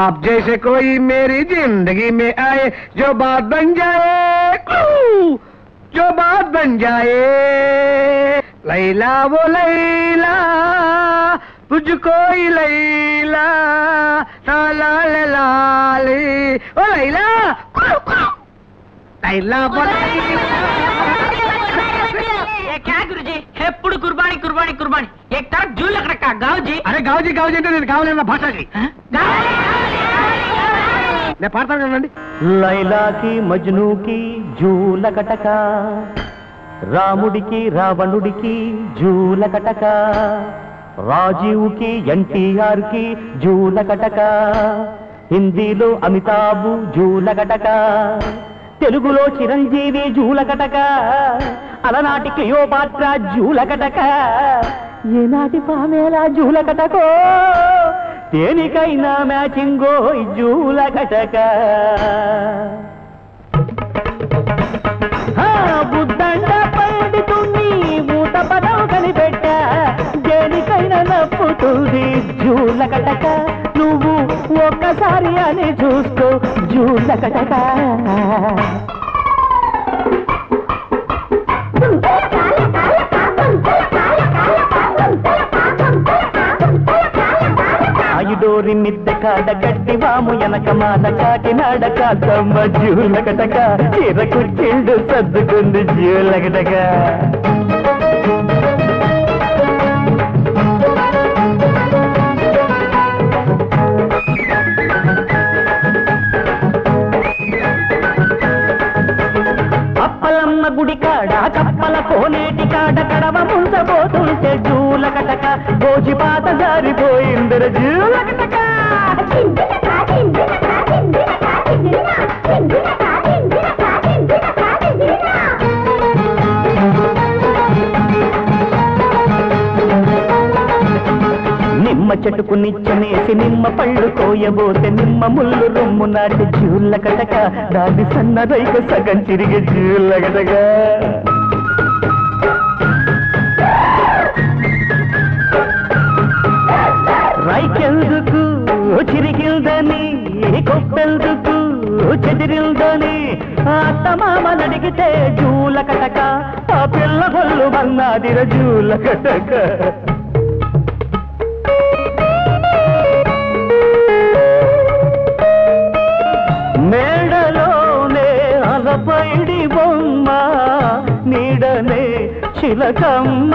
आप जैसे कोई मेरी जिंदगी में आए जो बात बन जाए जो बात बन जाए लैला वो लैला तुझको ही लैला ला ला लाली ओ लैला लैला वो लैला ఏ క్యా గురుజీ ఎప్పుడు కుర్బానీ కుర్బానీ కుర్బానీ ఏక్ తరఫ్ జూ లగ్ రखा గావుజీ అరే గావుజీ గావుజీ అంటే నేను కావాలన్న భాషకి నేను పాడతాను కదండి లైలాకి మజ్నూకి జూలకటక రాముడికి రావణుడికి జూలకటక రాజీవ్కి ఎన్టీఆర్ కి జూలకటక హిందీలో అమితాబు జూలకటక తెలుగులో చిరంజీవి జూలకటక అలనాటి క్లియోపాత్ర జూలకటక ఏనాటి పామేలా జూలకటకో దేనికైనా మ్యాచింగో జూలకటక ఆ, బుద్దండ పండితుణ్ణి ఊట పదం కనిపెట్ట దేనికైనా నప్పుతుంది జూలకటక నువ్వు ఒక్కసారి అని చూసుకో జూలకటక ఆయుడోరి మిద్దె కాడ గడ్డి వాము ఎనక మాన కాకినాడ కాతమ్మ జూలకటక చీర కుర్చీళ్ళు సర్దుకుంది జూలకటక అప్పలమ్మ గుడి కాడ కప్పల కోనేటి కాడ కడవ ముంచబోతుంటే జూలకటక భోజి పాత జారిపోయిందర జూలకటక నిమ్మ చెట్టుకు నిచ్చనేసి నిమ్మ పళ్ళు కోయబోతే నిమ్మ ముళ్ళు రొమ్ము నాటి జూలకటక దాని సన్న రైక సగం చిరిగి జూలకటక రైకెందుకు చిరిగిల్దని కొప్పెందుకు చెదిరిల్దని అత్తమామ నడిగితే జూలకటక ఆ పిల్ల బొల్లు మన్నాదిర జూలకటక మేడలోనే అలపైడి బొమ్మ నీడనే చిలకమ్మ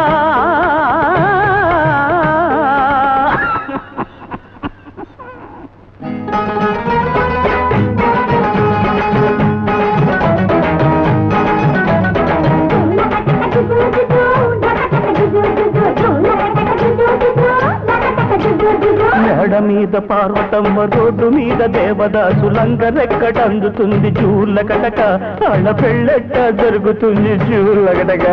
మేడ మీద పార్వతమ్మ రోడ్డు మీద దేవదాసు లంగరెక్కడందుతుంది జూలకటక ఆళ్ళ పెళ్ళెట్ట జరుగుతుంది జూలకటక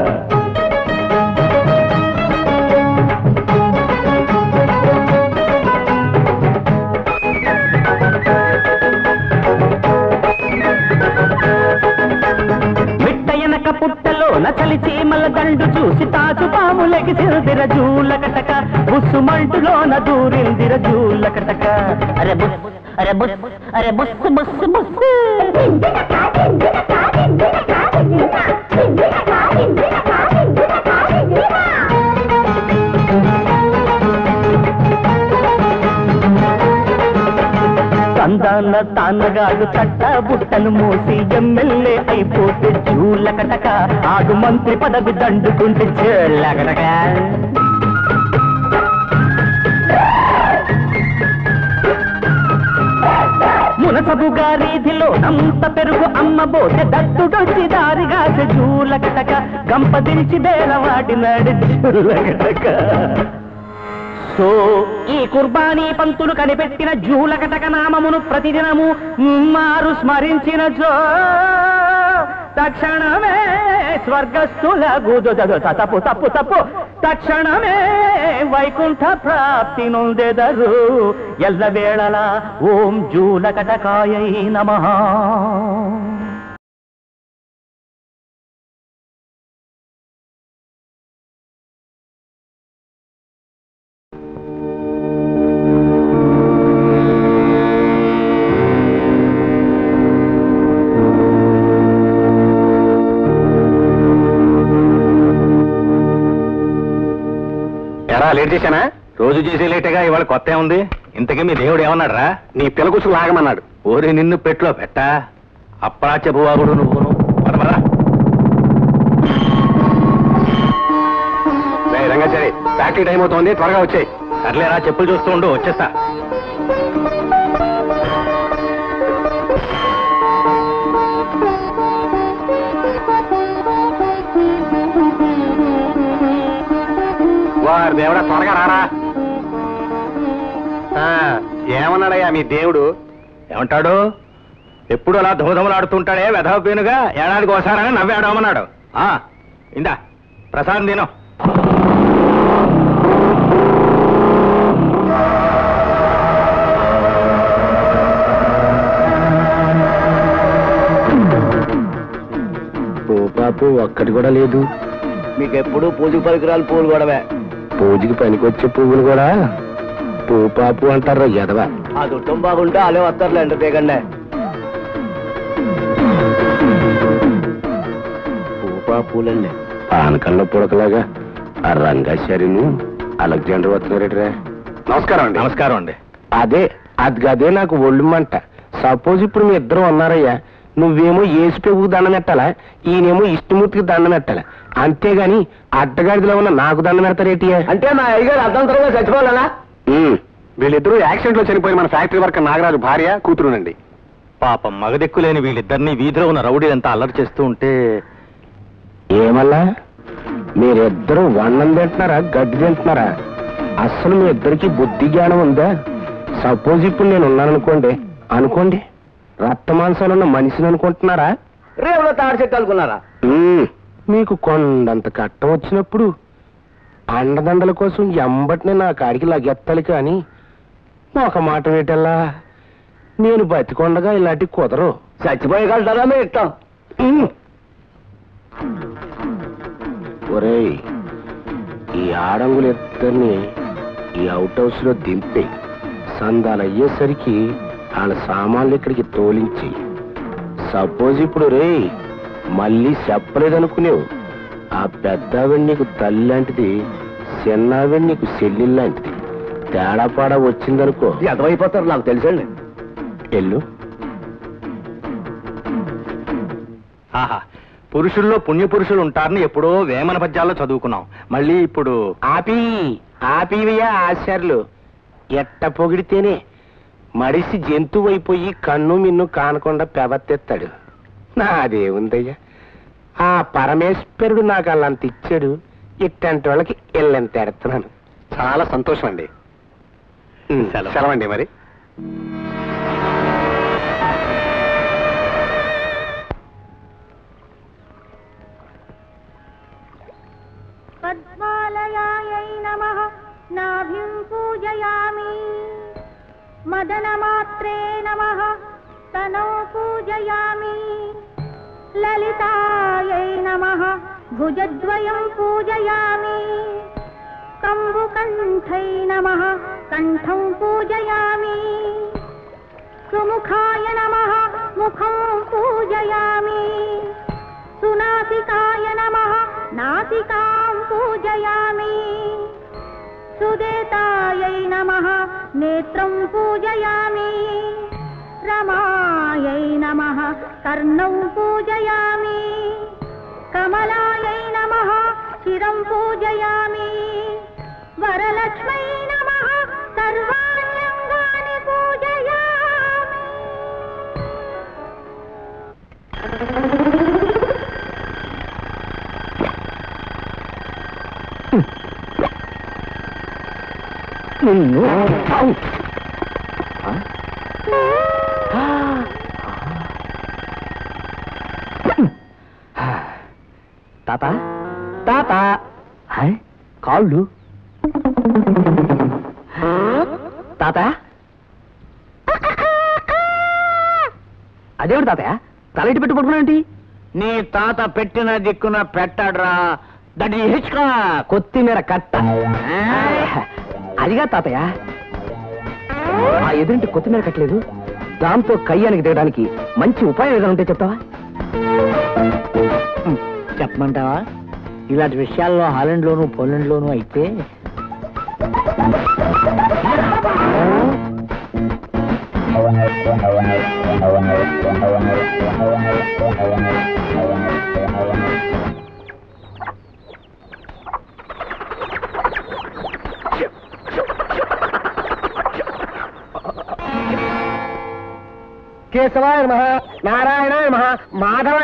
మిట్టయనక పుట్టలో నచలి చీమల దండు చూసి తాచు పాములకి సిరుదిర జూలకటక బుస్సుమంటులోన దూరిందిర జూలకటక అరే బుస్ అరే బుస్ అరే బుస్ బుస్ బుస్ తందాన తానగాడు తట్ట బుట్టను మోసి ఎమ్మెల్యే అయిపోతే జూలకటక ఆడు మంత్రి పదవి దండుకుంటే జూలకటక మునసబు గారీధిలో నంత పెరుగు అమ్మబోతే దత్తుడొచ్చి దారిగాసే జూలకటక గంపదించి బేలవాడినాడు జూలకటక సో ఈ కుర్బానీ పంతులు కనిపెట్టిన జూలకటక నామమును ప్రతిదినము మారు స్మరించిన జో తక్షణమే స్వర్గస్థుల తప్పు తప్పు తప్పు తక్షణమే వైకుంఠ ప్రాప్తి నొందెదరు ఎల్లవేళలా ఓం జూలకటకాయై నమః లేట్ చేశానా రోజు చేసే లేటగా ఇవాళ కొత్త ఉంది ఇంతకీ మీ దేవుడు ఏమన్నాడు రా నీ పిల్లకుసు లాగమన్నాడు ఓరి నిన్ను పెట్టులో పెట్ట అప్రాచ్య భూవాగుడు నువ్వును పదమరా రేయ్ రంగాచారి ఫ్యాక్టరీ టైం అవుతోంది త్వరగా వచ్చాయి సర్లేరా చెప్పులు చూస్తూ ఉండు వచ్చేస్తా వారి దేవుడా త్వరగా రారా ఆ, ఏమన్నాడయ్యా మీ దేవుడు ఏమంటాడు ఎప్పుడు అలా ధుమధుమలాడుతుంటాడే వెధవ పేనుగా ఏడాదికి ఒకసారని నవ్వాడమన్నాడు ఆ ఇందా ప్రసాదం తిను పాపు ఒక్కటి కూడా లేదు మీకు ఎప్పుడు పూజ పరికరాలు పూలు కూడవే పూజకి పనికొచ్చే పువ్వులు కూడా పూపాపు అంటారు ఎదవ ఆ దుట్టం బాగుంటే అలే వస్తారులే ఎంత తీగండి పూపాపులండి పానకంలో పుడకలాగా ఆ రంగాచారిను అలెగ్జాండర్ వస్తున్నారట్రా నమస్కారం అండి నమస్కారం అండి అదే అది అదే నాకు ఒళ్ళు మంట సపోజ్ ఇప్పుడు మీ ఇద్దరు ఉన్నారయ్యా నువ్వేమో ఏసు పెరుగుకు దండం పెట్టాలా ఈయనేమో ఇష్టమూర్తికి దండం పెట్టాలా అంతేగాని అడ్డగాడిలో ఉన్న నాకు దండం పెడతారేటి అంటే మా అయ్యగారు అర్థంతరంగా చచ్చిపోవాలనా వీళ్ళిద్దరూ యాక్సిడెంట్ లో చనిపోయిన మన ఫ్యాక్టరీ వర్కర్ నాగరాజు భార్య కూతురునండి పాపం మగదిక్కులేని వీళ్ళిద్దరిని వీధిలో ఉన్న రౌడీలంతా అల్లరి చేస్తూ ఉంటే ఏమల్లా మీరిద్దరూ వన్నం తింటున్నారా గడ్డి తింటున్నారా అస్సలు మీ ఇద్దరికి బుద్ధి జ్ఞానం ఉందా సపోజ్ ఇప్పుడు నేను ఉన్నాననుకోండి అనుకోండి రక్త మాంసాలు ఉన్న మనిషిని అనుకుంటున్నారా రేవులో తాడు చెట్టు అనుకున్నారా మ్మ్. మీకు కొండంత కట్టం వచ్చినప్పుడు అండదండల కోసం ఎంబటిని నా కాడికి లగెత్తాలి కానీ ఒక మాట వేటల్లా నేను బతికొండగా ఇలాంటి కుదరు చచ్చిపోయగలుగుతారా మీ ఇష్టం మ్మ్. ఒరేయ్ ఈ ఆడంగులు ఇద్దరిని ఈ అవుట్ హౌస్ లో దింపి సందాలు అయ్యేసరికి వాళ్ళ సామాన్లు ఇక్కడికి తోలించి సపోజ్ ఇప్పుడు రే మళ్ళీ చెప్పలేదనుకునేవు ఆ పెద్దావిడ నీకు తల్లి లాంటిది చిన్నావిడ నీకు చెల్లి లాంటిది తేడాపాడా వచ్చిందనుకో ఎంతమైపోతారు నాకు తెలుసండి ఎల్లు ఆహా పురుషుల్లో పుణ్య పురుషులు ఉంటారని ఎప్పుడో వేమన పద్యాల్లో చదువుకున్నాం మళ్ళీ ఇప్పుడు ఆపి ఆపివయ్యా ఆశారులు ఎట్ట పొగిడితేనే మడిసి జంతువు అయిపోయి కన్ను మిన్ను కానకుండా పెవత్తెత్తాడు నాదేముందయ్యా ఆ పరమేశ్వరుడు నాకు అల్లంత ఇచ్చాడు ఇట్టంటి వాళ్ళకి ఇల్లంత ఎడుతున్నాను చాలా సంతోషం అండి సెలవు. సెలవండి మరి పద్మాలయాయై నమః నాభిం పూజయామి మదనమాత్రే నమః తనౌ పూజయామి లలితాయై నమః భుజద్వయం పూజయామి కంబుకంఠై నమః కంఠం పూజయామి సుముఖాయ నమః ముఖం పూజయామి సునాసికాయ నమః నాసికాం పూజయామి సుదేతాయై నమః నేత్రం పూజయామి రమాయై నమః కర్ణౌ పూజయామి కమలాయై నమః శిరం పూజయామి వరలక్ష్మై నమః సర్వాణ్యంగాని పూజయామి నిన్ను తాత తాత హాయ్ కాళ్ళు తాత అదేమిటి తాతయ్య తల ఇటు పెట్టి పడుకున్నాంటి నీ తాత పెట్టిన దిక్కున పెట్టాడ్రా దట్ హెచ్కా కొత్తిమీర కట్ట అదిగా తాతయ్య ఆ ఎదురింటి కొత్తిమీర కట్టలేదు దాంతో కయ్యానికి దిగడానికి మంచి ఉపాయం ఏదైనా ఉంటే చెప్తావా చెప్పమంటావా ఇలాంటి విషయాల్లో హాలండ్లోను పోలండ్లోను అయితే కేశవాయ నమ నారాయణాయ నమ మాధవ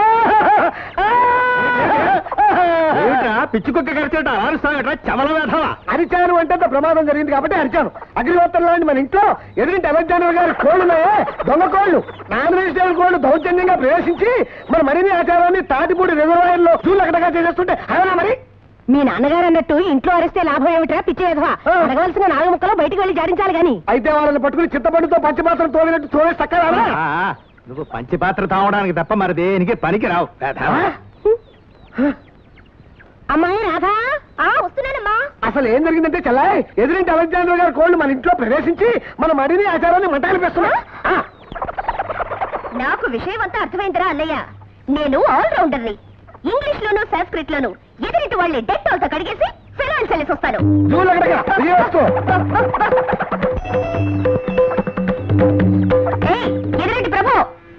ఏమిట్రా పిచ్చుకొక్క కరిచేట అరుస్తాగట్రా చమల వేధవా అరిచాను అంటే అంత ప్రమాదం జరిగింది కాబట్టి అరిచాను అగ్నిహోత్రం లాంటి మన ఇంట్లో ఎదురింటి అలెగ్జాండర్ గారి కోళ్ళున్నాయే దొంగ కోళ్ళు నాన్ వెజిటేబుల్ కోళ్ళు దౌర్జన్యంగా ప్రవేశించి మన మరిన్ని ఆచారాన్ని తాటిపూడి రిజర్వాయర్ లో జూలు అక్కడగా చేసేస్తుంటే అలా మరి మీ నాన్నగారు అన్నట్టు ఇంట్లో అరిస్తే లాభం ఏమిట్రా పిచ్చి ఎదవా ఆ. అడగవలసిన నాలుగు ముక్కలు బయటికి వెళ్ళి జాడించాలి గాని అయితే వాళ్ళని పట్టుకుని చిత్తపండుతో పచ్చిపాత్రం తోలినట్టు తోవేసి చక్కగా ఆ, నువ్వు పంచిపాత్ర తాగడానికి తప్ప మరి దేనికి పనికి రావు వేధవా. అమ్మాయి రాధా ఆ వస్తున్నానమ్మా అసలు ఏం జరిగిందంటే చెల్లాయ్ ఎదురింటి అలెగ్జాండర్ గారి కోళ్ళు మన ఇంట్లో ప్రవేశించి మన మడిని ఆచారాన్ని మంటలిపిస్తున్నాయి ఆ, నాకు విషయం అంతా అర్థమైందిరా అన్నయ్య నేను ఆల్ రౌండర్ని ఇంగ్లీష్ లోను సంస్కృత్ లోను ఎదురింటి వాళ్ళని డెట్ తో కడిగేసి ఫినాన్స్ వెళ్ళేసి వస్తాను జూలు అక్కడగా విజయవస్తు ఏయ్, ఎదురింటి ప్రభు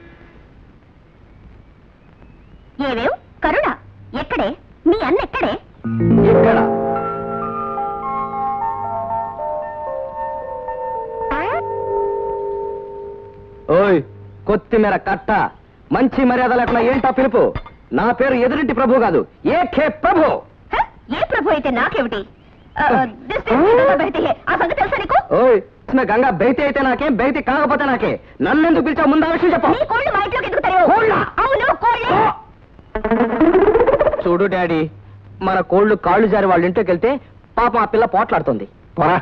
ఏమేం కరుణ ఎక్కడే మీ అన్న ఎక్కడే ఇక్కడ ఓయ్ కొత్తిమీర కట్ట మంచి మర్యాద లేకుండా ఏంటా పిలుపు నా పేరు ఎదురింటి ప్రభు కాదు ఏకే ప్రభు హ? ఏ ప్రభు అయితే నాకేమిటి ఆ, this is గంగా బెహతి హై. ఆ సంగతి తెలుసా నీకు ఓయ్ చిన్న గంగా బైతి అయితే నాకేం బైతి కాకపోతే నాకే నన్నెందుకు పిలిచావు ముందు ఆ విషయం చెప్పు నీ కోళ్ళు మా ఇంట్లోకి ఎందుకు తెరవు కోళ్ళా? అవును కోళ్ళే చూడు డాడీ మన కోళ్ళు కాళ్ళు జారి వాళ్ళ ఇంట్లోకి వెళ్తే పాపం ఆ పిల్ల పోట్లాడుతుంది పోరా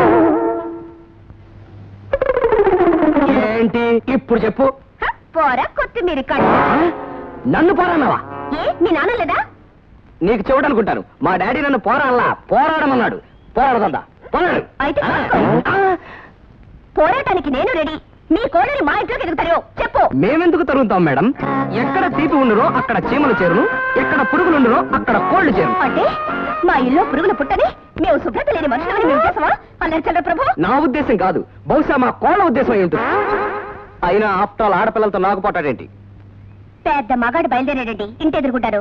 ఏంటి ఇప్పుడు చెప్పు హ? పోరా కొత్తిమీర కట్ట ఆ? నన్ను పోరానవా ఏ మీ నాన్న లేదా నీకు చెవుడనుకుంటాను మా డాడీ నన్ను పోరాడలా పోరాడమన్నాడు పోరాడదా పోరాడు అయితే ఆ, పోరాడు. ఆ, పోరాటానికి నేను రెడీ మీ కోళ్ళని మా ఇంట్లోకి ఎందుకు తెరవు చెప్పు మేమెందుకు తరుగుతాం మేడం ఎక్కడ తీపి ఉండురో అక్కడ చీమలు చేరును ఎక్కడ పురుగులు ఉండురో అక్కడ కోళ్లు చేరును అంటే మా ఇల్లు పురుగులు పుట్టని మేము శుభ్రత లేని మనుషులని మీ ఉద్దేశమా అన్నారు చంద్ర ప్రభు నా ఉద్దేశం కాదు బహుశా మా కోళ్ళ ఉద్దేశం అయి ఉంటుంది అయినా ఆఫ్టర్ ఆల్ ఆడపిల్లలతో నాకు పోటాడేంటి పెద్ద మగాడు బయలుదేరాడండి ఇంటి ఎదుర్కొంటారు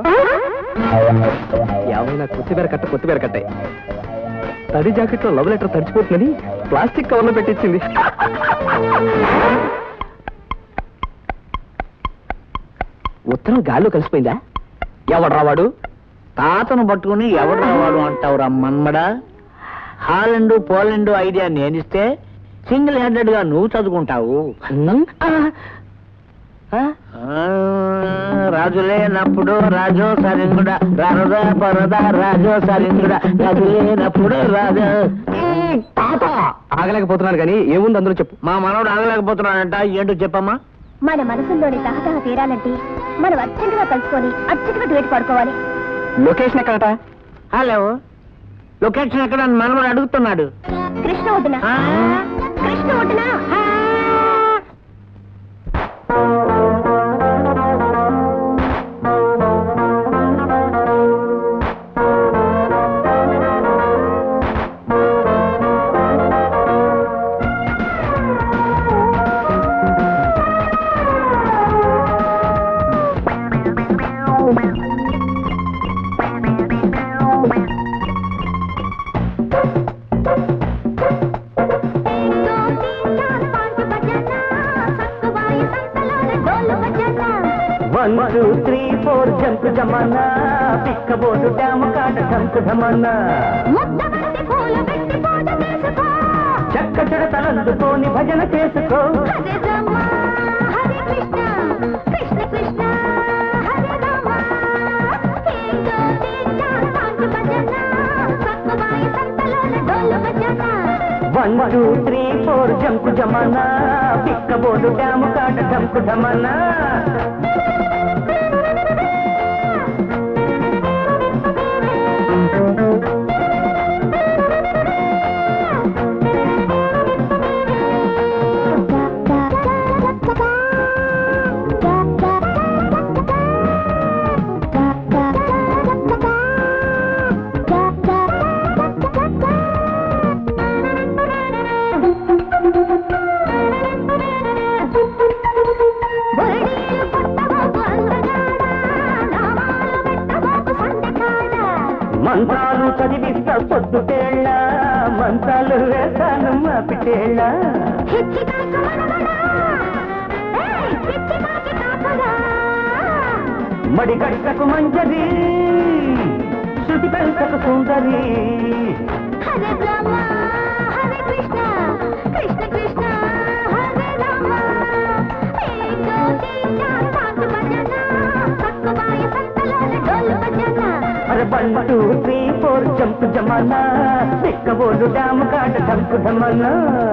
ఏమైనా కొత్తిమీర కట్ట కొత్తిమీర కట్టాయి తడి జాకెట్ లో లవ్ లెటర్ తడిచిపోతుందని ప్లాస్టిక్ కవర్ లో పెట్టించింది ఉత్తరం గాల్లో కలిసిపోయిందా ఎవడ్రా వాడు తాతను పట్టుకుని ఎవడు రావాడు అంటావురా మన్మడా హాలండ్ పోలండ్ ఐడియా నేనిస్తే సింగిల్ హెడెడ్ గా నువ్వు చదువుకుంటావు ఆ, ఆ, ఆ, రాజులేనప్పుడు రాజో సరింగుడ రరద పరద రాజో సరింగుడ రాజులేనప్పుడు రాజో తాత ఆగలేకపోతున్నాను కానీ ఏముంది అందులో చెప్పు మా మనవడు ఆగలేకపోతున్నాడంట ఏంటో చెప్పమ్మా మన మనసుల్లోని తహతహ తీరాలంటే మనం అర్జెంటుగా కలుసుకొని అర్జెంటుగా డ్యూట్ పడుకోవాలి లొకేషన్ ఎక్కడట హలో లొకేషన్ ఎక్కడ అని మనవడు అడుగుతున్నాడు కృష్ణ ఒడ్డున ఆ? కృష్ణ ఒడ్డున one two three four jump జమానా పిక్కబోటు డ్యామ్ కాట ఢంకు ఢమన్నా ముద్దబంతి పూలు పెట్టి పూజ చేసుకో చెక్క చెడతలందుకోని భజన చేసుకో హరే రామ హరే కృష్ణ కృష్ణ కృష్ణ హరే రామ ఏదో తీర్థ సాంటి భజన సక్కుబాయి సంతలోన డోలు భజన one two three four jump జమానా పిక్కబోటు డ్యామ్ కాట ఢంకు ఢమన్నా వదిలేస్తాను మా పిటేళ్ళ పిచ్చికాకి మనవడా ఏయ్, పిచ్చికాకి కాపలా మడి గడ్డకు మంజరి శృతి పెంచకు సుందరి హరే రామ హరే కృష్ణ కృష్ణ కృష్ణ హరే రామ ఏదో తీజా సాకు భజన సక్కుబాయ సంతలోన డోలు భజన అరే one two three four jump జమానా సిక్కబోలు డామ్ కాట ఢంకు ఢమనా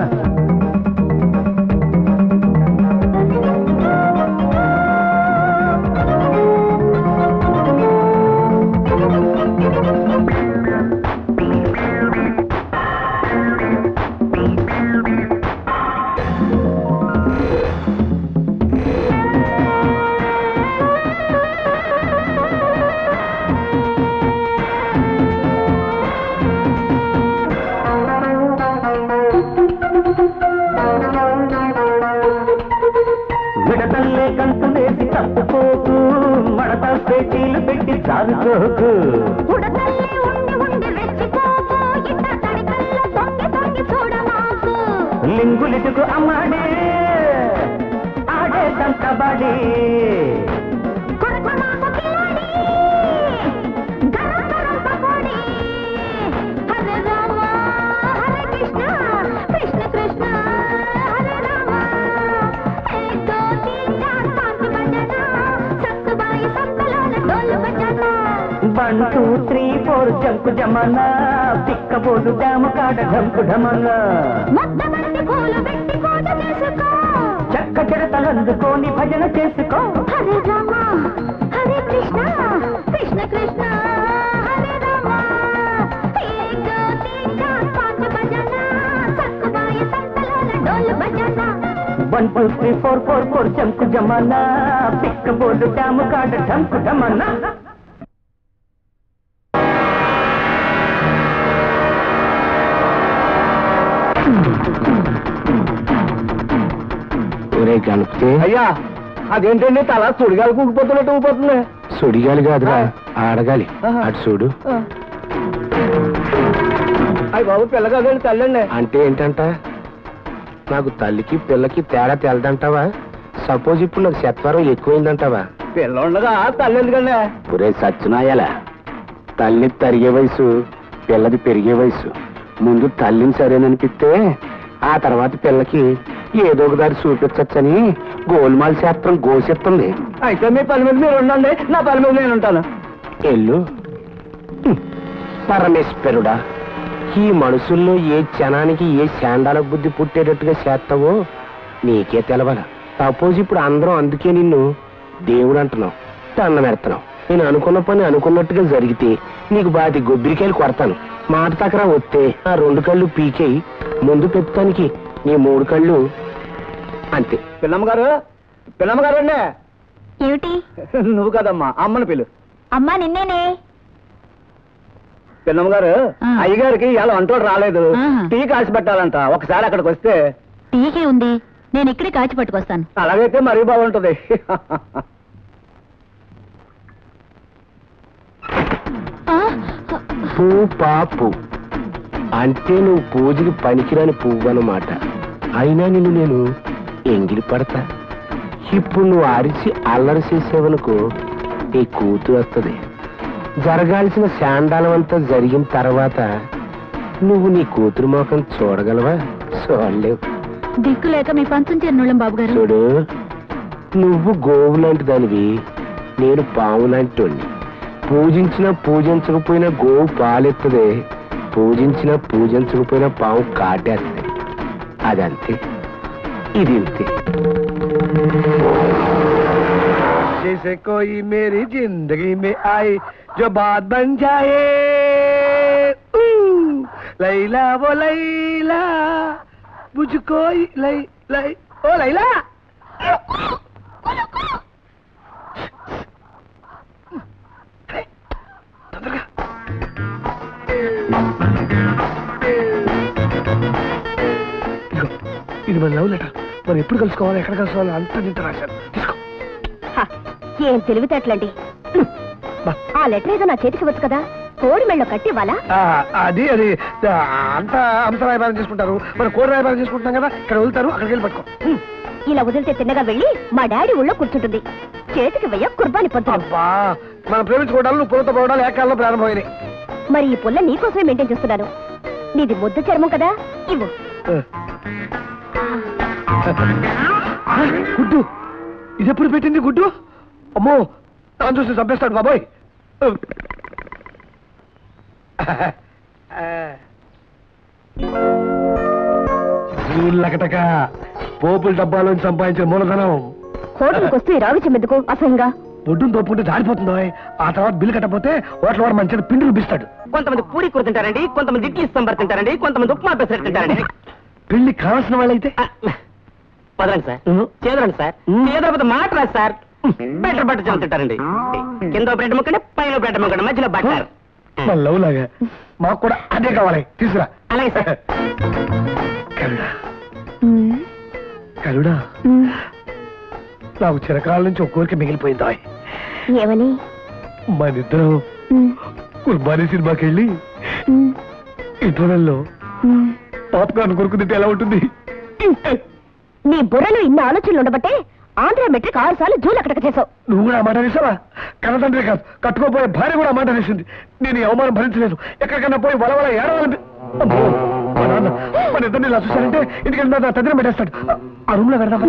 విడతల్లే కంతులేసి తప్పుకోకు మడత పేచీలు పెట్టి జారుకోకు ఉడతల్లే ఉండి ఉండి రెచ్చిపోకు ఇట్ట తడికల్లో తొంగి తొంగి చూడమాకు లింగులిటుకు అమ్మాడే ఆడే కబడ్డీ కొరకు మాకు కిలాడి గరం గరం పకోడి హరే రామ హరే కృష్ణ కృష్ణ కృష్ణ హరే రామ ఏదో తీజా సాకు భజన సక్కుబాయి సంతలోన డోలు భజన వన్ టూ త్రీ ఫోర్ జంకు జమనా పిక్కబోలు డాము కాట ఢంకు ఢమనా ముద్దబంతి పూలు పెట్టి పూజ చేసుకో చక్క చెడతలందుకోని భజన చేసుకో హరే రామ హరే కృష్ణ కృష్ణ కృష్ణ హరే రామ ఏదో తీజా సాకు భజన సక్కుబాయ సంతలోన డోలు భజన one two three four four four జంకు జమనా పిక్కబోలు డాము కాట ఢంకు ఢమనా ఒరే గణపతి అయ్యా అదేంటండి తల సుడిగాలి కూకిపోతున్నట్టు ఊగిపోతుంది సుడిగాలి కాదురా ఆడగాలి ఆహా. అటు చూడు అయ్యి బాబు పిల్ల కాదండి తల్లండి అంటే ఏంటంట నాకు తల్లికి పిల్లకి తేడా తెలదంటావా సపోజ్ ఇప్పుడు నాకు శత్వరం ఎక్కువైందంటావా పిల్ల ఉండగా తల్లి ఎందుకండి ఒరే సత్యనాయాల తల్లి తరిగే వయసు పిల్లది పెరిగే వయసు ముందు తల్లిని సరేననిపిస్తే ఆ తర్వాత పిల్లకి ఏదో ఒక దారి చూపించచ్చని గోల్మాల్ శాస్త్రం గోసిస్తుంది అయితే మీ పని మీద మీరు ఉండండి నా పని మీద నేను ఉంటాను ఎల్లు హ్మ్. పరమేశ్వరుడా ఈ మనుషుల్లో ఏ క్షణానికి ఏ శాండాల బుద్ధి పుట్టేటట్టుగా చేస్తావో నీకే తెలవాల సపోజ్ ఇప్పుడు అందరం అందుకే నిన్ను దేవుడు అంటున్నావు దండం పెడుతున్నావు నేను అనుకున్న పని అనుకున్నట్టుగా జరిగితే నీకు బాది గొబ్బిరికాయలు కొడతాను మాట తకరా వస్తే ఆ రెండు కళ్ళు పీకేయి ముందు పెత్తానికి నీ మూడు కళ్ళు అంతే పిల్లమ్మ గారు పిల్లమ్మ గారు అండి ఏమిటి నువ్వు కదమ్మా అమ్మని పిలు అమ్మా నిన్నేనే పిల్లమ్మ గారు ఆ. అయ్యగారికి ఇలా అంటోడు రాలేదు ఆహా. టీ కాసి పెట్టాలంట ఒకసారి అక్కడికి వస్తే టీకే ఉంది నేను ఇక్కడే కాచి పట్టుకొస్తాను అలాగైతే మరీ బాగుంటది పూ పాపు అంటే నువ్వు పూజకి పనికిరాని పువ్వు అన్నమాట అయినా నిన్ను నేను ఎంగిలి పడతా ఇప్పుడు నువ్వు అరిచి అల్లరి చేసేవనుకో నీ కూతురు వస్తుంది జరగాల్సిన శాండాలం అంతా జరిగిన తర్వాత నువ్వు నీ కూతురు మోకం చూడగలవా చూడలేవు దిక్కు లేక మీ పంచం చెన్నుళ్ళం బాబు గారు చూడు నువ్వు గోవు లాంటి దానివి నేను పాము లాంటి పూజించినా పూజించకపోయినా గోవు పాలెత్తదే పూజించినా పూజించకపోయినా పాము కాటేస్తుంది అదంతే ఇది ఇంతే जैसे कोई मेरी जिंदगी में आए जो बात बन जाए ऊ, लैला वो लैला मुझको ही लै लै ओ लैला ఇది మన లవ్ లెటర్ మరి ఎప్పుడు కలుసుకోవాలి ఎక్కడ కలుసుకోవాలి అంతా నింత రాశాను తీసుకో హ, ఏం తెలివితేటలండి బా. ఆ లెటర్ ఏదో నా చేతికి వచ్చు కదా కోడి మెళ్ళ కట్టి ఇవ్వాలా ఆ, అది అది ఆ, అంతా అంశ రాయబారం చేసుకుంటారు మరి కోడి రాయబారం చేసుకుంటున్నాం కదా ఇక్కడ వెళ్తారు అక్కడికి వెళ్ళి పట్టుకో హ్మ్. ఇలా వదిలితే తిన్నగా వెళ్ళి మా డాడీ ఊళ్ళో కూర్చుంటుంది చేతికి వెయ్య కుర్బాని పొద్దున అబ్బా మనం ప్రేమించుకోవడాలు నువ్వు పూలతో పోవడాలు ఏకాలంలో ప్రారంభమైనాయి మరి ఈ పుల్ల నీకోసమే మెయింటైన్ చేస్తున్నాను నీది ముద్ద చర్మం కదా ఇవ్వు ఆ, గుడ్డు ఇది ఎప్పుడు పెట్టింది గుడ్డు అమ్మో నాన్న చూసి చంపేస్తాడు బాబోయ్ లకటక పోపుల డబ్బాలోంచి సంపాదించిన మూలధనం హోటల్కి వస్తూ ఈ రావిచ్యం ఎందుకు అసహ్యంగా బొడ్డును తోపుకుంటే జారిపోతుందో ఆ తర్వాత బిల్లు కట్టకపోతే హోటల్ వాడు మంచిగా పిండి చూపిస్తాడు కొంతమంది పూరి కూర తింటారండి కొంతమంది ఇడ్లీ సాంబార్ తింటారండి కొంతమంది ఉప్మా పెసరట్టు తింటారండి పెళ్లి కావాల్సిన వాళ్ళైతే ఆ, వదలండి సార్ ఉహు. చేదరండి సార్ ఉమ్. చేదరపోతే మాట రాదు సార్ బెటర్ బట్టర్ జనం తింటారండి కింద బ్రెడ్ ముక్కండి పైన బ్రెడ్ ముక్కండి మధ్యలో బట్టర్ మన లవ్ లాగా మాకు కూడా అదే కావాలి తీసురా అలాగే సార్ కరుడా కరుడా నాకు చిరకాల నుంచి ఒక కోరిక మిగిలిపోయిందా ఏమని మన ఇద్దరం కుర్బానీ సినిమాకి వెళ్ళి ఇంటర్వెల్లో పాప్కార్న్ కొరుకు తింటే ఎలా ఉంటుంది నీ బుర్రలో ఇన్ని ఆలోచనలు ఉండబట్టే ఆంధ్ర మెట్రిక్ ఆరు సార్లు జూలు అక్కడికి చేసావు నువ్వు కూడా ఆ మాట వేసావా కన్నతండ్రి కాదు కట్టుకోపోయే భార్య కూడా ఆ మాట వేసింది నేను ఈ అవమానం భరించలేదు ఎక్కడికన్నా పోయి వలవల ఏడవాలంటే అమ్మో, మా నాన్న మన ఇద్దరిని ఇలా చూశారంటే ఇంటికి వెళ్ళిన తదిన పెట్టేస్తాడు ఆ రూమ్ లో పెడదామా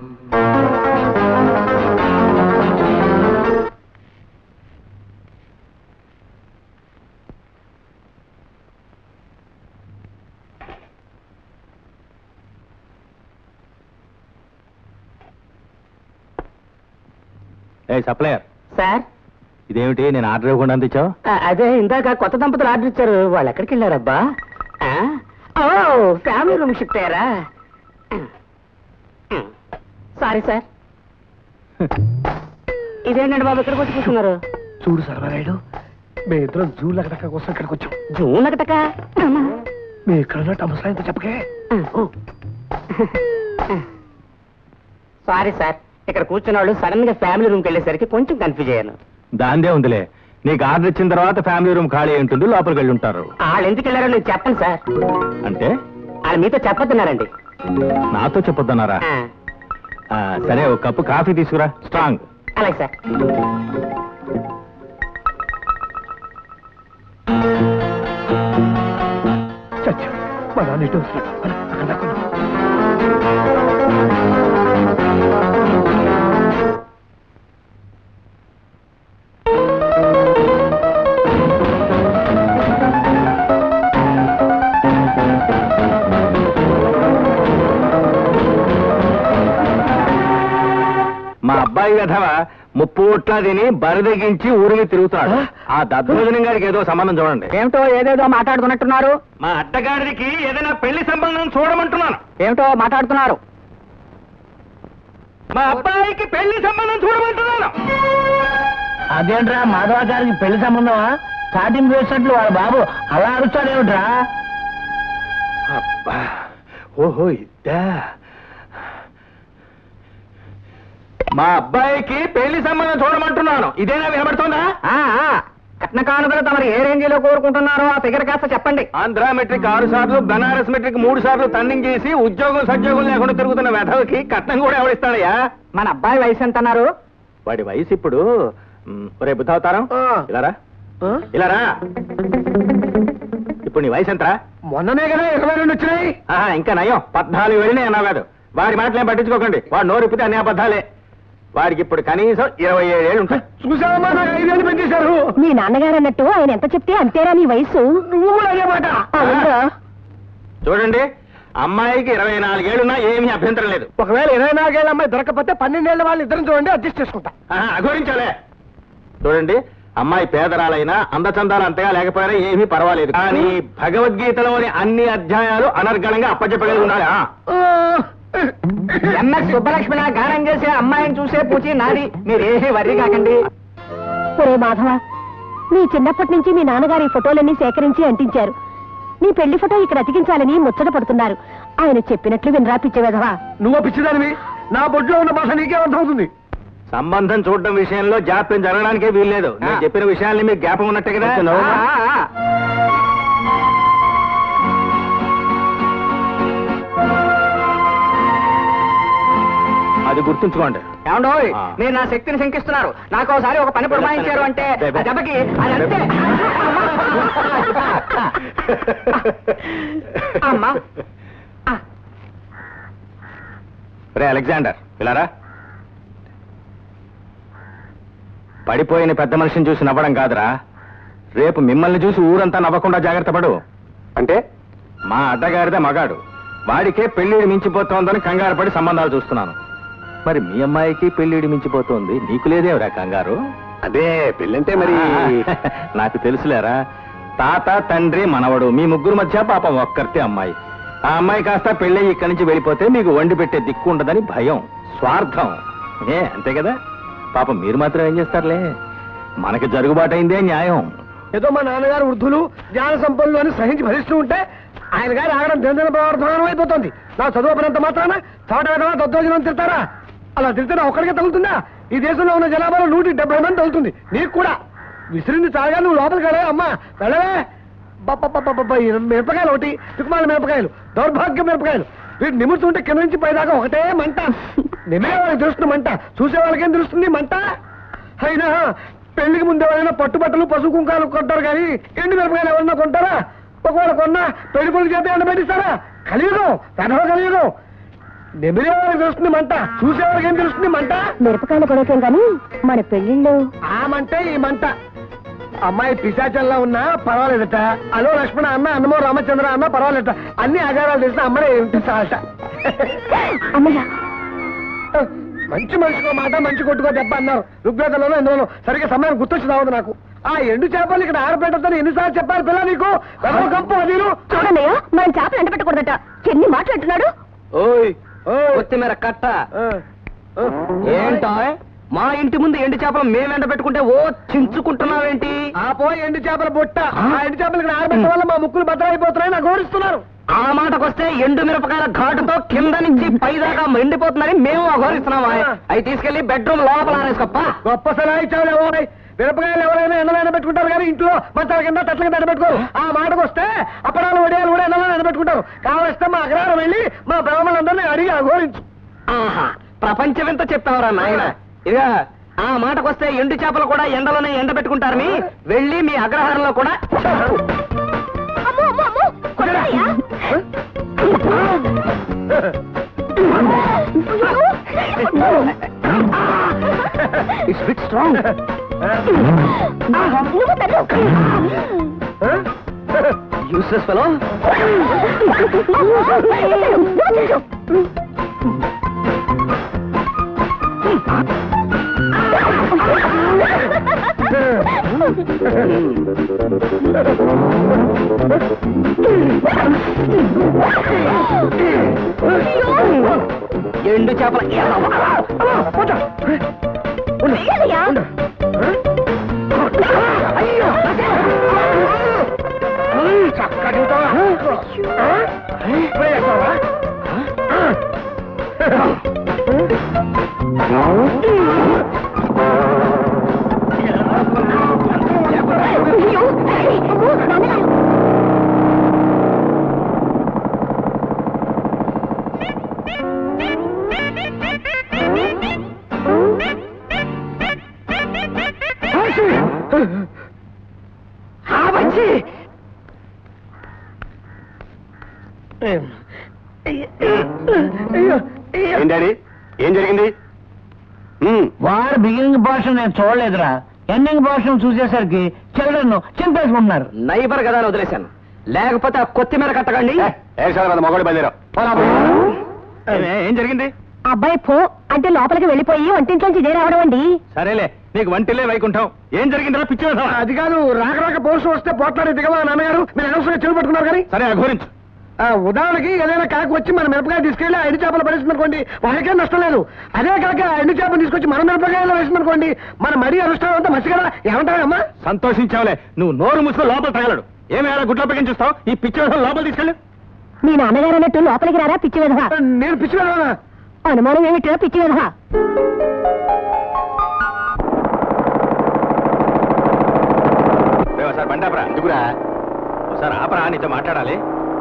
ఏ సప్లయర్ సార్ ఇదేమిటి నేను ఆర్డర్ ఇవ్వకుండా అందించావు ఆ, అదే ఇందాక కొత్త దంపతులు ఆర్డర్ ఇచ్చారు వాళ్ళు ఎక్కడికి వెళ్ళారబ్బా ఆ? ఓ ఫ్యామిలీ రూమ్ షిఫ్ట్ అయ్యారా సారీ సార్ ఇదేంటండి బాబు ఇక్కడికి వచ్చి కూర్చున్నారు చూడు సర్వరాయుడు మేము ఇద్దరం జూ లగడక కోసం ఇక్కడికి వచ్చాం జూన్ ఒకటక మీ ఇక్కడ ఉన్నట్టు అమ్మసాయంతో చెప్పకే సారీ సార్ ఇక్కడ కూర్చున్న వాళ్ళు సడన్ గా ఫ్యామిలీ రూమ్కి వెళ్ళేసరికి కొంచెం కన్ఫ్యూజ్ అయ్యాను దాందే ఉందిలే నీకు ఆర్డర్ ఇచ్చిన తర్వాత ఫ్యామిలీ రూమ్ ఖాళీ అయి ఉంటుంది లోపలికి వెళ్ళి ఉంటారు వాళ్ళు ఎందుకు వెళ్ళారో నేను చెప్పను సార్ అంటే వాళ్ళు మీతో చెప్పొద్దున్నారండి నాతో చెప్పొద్దన్నారా ఆ, ఆ, సరే ఒక కప్పు కాఫీ తీసుకురా స్ట్రాంగ్ అలాగే సార్ చచ్చా మా నాన్న ఇటు వస్తున్నాడు పద, అక్కడ దాక్కుందాం. మా అబ్బాయి కథవ ముప్పు ఒట్లా తిని బరిదగించి ఊరిని తిరుగుతాడు ఆ దద్దోజనం గారికి ఏదో సంబంధం చూడండి ఏమిటో ఏదేదో మాట్లాడుకున్నట్టున్నారు మా అత్తగారికి ఏదైనా పెళ్లి సంబంధం చూడమంటున్నాను ఏమిటో మాట్లాడుతున్నారు మా అబ్బాయికి పెళ్లి సంబంధం చూడమంటున్నాను అదేంట్రా మాధవాచారికి పెళ్లి సంబంధమా స్టార్టింగ్ చేసినట్లు వాళ్ళ బాబు అలా అరుస్తాడేమిట్రా అబ్బా ఓహో ఇద్దా మా అబ్బాయికి పెళ్లి సంబంధం చూడమంటున్నాను ఇదేనా వినబడుతోందా ఆ, ఆ, కట్న కానుకలు తమరు ఏ రేంజ్ లో కోరుకుంటున్నారో ఆ ఫిగర్ కాస్త చెప్పండి ఆంధ్ర మెట్రిక్ ఆరు సార్లు బనారస్ మెట్రిక్ మూడు సార్లు టన్నింగ్ చేసి ఉద్యోగం సద్యోగం లేకుండా తిరుగుతున్న వెధవకి కట్నం కూడా ఎవడిస్తాడయ్యా మన అబ్బాయి వయసు ఎంత అన్నారు వాడి వయసు ఇప్పుడు మ్, ఒరే బుద్ధవతారం ఆ. ఇలారా ఆ? ఇలారా ఇప్పుడు నీ వయసు ఎంతరా మొన్ననే కదా ఇరవై రెండు వచ్చినాయి ఆహా, ఇంకా నయం పద్నాలుగు వెళ్ళినాయి అన్నావు కాదు వాడి మాటలేం పట్టించుకోకండి వాడు నోరు ఇప్పితే అన్ని అబద్ధాలే వాడికి ఇప్పుడు కనీసం ఇరవై ఏళ్ళు ఉంటాయి చూసావమ్మా నాకు ఐదేళ్ళు పెంచేశారు మీ నాన్నగారు అన్నట్టు ఆయన ఎంత చెప్తే అంతేరా నీ వయసు నువ్వు కూడా అదే మాట అవునా? చూడండి అమ్మాయికి ఇరవై నాలుగేళ్లున్నా ఏమీ అభ్యంతరం లేదు ఒకవేళ ఇరవై నాలుగేళ్ళ అమ్మాయి దొరకకపోతే పన్నెండేళ్ల వాళ్ళు ఇద్దరం చూడండి అడ్జస్ట్ చేసుకుంటా ఆహా, అఘోరించాలే చూడండి అమ్మాయి పేదరాలైనా అందచందాలు అంతగా లేకపోయినా ఏమీ పర్వాలేదు కానీ భగవద్గీతలోని అన్ని అధ్యాయాలు అనర్గళంగా అప్పచెప్పగలిగి ఉండాలి ఆ. ఎంఎస్ సుబ్బలక్ష్మిలా గానం చేసే అమ్మాయిని చూసే పూచి నాది మీరేమీ వర్రీ కాకండి ఒరే మాధవ నీ చిన్నప్పటి నుంచి మీ నాన్నగారి ఈ ఫోటోలన్నీ సేకరించి అంటించారు నీ పెళ్లి ఫోటో ఇక్కడ అతికించాలని ముచ్చట పడుతున్నారు ఆయన చెప్పినట్లు వినరా పిచ్చి వెధవా నువ్వు పిచ్చిదానివి నా బొడ్లో ఉన్న భాష నీకే అర్థమవుతుంది సంబంధం చూడడం విషయంలో జాప్యం జరగడానికే వీల్లేదు నేను ఆ. చెప్పిన విషయాల్ని మీకు జ్ఞాపకం ఉన్నట్టే కదా కొంచెం నవ్వు. ఆ, ఆ, ఆ. అది గుర్తుంచుకోండి ఏమండోయ్ ఆ. మీరు నా శక్తిని శంకిస్తున్నారు నాకు ఒకసారి ఒక పని పురమాయించారు అంటే ఆ దెబ్బకి అది అంతే అమ్మా ఆ. రే అలెగ్జాండర్ ఇలారా పడిపోయిన పెద్ద మనిషిని చూసి నవ్వడం కాదురా రేపు మిమ్మల్ని చూసి ఊరంతా నవ్వకుండా జాగ్రత్త పడు అంటే మా అడ్డగారిదే మగాడు వాడికే పెళ్లిడి మించిపోతోందని కంగారు పడి సంబంధాలు చూస్తున్నాను మరి మీ అమ్మాయికి పెళ్లిడి మించిపోతోంది నీకు లేదేవరా కంగారు అదే పెళ్ళంటే మరి ఆ, నాకు తెలుసులేరా తాత తండ్రి మనవడు మీ ముగ్గురు మధ్య పాపం ఒక్కరితే అమ్మాయి ఆ అమ్మాయి కాస్త పెళ్ళి ఇక్కడి నుంచి వెళ్ళిపోతే మీకు వండి పెట్టే దిక్కు ఉండదని భయం స్వార్థం ఏ అంతే కదా పాపం మీరు మాత్రం ఏం చేస్తారులే మనకి జరుగుబాటైందే న్యాయం ఏదో మా నాన్నగారు వృద్ధులు జ్ఞాన సంపన్నులు అని సహించి భరిస్తూ ఉంటే ఆయన గారు ఆగడం దినదిన ప్రవర్తమానం అయిపోతుంది నా చదువు పడినంత మాత్రాన చోట విధవా దద్దోజనం తిడతారా అలా తిడితే నా ఒక్కడికే తగులుతుందా ఈ దేశంలో ఉన్న జనాభాలో నూటి డెబ్బై మంది తగులుతుంది నీకు కూడా విసిరింది చాలుగా నువ్వు లోపలికి వెళ్ళే అమ్మా వెళ్ళవే బబ్బబ్బబ్బబ్బ, ఈ మిరపకాయలు ఒకటి తుకుమాల మిరపకాయలు దౌర్భాగ్య మిరపకాయలు వీటి నిమురుతుంటే కింద నుంచి పైదాకా ఒకటే మంట నిమే వాళ్ళకి తెలుస్తుంది మంట చూసే వాళ్ళకేం తెలుస్తుంది మంట అయినా పెళ్లికి ముందు ఎవరైనా పట్టుబట్టలు పసుపు కుంకాలు కొంటారు కానీ ఎండు మిరపకాయలు ఎవరన్నా కొంటారా ఒకవేళ కొన్నా పెళ్లి కొడుకు చేత ఎండబెట్టిస్తారా కలియుగం పెదవ కలియుగం నెమిరే వాళ్ళకి తెలుస్తుంది మంట చూసేవాళ్ళకి ఏం తెలుస్తుంది మంట మిరపకాయల గొడవకేం కానీ మన పెళ్లిళ్ళు ఆ మంటే ఈ మంట అమ్మాయి పిశాచంలా ఉన్నా పర్వాలేదట అలో లక్ష్మణ అన్న అన్నమో రామచంద్ర అన్న పర్వాలేదట అన్ని ఆగారాలు తెలిసిన అమ్మడే ఉంటే చాలట అమ్మయ్య మంచి మనిషికో మాట మంచి కొట్టుకో దెబ్బ అన్నారు ఋగ్వేదంలోనో ఎందులోనో సరిగ్గా సమయం గుర్తొచ్చి రావద్దు నాకు ఆ ఎండు చేపలు ఇక్కడ ఆరబెట్టద్దని ఎన్నిసార్లు చెప్పారు పిల్ల నీకు వెదవ కంపు అది చూడన్నయ్య మనం చేపలు ఎండ పెట్టకూడదట ఎన్ని మాట్లాడుతున్నాడు ఓయ్ కొత్తిమీర కట్ట ఏంటో మా ఇంటి ముందు ఎండు చేపలు మేము ఎండ పెట్టుకుంటే ఓ చించుకుంటున్నావేంటి ఆ పోయి ఎండు చేపల బొట్ట ఆ ఎండు చేపలు ఇక్కడ ఆరబెట్టడం వల్ల మా ముక్కులు భద్రైపోతున్నాయి నాకు గౌరవిస్తున్నారు ఆ మాటకొస్తే ఎండు మిరపకాయల ఘాటుతో కింద నుంచి పైదాకా ఎండిపోతుందని మేము అఘోరిస్తున్నామా అవి తీసుకెళ్లి బెడ్రూమ్ లోపల ఆరేసుకోప్ప గొప్ప సలహా ఇచ్చావు ఎవరై మిరపకాయలు ఎవరైనా ఎండలో పెట్టుకుంటారు కానీ ఇంట్లో మంచాల కింద తట్ల కింద ఎండబెట్టుకోరు ఆ మాటకు వస్తే అప్పడాలు వడియాలు కూడా ఎండలో ఎండబెట్టుకుంటారు కావలిస్తే మా అగ్రహారం వెళ్ళి మా బ్రాహ్మణులందరినీ అడిగి అఘోరించు ఆహా ప్రపంచం ఎంత చెప్పావురా నాయన ఇక ఆ మాటకొస్తే ఎండు చేపలు కూడా ఎండలోనే ఎండ పెట్టుకుంటారని వెళ్ళి మీ అగ్రహారంలో కూడా చెప్పు. అమ్మో అమ్మో అమ్మో కొట్టయ్యా ఇట్స్ బిట్ స్ట్రాంగ్ నువ్వు తల్లు యూస్లెస్ ఫెలో ఎండు చేపల వెయ్యాలయ్యా అయ్యో అమ్మో, నాన్నగారు. ఏం డాడీ ఏం జరిగింది ఉమ్, వారు బిగినింగ్ పోర్షన్ నేను చూడలేదురా ఎండింగ్ పోర్షన్ చూసేసరికి చిల్డ్రన్ చింపేసుకుంటున్నారు నైబర్ కదా అని వదిలేశాను లేకపోతే ఆ కొత్తిమీర కట్టకండి ఏ, ఏ సార్ మన మొగడు బయలుదేరావు ఏం జరిగింది అబ్బాయి పో అంటే లోపలికి వెళ్ళిపోయి వంటింట్లోంచి ఇదే రావడం అండి సరేలే నీకు వంటిలే వైకుంఠం ఏం జరిగిందిరా పిచ్చి వేధవా? అది కాదు రాక రాక పౌరుషం వస్తే పోట్లాడే దిగవా నాన్నగారు మీరు అనవసరంగా చెవి పట్టుకున్నారు కానీ సరే అఘోరించు ఆ, ఉదాహరణకి ఏదైనా కాకి వచ్చి మన మిరపకాయ తీసుకెళ్లి ఆ ఎండు చేపలు పడేసింది అనుకోండి వాళ్ళకేం నష్టం లేదు అదే కాక ఆ ఎండు చేపలు తీసుకొచ్చి మన మిరపకాయలో వేసింది అనుకోండి మన మరీ అనుష్ఠానం అంతా మంచి కదా ఏమంటారమ్మా సంతోషించావులే నువ్వు నోరు మూసుకో లోపల తగలడు ఏమి అలా గుడ్లో పెగించుస్తావు ఈ పిచ్చి వేధవా లోపల తీసుకెళ్ళు మీ నాన్నగారు అన్నట్టు లోపలికి రారా పిచ్చి విధవా నేను పిచ్చి వెళ్ళానా అనుమానం ఏమిటో పిచ్చి విధవా ఒకసారి బండి ఆపరా ఎందుకురా ఒకసారి ఆపరా నీతో మాట్లాడాలి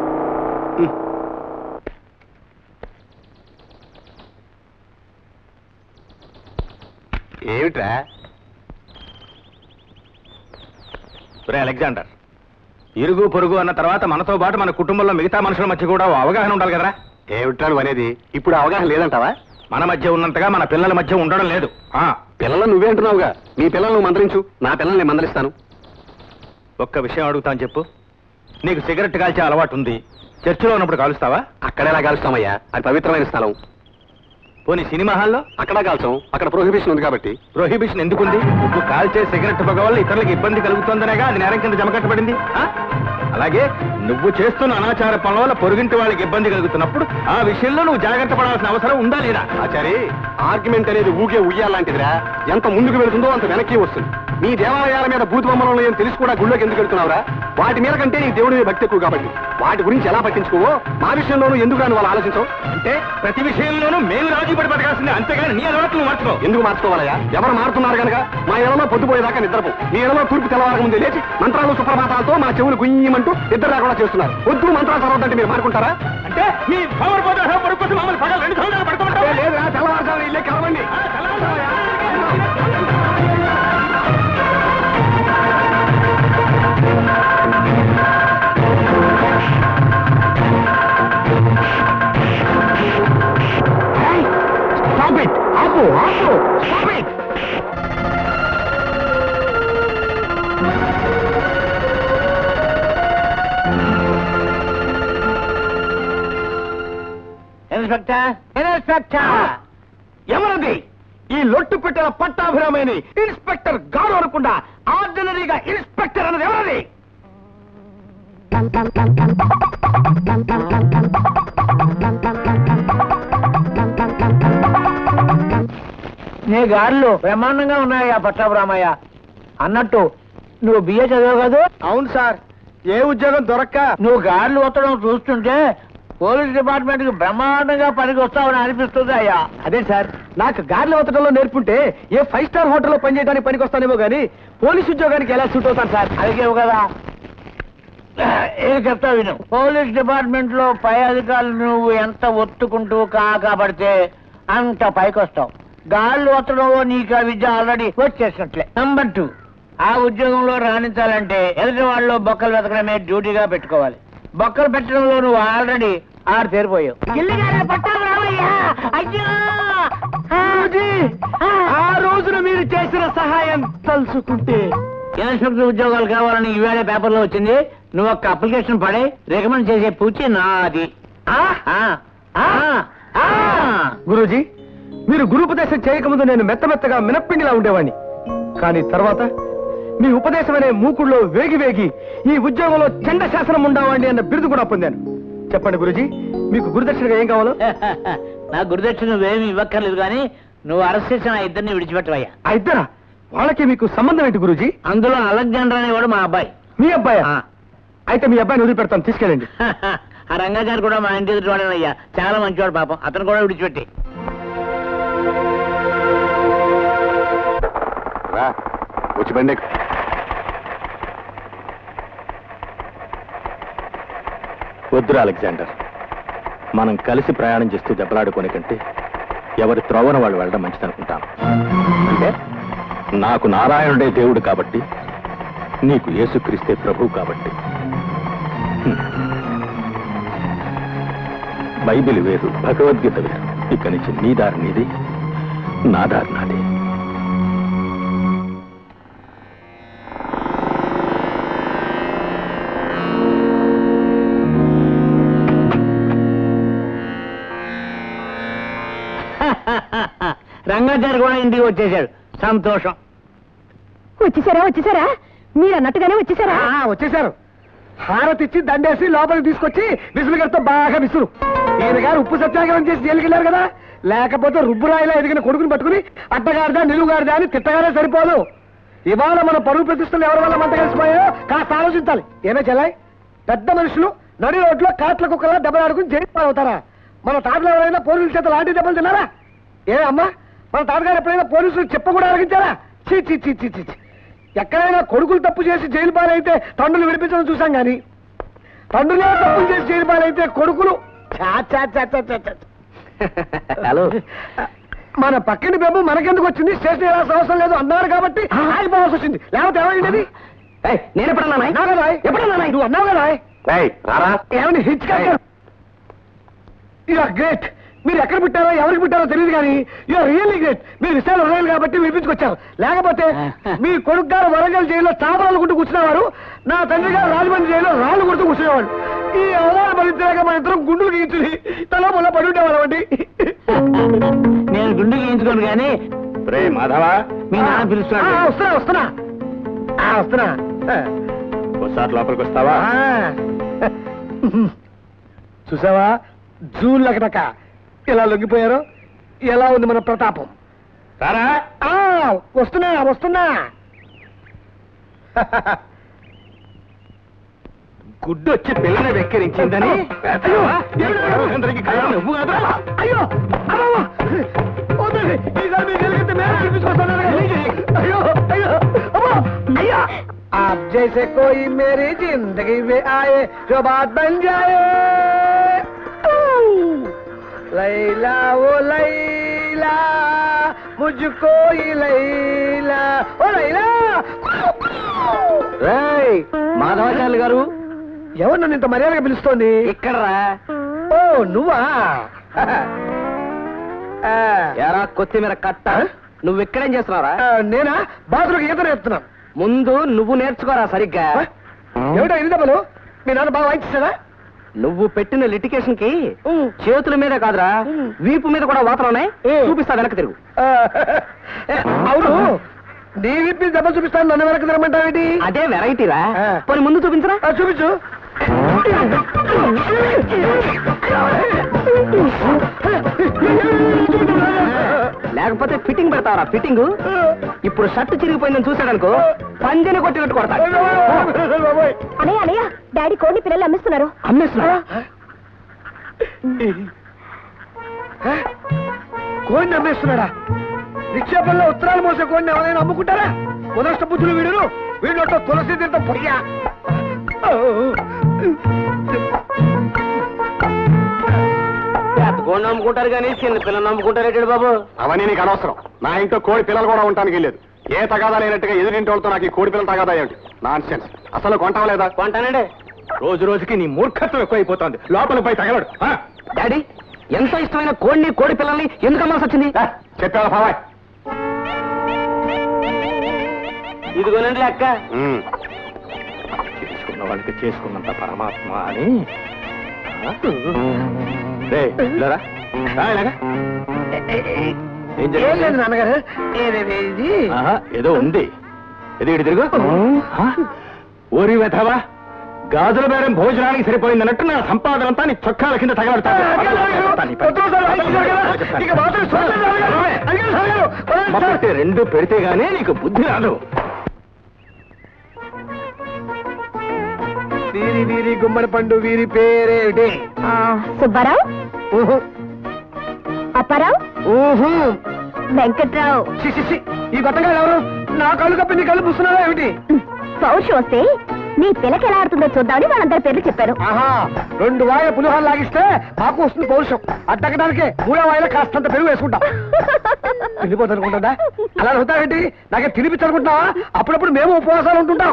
ఏమిట్రా ఒరే అలెగ్జాండర్ ఇరుగు పొరుగు అన్న తర్వాత మనతో పాటు మన కుటుంబంలో మిగతా మనుషుల మధ్య కూడా ఓ అవగాహన ఉండాలి కదరా ఏమిట్రా నువ్వు అనేది ఇప్పుడు అవగాహన లేదంటావా మన మధ్య ఉన్నంతగా మన పిల్లల మధ్య ఉండడం లేదు ఆ పిల్లలు నువ్వే అంటున్నావుగా నీ పిల్లల్ని నువ్వు మందలించు నా పిల్లల్ని నేను మందలిస్తాను ఒక్క విషయం అడుగుతాను చెప్పు నీకు సిగరెట్ కాల్చే అలవాటు ఉంది చర్చిలో ఉన్నప్పుడు కాలుస్తావా అక్కడేలా కాలుస్తామయ్యా అది పవిత్రమైన స్థలం పోనీ సినిమా హాల్లో అక్కడ కాల్చాం అక్కడ ప్రొహిబిషన్ ఉంది కాబట్టి ప్రొహిబిషన్ ఎందుకుంది నువ్వు కాల్చే సిగరెట్ పొగ వల్ల ఇతరులకు ఇబ్బంది కలుగుతుందనేగా అది నేరం కింద జమకట్టబడింది ఆ? అలాగే నువ్వు చేస్తున్న అనాచార పనుల వల్ల పొరుగింటి వాళ్ళకి ఇబ్బంది కలుగుతున్నప్పుడు ఆ విషయంలో నువ్వు జాగ్రత్త పడాల్సిన అవసరం ఉందా లేదా ఆచారి ఆర్గ్యుమెంట్ అనేది ఊగే ఉయ్యాలంటిదిరా ఎంత ముందుకు వెళుతుందో అంత వెనక్కి వస్తుంది నీ దేవాలయాల మీద భూత బొమ్మలు ఉన్నాయని తెలిసి కూడా గుళ్ళోకి ఎందుకు వెళ్తున్నావురా వాటి మీద కంటే నీ దేవుడి మీద భక్తి ఎక్కువ కాబట్టి వాటి గురించి ఎలా పట్టించుకోవో మా విషయంలోనూ ఎందుకు రాని వాళ్ళు ఆలోచించవు అంటే ప్రతి విషయంలోనూ మేము రాజీ పడి బతకాల్సిందే అంతేగాని నీ అలవాట్లు మార్చుకో ఎందుకు మార్చుకోవాలయ్యా ఎవరు మారుతున్నారు కనుక మా ఇళ్లలో పొద్దుపోయేదాకా నిద్రపో మీ ఇళ్లలో తూర్పు తెల్లవారక ముందే లేచి మంత్రాలు సుప్రభాతాలతో మా చెవులు గుయ్యమంటూ నిద్ర రాకుండా చేస్తున్నారు వద్దు మంత్రాలు చదవద్దంటే మీరు మారుకుంటారా అంటే మీ పవర్ పోతే పరుపు కోసం మమ్మల్ని పగలు రెండు సంవత్సరాలు పడుతుంటావు లేదురా తెల్లవారుజామున ఇల్లే కలవండి Stop it! ఆపు ఆపు Stop it! ఇన్స్పెక్టర్ ఇన్స్పెక్టర్ ఎవరది ఈ లొట్టు పెట్టిన పట్టాభిరామని ఇన్స్పెక్టర్ గారు అనుకుండా ఆర్డినరీగా ఇన్స్పెక్టర్ అన్నది ఎవరది నీ గారులు బ్రహ్మాండంగా ఉన్నాయా పట్టాభరామయ్య అన్నట్టు నువ్వు బిఏ చదివావు కాదు అవును సార్ ఏ ఉద్యోగం దొరక్క నువ్వు గార్లు ఒత్తడం చూస్తుంటే పోలీస్ డిపార్ట్మెంట్ కి బ్రహ్మాండంగా పనికి వస్తావని అనిపిస్తుంది అయ్యా అదే సార్ నాకు గార్లు వత్తడంలో నేర్పుంటే ఏ ఫైవ్ స్టార్ హోటల్లో పనిచేయడానికి పనికి వస్తానేమో కానీ పోలీస్ ఉద్యోగానికి ఎలా సూట్ అవుతాను సార్ అడిగేవు కదా ఏం చెప్తా విను పోలీస్ డిపార్ట్మెంట్ లో పై అధికారులు నువ్వు ఎంత ఒత్తుకుంటూ కాకపడితే అంత పైకి వస్తావు గాళ్ళు ఒత్తడంలో నీకు ఆ విద్య ఆల్రెడీ వచ్చేసినట్లే నంబర్ టూ ఆ ఉద్యోగంలో రాణించాలంటే ఎదుటి వాళ్ళు బొక్కలు వెతకడమే డ్యూటీగా పెట్టుకోవాలి బొక్కలు పెట్టడంలో నువ్వు ఆల్రెడీ ఆరు తేరిపోయావు ఆ రోజున మీరు చేసిన సహాయం తలుచుకుంటే ఇన్స్పెక్టర్ ఉద్యోగాలు కావాలని ఈవేళ పేపర్లో వచ్చింది నువ్వు ఒక అప్లికేషన్ పడే రికమెండ్ చేసే పూచి నాది ఆ, ఆ, ఆ, ఆ. గురూజీ మీరు గురుపదేశం చేయకముందు నేను మెత్త మెత్తగా మినప్పిండిలా ఉండేవాడిని కానీ తర్వాత మీ ఉపదేశం అనే మూకుడులో వేగి వేగి ఈ ఉద్యోగంలో చండ శాసనం ఉండవండి అన్న బిరుదు కూడా పొందాను చెప్పండి గురుజీ మీకు గురుదక్షిణగా ఏం కావాలో నా గురుదక్షిణ నువ్వేమి ఇవ్వక్కర్లేదు కానీ నువ్వు అరెస్ట్ చేసిన ఆ ఇద్దరిని విడిచిపెట్టవయ్యా ఆ ఇద్దరా వాళ్ళకి మీకు సంబంధం ఏంటి గురుజీ అందులో అలెగ్జాండర్ అనేవాడు మా అబ్బాయి మీ అబ్బాయి ఆ. అయితే మీ అబ్బాయిని వదిలిపెడతాను తీసుకెళ్ళండి ఆ రంగాచారి కూడా మా ఇంటి ఎదుటి వాడేనయ్యా చాలా మంచివాడు పాపం అతను కూడా విడిచిపెట్టి రా వచ్చి బండి ఎక్కు. వద్దురా అలెగ్జాండర్ మనం కలిసి ప్రయాణం చేస్తూ దెబ్బలాడుకోని కంటే ఎవరి త్రోవన వాళ్ళు వెళ్ళడం మంచిదనుకుంటాను అంటే నాకు నారాయణుడే దేవుడు కాబట్టి నీకు యేసుక్రీస్తే ప్రభువు కాబట్టి హ్మ్. బైబిల్ వేరు భగవద్గీత వేరు ఇక్కడి నుంచి నీ దారి నీది నా దారి నాది రంగాచారి కూడా ఇంటికి వచ్చేసాడు సంతోషం వచ్చేసారా వచ్చేసారా మీరు అన్నట్టుగానే వచ్చేసారా ఆ, వచ్చేసారు హారతి ఇచ్చి దండేసి లోపలికి తీసుకొచ్చి విసులుగారితో బాగా విసురు ఈయన గారు ఉప్పు సత్యాగ్రహం చేసి జైలుకెళ్ళారు కదా లేకపోతే రుబ్బురాయిలా ఎదిగిన కొడుకుని పట్టుకుని అట్టగారిదా నిలువుగారిదా అని తిట్టగానే సరిపోదు ఇవాళ మన పరువు ప్రతిష్టలు ఎవరి వల్ల మంట కలిసిపోయాయో కాస్త ఆలోచించాలి ఏమే చెల్లాయి పెద్ద మనుషులు నడి రోడ్లో కాట్ల కుక్కలా దెబ్బలాడుకుని జైలు పాలవుతారా మన తాతలు ఎవరైనా పోలీసుల చేత లాంటి దెబ్బలు తిన్నారా ఏ అమ్మా మన తాతగారు ఎప్పుడైనా పోలీసులు చెప్ప కూడా అడిగించారా చీ చీ చీ చీ చీ చీ. ఎక్కడైనా కొడుకులు తప్పు చేసి జైలు పాలైతే తండ్రులు విడిపించడం చూసాం గాని తండ్రులే తప్పులు చేసి జైలు పాలైతే కొడుకులు చా, చా, చా, చా, చా, చా. హలో మన పక్కని బాబు మనకెందుకు వచ్చింది స్టేషన్ వెళ్ళాల్సిన అవసరం లేదు అన్నారు కాబట్టి ఆగిపోవాల్సి వచ్చింది లేకపోతే ఏమైంది ఏయ్, నేను ఎప్పుడన్నా నాయ్? అన్నావు కదా ఎప్పుడన్నా నాయ్? నువ్వు అన్నావు కదా ఏయ్, రారా ఏమని హిచ్ ఆర్ గ్రేట్ మీరు ఎక్కడ పుట్టారో ఎవరికి పుట్టారో తెలియదు కానీ యూఆర్ రియల్లీ గ్రేట్ మీరు విషయాలు హృదయాలు కాబట్టి వినిపించుకొచ్చారు లేకపోతే మీ కొడుకు గారు వరంగల్ జైల్లో చాపరాలు కొట్టు కూర్చునేవారు నా తండ్రి గారు రాజమండ్రి జైల్లో రాళ్ళు కొడుతూ కూర్చునేవాడు ఈ అవమాన భరించలేక మన ఇద్దరం గుండులు గీయించుని తల ముల్ల పడి ఉండేవాళ్ళం అండి నేను గుండు గీయించుకోను కానీ రే మాధవా మీ నాన్న పిలుస్తున్నాడు ఆ, వస్తున్నా వస్తున్నా ఆ, వస్తున్నా ఒకసారి లోపలికి వస్తావా ఆ. చూసావా జూన్ లగటక ఎలా లొంగిపోయారో ఎలా ఉంది మన ప్రతాపం రారా ఆ వస్తున్నా వస్తున్నా గుడ్డు వచ్చి పిల్లని వెక్కిరించిందని అయ్యో, అందరికీ కళ్ళ నువ్వు కాదురా? అయ్యో అమ్మమ్మ! వద్దండి, ఈసారి మీరు గెలిగితే నేను చూపించుకొస్తాను కదా. అయ్యో అయ్యో అమ్మో అయ్యా आप जैसे कोई मेरी जिंदगी में आए जो बात बन जाए लैला वो लैला मुझको ही लैला ओ लैला రేయ్ మాధవాచార్యులు గారు ఎవరు నన్ను ఇంత మర్యాదగా పిలుస్తోంది ఇక్కడరా ఓ నువ్వా ఆ, ఎరా కొత్తిమీర కట్ట నువ్వు ఇక్కడేం చేస్తున్నావురా ఆ, నేనా బాత్రూమ్కి ఈత నేర్పుతున్నాను ముందు నువ్వు నేర్చుకోరా సరిగ్గా ఏమిటో ఎన్ని దెబ్బలు మీ నాన్న బాగా వాయించారా నువ్వు పెట్టిన లిటికేషన్ కి చేతుల మీద కాదురా వీపు మీద కూడా వాతలు ఉన్నాయి చూపిస్తా వెనక్కి తిరుగు అవును నీ విప్పి దెబ్బ చూపిస్తాను నన్ను వెనక్కి తిరగమంటావేంటి అదే వెరైటీరా ఆ. పోనీ ముందు చూపించరా ఆ, చూపించు లేకపోతే ఫిట్టింగ్ పెడతావరా ఫిట్టింగ్ ఇప్పుడు షర్ట్ చిరిగిపోయిందని చూశాడనుకో పంజని కొట్టినట్టు కొడతాడు బాబోయ్. అనయ్య అనయ్య డాడీ కోడిని పిల్లలు అమ్మిస్తున్నారు అమ్మేస్తున్నా కోడిని అమ్మేస్తున్నాడా నిక్షేపంలో ఉత్తరాలు మోసే కోడిని ఎవరైనా అమ్ముకుంటారా ఉదష్ట బుద్ధులు వీడును వీడిలో తులసి తీర్థం పొయ్యా పెద్దకోండి నమ్ముకుంటారు కానీ చిన్న పిల్లలు నమ్ముకుంటారేటాడు బాబు అవన్నీ నీకు అనవసరం నా ఇంట్లో కోడి పిల్లలు కూడా ఉండటానికి లేదు ఏ తగాదా లేనట్టుగా ఎదురింటి వాళ్ళతో నాకు ఈ కోడి పిల్లలు తగాదా ఏమిటి నాన్ సెన్స్ అసలు కొంటావలేదా కొంటానండి రోజు రోజుకి నీ మూర్ఖత్వం ఎక్కువైపోతుంది లోపల పై తగలడు ఆ? డాడీ ఎంతో ఇష్టమైన కోడిని కోడి పిల్లల్ని ఎందుకు అమ్మాల్సి వచ్చింది ఆ, చెప్పావా బాబాయ్ ఇదిగోనండి లెక్క ఉమ్. చేసుకున్న వాళ్ళకి చేసుకున్నంత పరమాత్మ అని ఆ? రేయ్, ఇలారా. రా, ఇలాగా. ఏం ఏం జరిగింది? లేదు నాన్నగారు ఏదేది ఇది ఆహా, ఏదో ఉంది ఇది ఇటు తిరుగు ఆ? ఓరి వెధవా గాజుల బేరం భోజనానికి సరిపోయిందన్నట్టు నా సంపాదన అంతా నీ చొక్కాల కింద తగలడతాను ఇక మాత్రం చూడండి నాన్నగారు. అయ్యో, నాన్నగారు. మొదటి రెండు పెడితే గానీ నీకు బుద్ధి రాదు వీరి వీరి గుమ్మడి పండు వీరి పేరేటి సుబ్బారావు ఊహు, అప్పారావు ఊహు. వెంకట్రావు చి, చి, చి. ఈ కొత్తగా ఎవరు నా కళ్ళు కప్పి నీ కళ్ళు పుస్తున్నారా ఏమిటి పౌరుషం వస్తే నీ పిల్లకి ఎలా ఆడుతుందో చూద్దామని వాళ్ళందరి పేర్లు చెప్పారు ఆహా రెండు వాయిల పులిహోర లాగిస్తే మాకు వస్తుంది పౌరుషం అడ్డకడానికే మూడో వాయిల కాస్తంత పెరుగు వేసుకుంటాం తినిపోతనుకుంటుందా అలా అవుతావేంటి నాకే తినిపించనుకుంటున్నావా అప్పుడప్పుడు మేము ఉపవాసాలు ఉంటుంటాం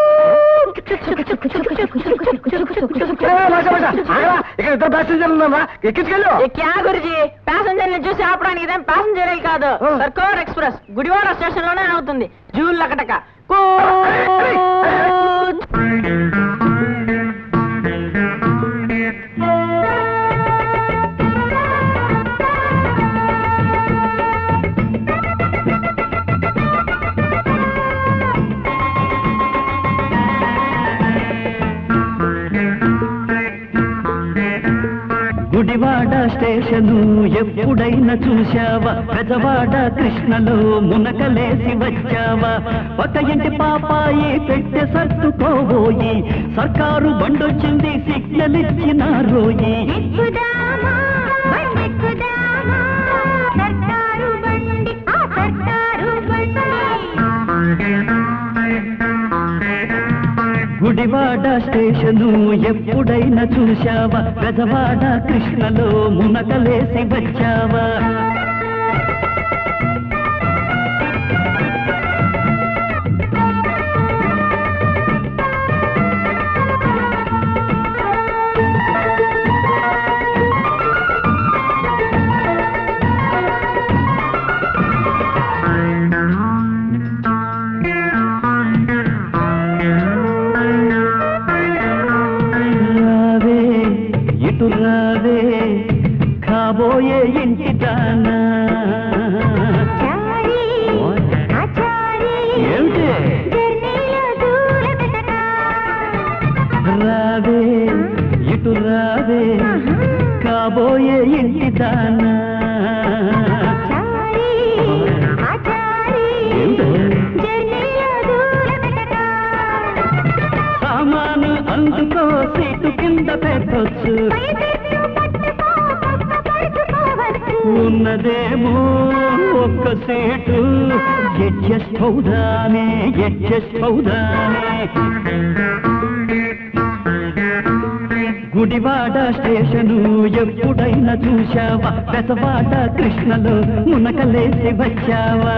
ఏ, భాష, భాష. ఆగరా, ఇక్కడ ఇద్దరు ప్యాసింజర్లు ఉన్నారా ఎక్కించుకెళ్ళు క్యా గురుజీ ప్యాసింజర్ ని చూసి ఆపడానికి ఇదేం ప్యాసింజర్ కాదు ఆ. సర్కోర్ ఎక్స్ప్రెస్ గుడివాడ స్టేషన్ లోనే అవుతుంది జూన్ లకటక గుడివాడ స్టేషను ఎప్పుడైనా చూశావా పెదవాడ కృష్ణలో మునకలేసి వచ్చావా ఒక ఇంటి పాపాయి పెట్టె సర్దుకోబోయి సర్కారు బండొచ్చింది సిగ్నల్ ఇచ్చిన రోయి గుడివాడ స్టేషను ఎప్పుడైనా చూశావా పెదవాడ కృష్ణలో మునకలేసి వచ్చావా రావే ఇటు రావే కాబోయే ఇంటి దానా ఏమిటి రావే ఇటు రావే కాబోయే ఇంటి దానా ఏమిటి సామాను అందుకో సీటు కింద పెట్టొచ్చు ఉన్నదేమో ఒక్క సీటు అడ్జస్ట్ అవుదానే అడ్జస్ట్ అవుదానే గుడివాడ స్టేషను ఎప్పుడైనా చూశావా పెసవాడ కృష్ణలో మునకలేసి వచ్చావా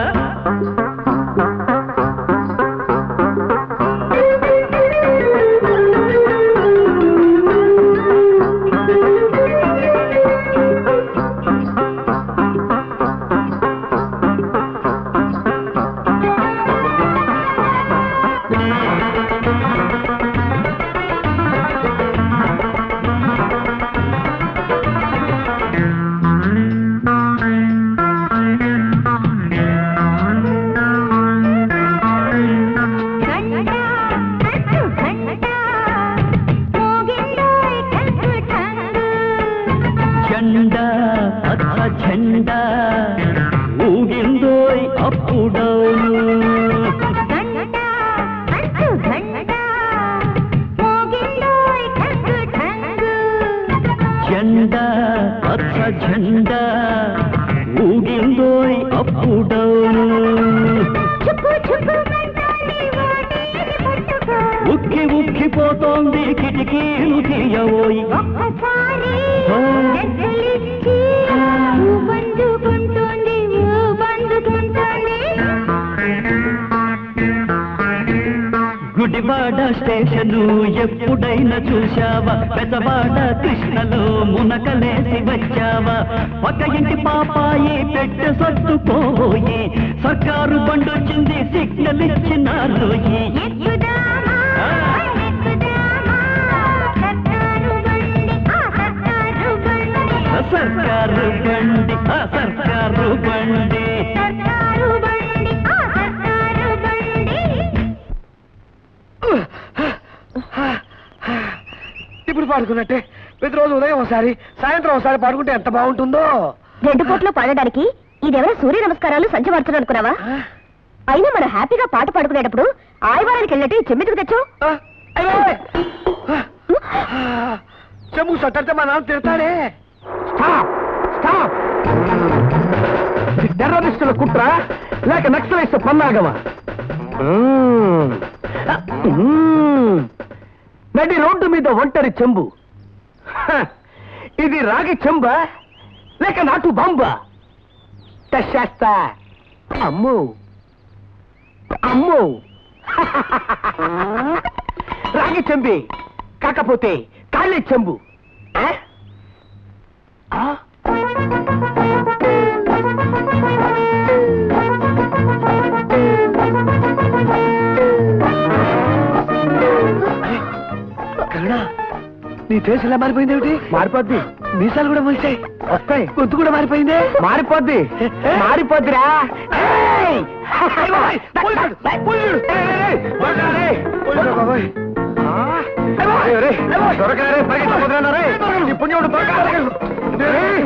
జెండా అచ్చ జెండా ఊగిందోయ్ అప్పుడౌను జెండా అచ్చ జెండా ఊగిందోయ్ అప్పుడౌను ఉక్కి ఉక్కిపోతోంది కిటికీలు తీయవోయ్ గుడివాడ స్టేషను ఎప్పుడైనా చూశావా పెదవాడ కృష్ణలో మునకలేసి వచ్చావా ఒక ఇంటి పాపాయి పెట్టె సర్దుకోయి సర్కారు బండొచ్చింది సిగ్నల్ ఇచ్చినారు సర్కారు బండి ఆ సర్కారు బండి ఇప్పుడు పాడుకున్నట్టే ప్రతిరోజు ఉదయం ఒకసారి సాయంత్రం ఒకసారి పాడుకుంటే ఎంత బాగుంటుందో రెండు పూట్లు పాడడానికి ఇదెవరో సూర్య నమస్కారాలు సంచమార్చడం అనుకున్నావా అయినా మనం హ్యాపీగా పాట పాడుకునేటప్పుడు ఆదివారానికి వెళ్ళినట్టు ఈ చెమ్మెతుకు తెచ్చావు ఆ, అయ్య బాబోయ్. ఆ, చెంబు సట్టడితే మా నాన్న తిడతాడే స్టాప్ స్టాప్ టెర్రరిస్టుల కుట్ర లేక నక్సలైట్స్ పన్నాగమా మ్మ్. మ్మ్. నడి రోడ్డు మీద ఒంటరి చెంబు హ, ఇది రాగి చెంబ లేక నాటు బాంబ టెస్ట్ చేస్తా అమ్ము అమ్ము రాగి చెంబి కాకపోతే కాళ్ళే చెంబు ఆ? ఆ? కరుణ నీ ఫేస్ ఎలా మారిపోయింది ఏమిటి మారిపోద్ది మీసాలు కూడా మొలిచాయి వస్తాయి గొంతు కూడా మారిపోయింది మారిపోద్ది మారిపోద్దిరా ఏయ్! అయ్య బాబోయ్, పోలీసుడు, పోలీసుడు. ఏయ్, ఏయ్, ఏయ్, దొరకాలి. పోలీసుడు బాబోయ్. ఏయ్, రేయ్, దొరకరా రే, పరిగెత్తి కుదరనా రే? ఈ పుణ్యముడు దొరకాలి. ఏయ్!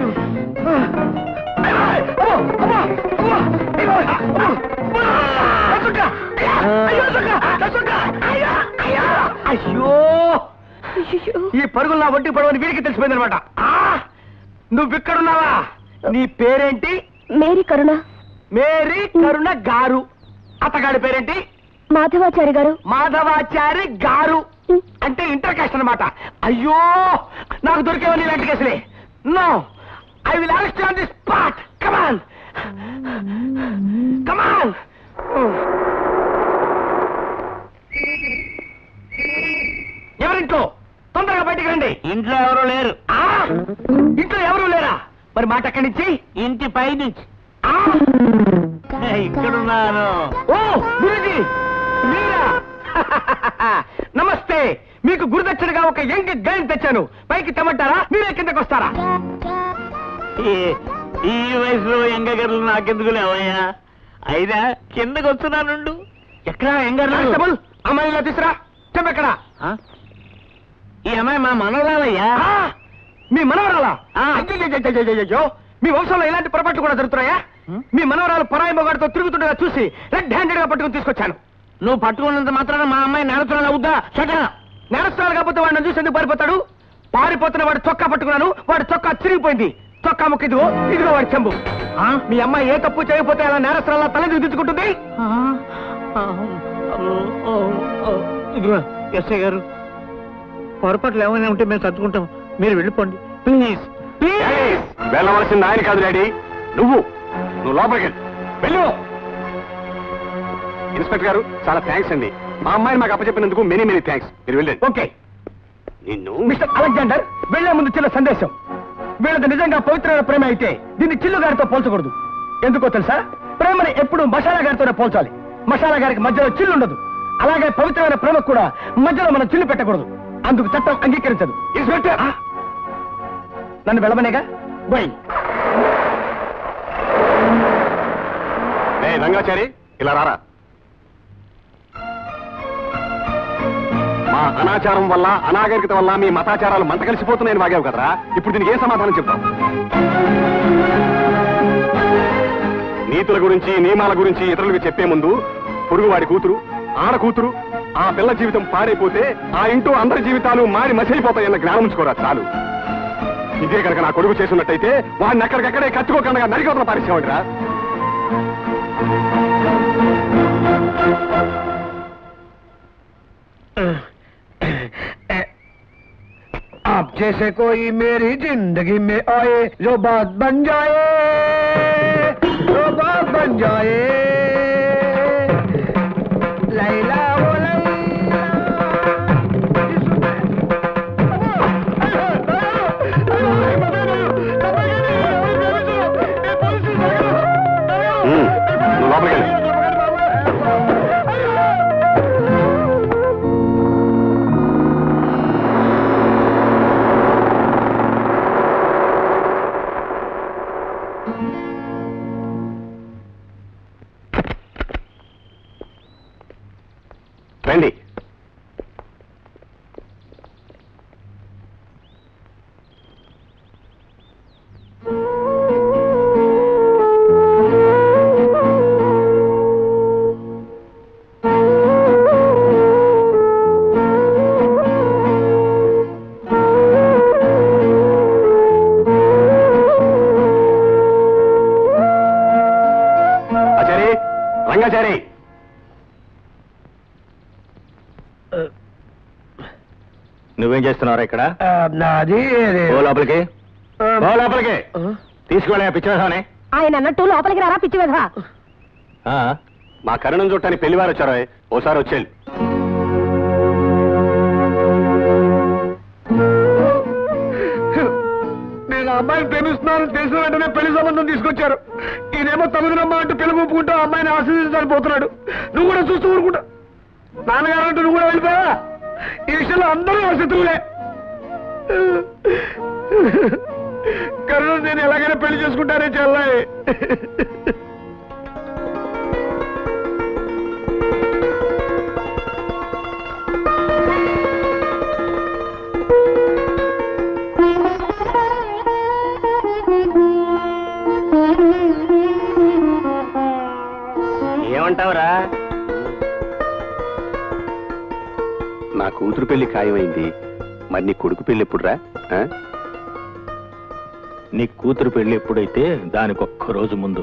ఏయ్, అమ్మో, అమ్మో, అమ్మో, అయ్య బాబోయ్, అమ్మో, అమ్మో, అసొక్క, అయ్యో, అసొక్క, అసొక్క, అయ్యా, అయ్యా. అయ్యో ఈ పరుగులు నా ఒంటి పడవని వీడికి తెలిసిపోయిందనమాట నువ్వు ఇక్కడున్నావా నీ పేరేంటి మేరీ కరుణ మేరీ కరుణ గారు అత్తగాడి పేరేంటి మాధవాచారి గారు మాధవాచారి గారు అంటే ఇంటర్ కాస్ట్ అనమాట అయ్యో నాకు దొరికేవని ఇలాంటి కేసులే no I will arrest on the spot come on come on ఎవరింట్లో తొందరగా బయటికి రండి ఇంట్లో ఎవరు లేరు ఆ! ఇంట్లో ఎవరు లేరా మరి మాట ఎక్కడి నుంచి ఇంటి పైనుంచి ఆ! ఇక్కడున్నాను ఓ గురుజీ మీరా నమస్తే మీకు గురుదక్షిణగా ఒక యంగ్ గైడ్ తెచ్చాను పైకి తెమ్మంటారా మీరే కిందకు వస్తారా ఈ- ఈ వయసులో ఎంగగర్లు నాకెందుకు లేవయ్యా అయినా కిందకు వస్తున్నానుండు ఎక్కడ ఎంగర్లు కానిస్టేబుల్ అమ్మాయిలా తీసురా చెప్పెక్కడా ఆ? ఈ అమ్మాయి మా మనవరాలయ్యా ఆ! మీ మనవరాలా ఆ. అయ్యయ్యయ్యయ్యయ్యయ్యో మీ వంశంలో ఇలాంటి పొరపాట్లు కూడా జరుగుతున్నాయా హ్మ్? మీ మనవరాలు పరాయి మొగాడితో తిరుగుతుండగా చూసి రెడ్ హ్యాండెడ్ గా పట్టుకుని తీసుకొచ్చాను నువ్వు పట్టుకున్నంత మాత్రాన మా అమ్మాయి నేరతురాలు అవుద్దా షటా నేరస్తురాలు కాకపోతే వాడిని చూసి ఎందుకు పారిపోతాడు పారిపోతున్న వాడు చొక్కా పట్టుకున్నాను వాడు చొక్కా చిరిగిపోయింది చొక్కా ముక్క ఇదిగో ఇదిగో వాడి చెంబు మీ అమ్మాయి ఏ తప్పు చేయకపోతే అలా నేరస్తురాల తల దిద్దుకుంటుంది ఇదిగో ఎస్ఐ గారు పొరపాట్లు ఏమైనా ఉంటే మేము సర్దుకుంటాం మీరు వెళ్ళిపోండి ప్లీజ్ ప్లీజ్ వెళ్ళవలసింది ఆయన కాదు డాడీ నువ్వు నువ్వు లోపలికి వెళ్ళు. వెళ్ళు ఇన్స్పెక్టర్ గారు చాలా థ్యాంక్స్ అండి మా అమ్మాయిని మాకు అప్పచెప్పినందుకు మెనీ మెనీ థ్యాంక్స్ మీరు వెళ్ళండి ఓకే నిన్ను మిస్టర్ అలెగ్జాండర్ వెళ్లే ముందు చిన్న సందేశం వీళ్ళది నిజంగా పవిత్రమైన ప్రేమ అయితే దీన్ని చిల్లు గారితో పోల్చకూడదు ఎందుకో తెలుసా ప్రేమని ఎప్పుడు మసాలా గారితోనే పోల్చాలి మసాలా గారికి మధ్యలో చిల్లు ఉండదు అలాగే పవిత్రమైన ప్రేమకు కూడా మధ్యలో మనం చిల్లు పెట్టకూడదు అందుకు చట్టం అంగీకరించదు ఇన్స్పెక్టర్ ఆ! నన్ను వెళ్ళమనేగా గోయింగ్ ఏ రంగాచారి ఇలా రారా మా అనాచారం వల్ల అనాగరికత వల్ల మీ మతాచారాలు మంట కలిసిపోతున్నాయని వాగావు కదరా ఇప్పుడు దీనికి ఏం సమాధానం చెప్తావు నీతుల గురించి నియమాల గురించి ఇతరులకు చెప్పే ముందు పొరుగువాడి కూతురు ఆడ కూతురు ఆ పిల్ల జీవితం పాడైపోతే ఆ ఇంటూ అందరి జీవితాలు మారి మసైపోతాయన్న జ్ఞానం ఉంచుకోరా చాలు ఇదే కనుక నా కొడుకు చేస్తున్నట్టయితే వాడిని అక్కడికక్కడే కత్తుకోకుండా నరికవతల పారేసేవాడిరా आप जैसे कोई मेरी जिंदगी में आए जो बात बन जाए जो बात बन जाए लैला वो लैला ఉమ్, నువ్వు లోపలికి వెళ్ళు. రండి ఆచారి రంగాచారి నువ్వేం చేస్తున్నావు ఇక్కడ ఆ, నాది ఇది. ఓ లోపలికి ఆ, ఓ లోపలికి ఆ, తీసుకెళ్ళా పిచ్చేసానే ఆయన అన్నట్టు లోపలికి రారా పిచ్చి విధవా మా కరణం చుట్టానికి పెళ్లివారు వచ్చారో ఓసారి వచ్చేళ్ళు నేను ఆ అమ్మాయిని ప్రేమిస్తున్నాను తెలిసిన వెంటనే పెళ్లి సంబంధం తీసుకొచ్చారు ఈయనేమో తమిళనమ్మ అంటూ పిల్లలు ఒప్పుకుంటూ ఆ అమ్మాయిని ఆశీర్వదించాలని పోతున్నాడు నువ్వు కూడా చూస్తూ ఊరుకుంటా నాన్నగారు అంటూ నువ్వు కూడా వెళ్ళిపోయా ఈ విషయంలో అందరూ నా శత్రువులే కరుణ నేను ఎలాగైనా పెళ్లి చేసుకుంటానే చెల్లాయి ఏమంటావురా నా కూతురు పెళ్లి ఖాయమైంది మరి నీ కొడుకు పెళ్లి ఎప్పుడురా ఆ? నీ కూతురు పెళ్లి ఎప్పుడైతే దానికి ఒక్క రోజు ముందు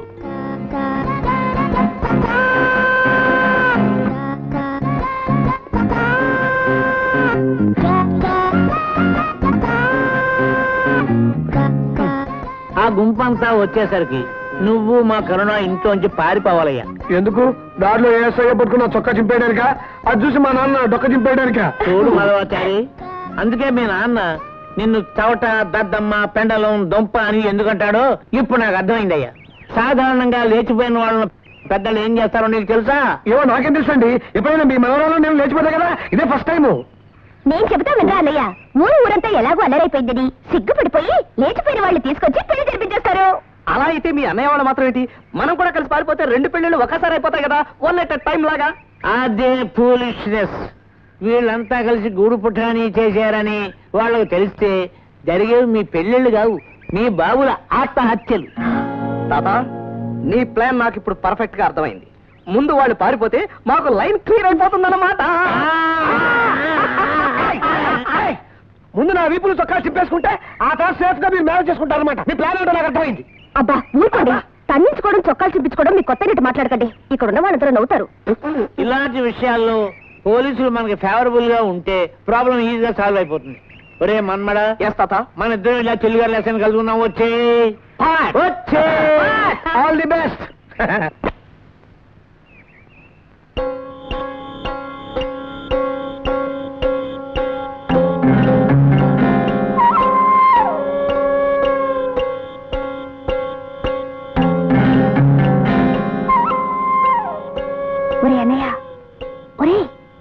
ఆ గుంపంతా వచ్చేసరికి నువ్వు మా కరుణ ఇంట్లోంచి పారిపోవాలయ్యా ఎందుకు దారిలో ఏసయ్య పట్టుకున్న చొక్కా చింపేయడానిక అది చూసి మా నాన్న డొక్క చింపేయడానిక చూడు మదవాచారి అందుకే మీ నాన్న నిన్ను చవట దద్దమ్మ పెండలం దొంప అని ఎందుకంటాడో ఇప్పుడు నాకు అర్థమైందయ్యా సాధారణంగా లేచిపోయిన వాళ్ళని పెద్దలు ఏం చేస్తారో నీకు తెలుసా ఏమో నాకేం తెలుసండి ఎప్పుడైనా మీ మనవరాలు నేను లేచిపోతా కదా ఇదే ఫస్ట్ టైము నేను చెబుతా వినరా అన్నయ్య ఊరు ఊరంతా ఎలాగో అల్లరైపోయిందని సిగ్గుపడిపోయి లేచిపోయిన వాళ్ళు తీసుకొచ్చి పెళ్లి జరిపించేస్తారు అలా అయితే మీ అన్నయ్య వాళ్ళు మాత్రం ఏంటి మనం కూడా కలిసి పారిపోతే రెండు పెళ్ళిళ్ళు ఒక్కసారి అయిపోతాయి కదా వన్ ఎట్ టైం లాగా అదే ఫూలిష్నెస్ వీళ్ళంతా కలిసి గూడు పుట్టాని చేశారని వాళ్ళకు తెలిస్తే జరిగేవి మీ పెళ్ళిళ్ళు కావు మీ బాబుల ఆత్మహత్యలు తాత నీ ప్లాన్ నాకు ఇప్పుడు పర్ఫెక్ట్ గా అర్థమైంది ముందు వాళ్ళు పారిపోతే మాకు లైన్ క్లియర్ అయిపోతుందన్నమాట ముందు నా వీపులు చొక్కా చింపేసుకుంటే ఆ తర్వాత సేఫ్ గా మీరు మేనేజ్ చేసుకుంటారన్నమాట మీ ప్లాన్ ఏంటో నాకు అర్థమైంది అబ్బా ఊరుకోండి తన్నించుకోవడం చొక్కాలు చూపించుకోవడం మీకు కొత్త రేటు మాట్లాడకండి ఇక్కడ ఉన్న వాళ్ళందరూ నవ్వుతారు ఇలాంటి విషయాల్లో పోలీసులు మనకి ఫేవరబుల్ గా ఉంటే ప్రాబ్లం ఈజీగా సాల్వ్ అయిపోతుంది ఒరే మన్మడ ఎస్ తాత మన ఇద్దరం ఇలా తెలుగు లెసన్ కలుగున్నాం వచ్చే వచ్చే ఆల్ ది బెస్ట్ ఒరే అన్నయ్య ఒరే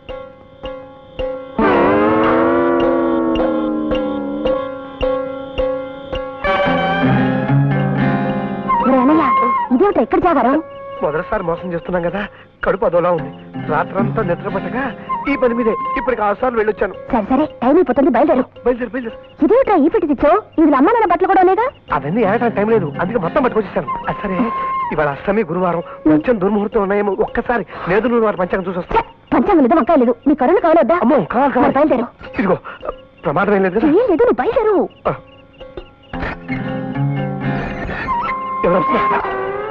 ఒరే అన్నయ్య ఇదేమిటో ఎక్కడ జాగారం మొదటిసారి మోసం చేస్తున్నాం కదా కడుపు అదోలా ఉంది రాత్రంతా నిద్రపట్టగా ఈ పని మీదే ఇప్పటికి ఆరు సార్లు వెళ్ళొచ్చాను సరే సరే టైం అయిపోతుంది బయలుదేరు బయలుదేరి బయలుదేరి ఇదేమిట్రా ఈ పెట్టి తెచ్చావు ఇందులో అమ్మ నాన్న బట్టలు కూడా ఉన్నాయిగా అవన్నీ ఏడటానికి టైం లేదు అందుకే మొత్తం పట్టుకొచ్చేసాను అది సరే ఇవాళ అష్టమి గురువారం మంచం దుర్ముహూర్తం ఉన్నాయేమో ఒక్కసారి నేదులు వారి పంచాంగం చూసి వస్తాను పంచాంగం లేదు వంకాయ లేదు నీ కరుణ కావాలొద్దా అమ్మో కావాలి మరి కావాలి బయలుదేరు ఇదిగో ప్రమాదం ఏం లేదు కదా ఏం లేదు నువ్వు బయలుదేరు ఆ. ఎవరు వస్తున్నారు?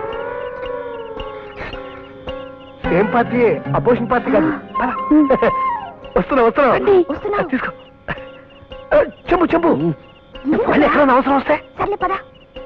సేమ్ పార్టీ అపోజిషన్ పార్టీ కాదు పద. వస్తున్నా వస్తున్నా రండి, వస్తున్నాం. తీసుకో ఆ, చెంపు చెంపు మళ్ళీ ఎక్కడ అవసరం వస్తే సర్లే పదా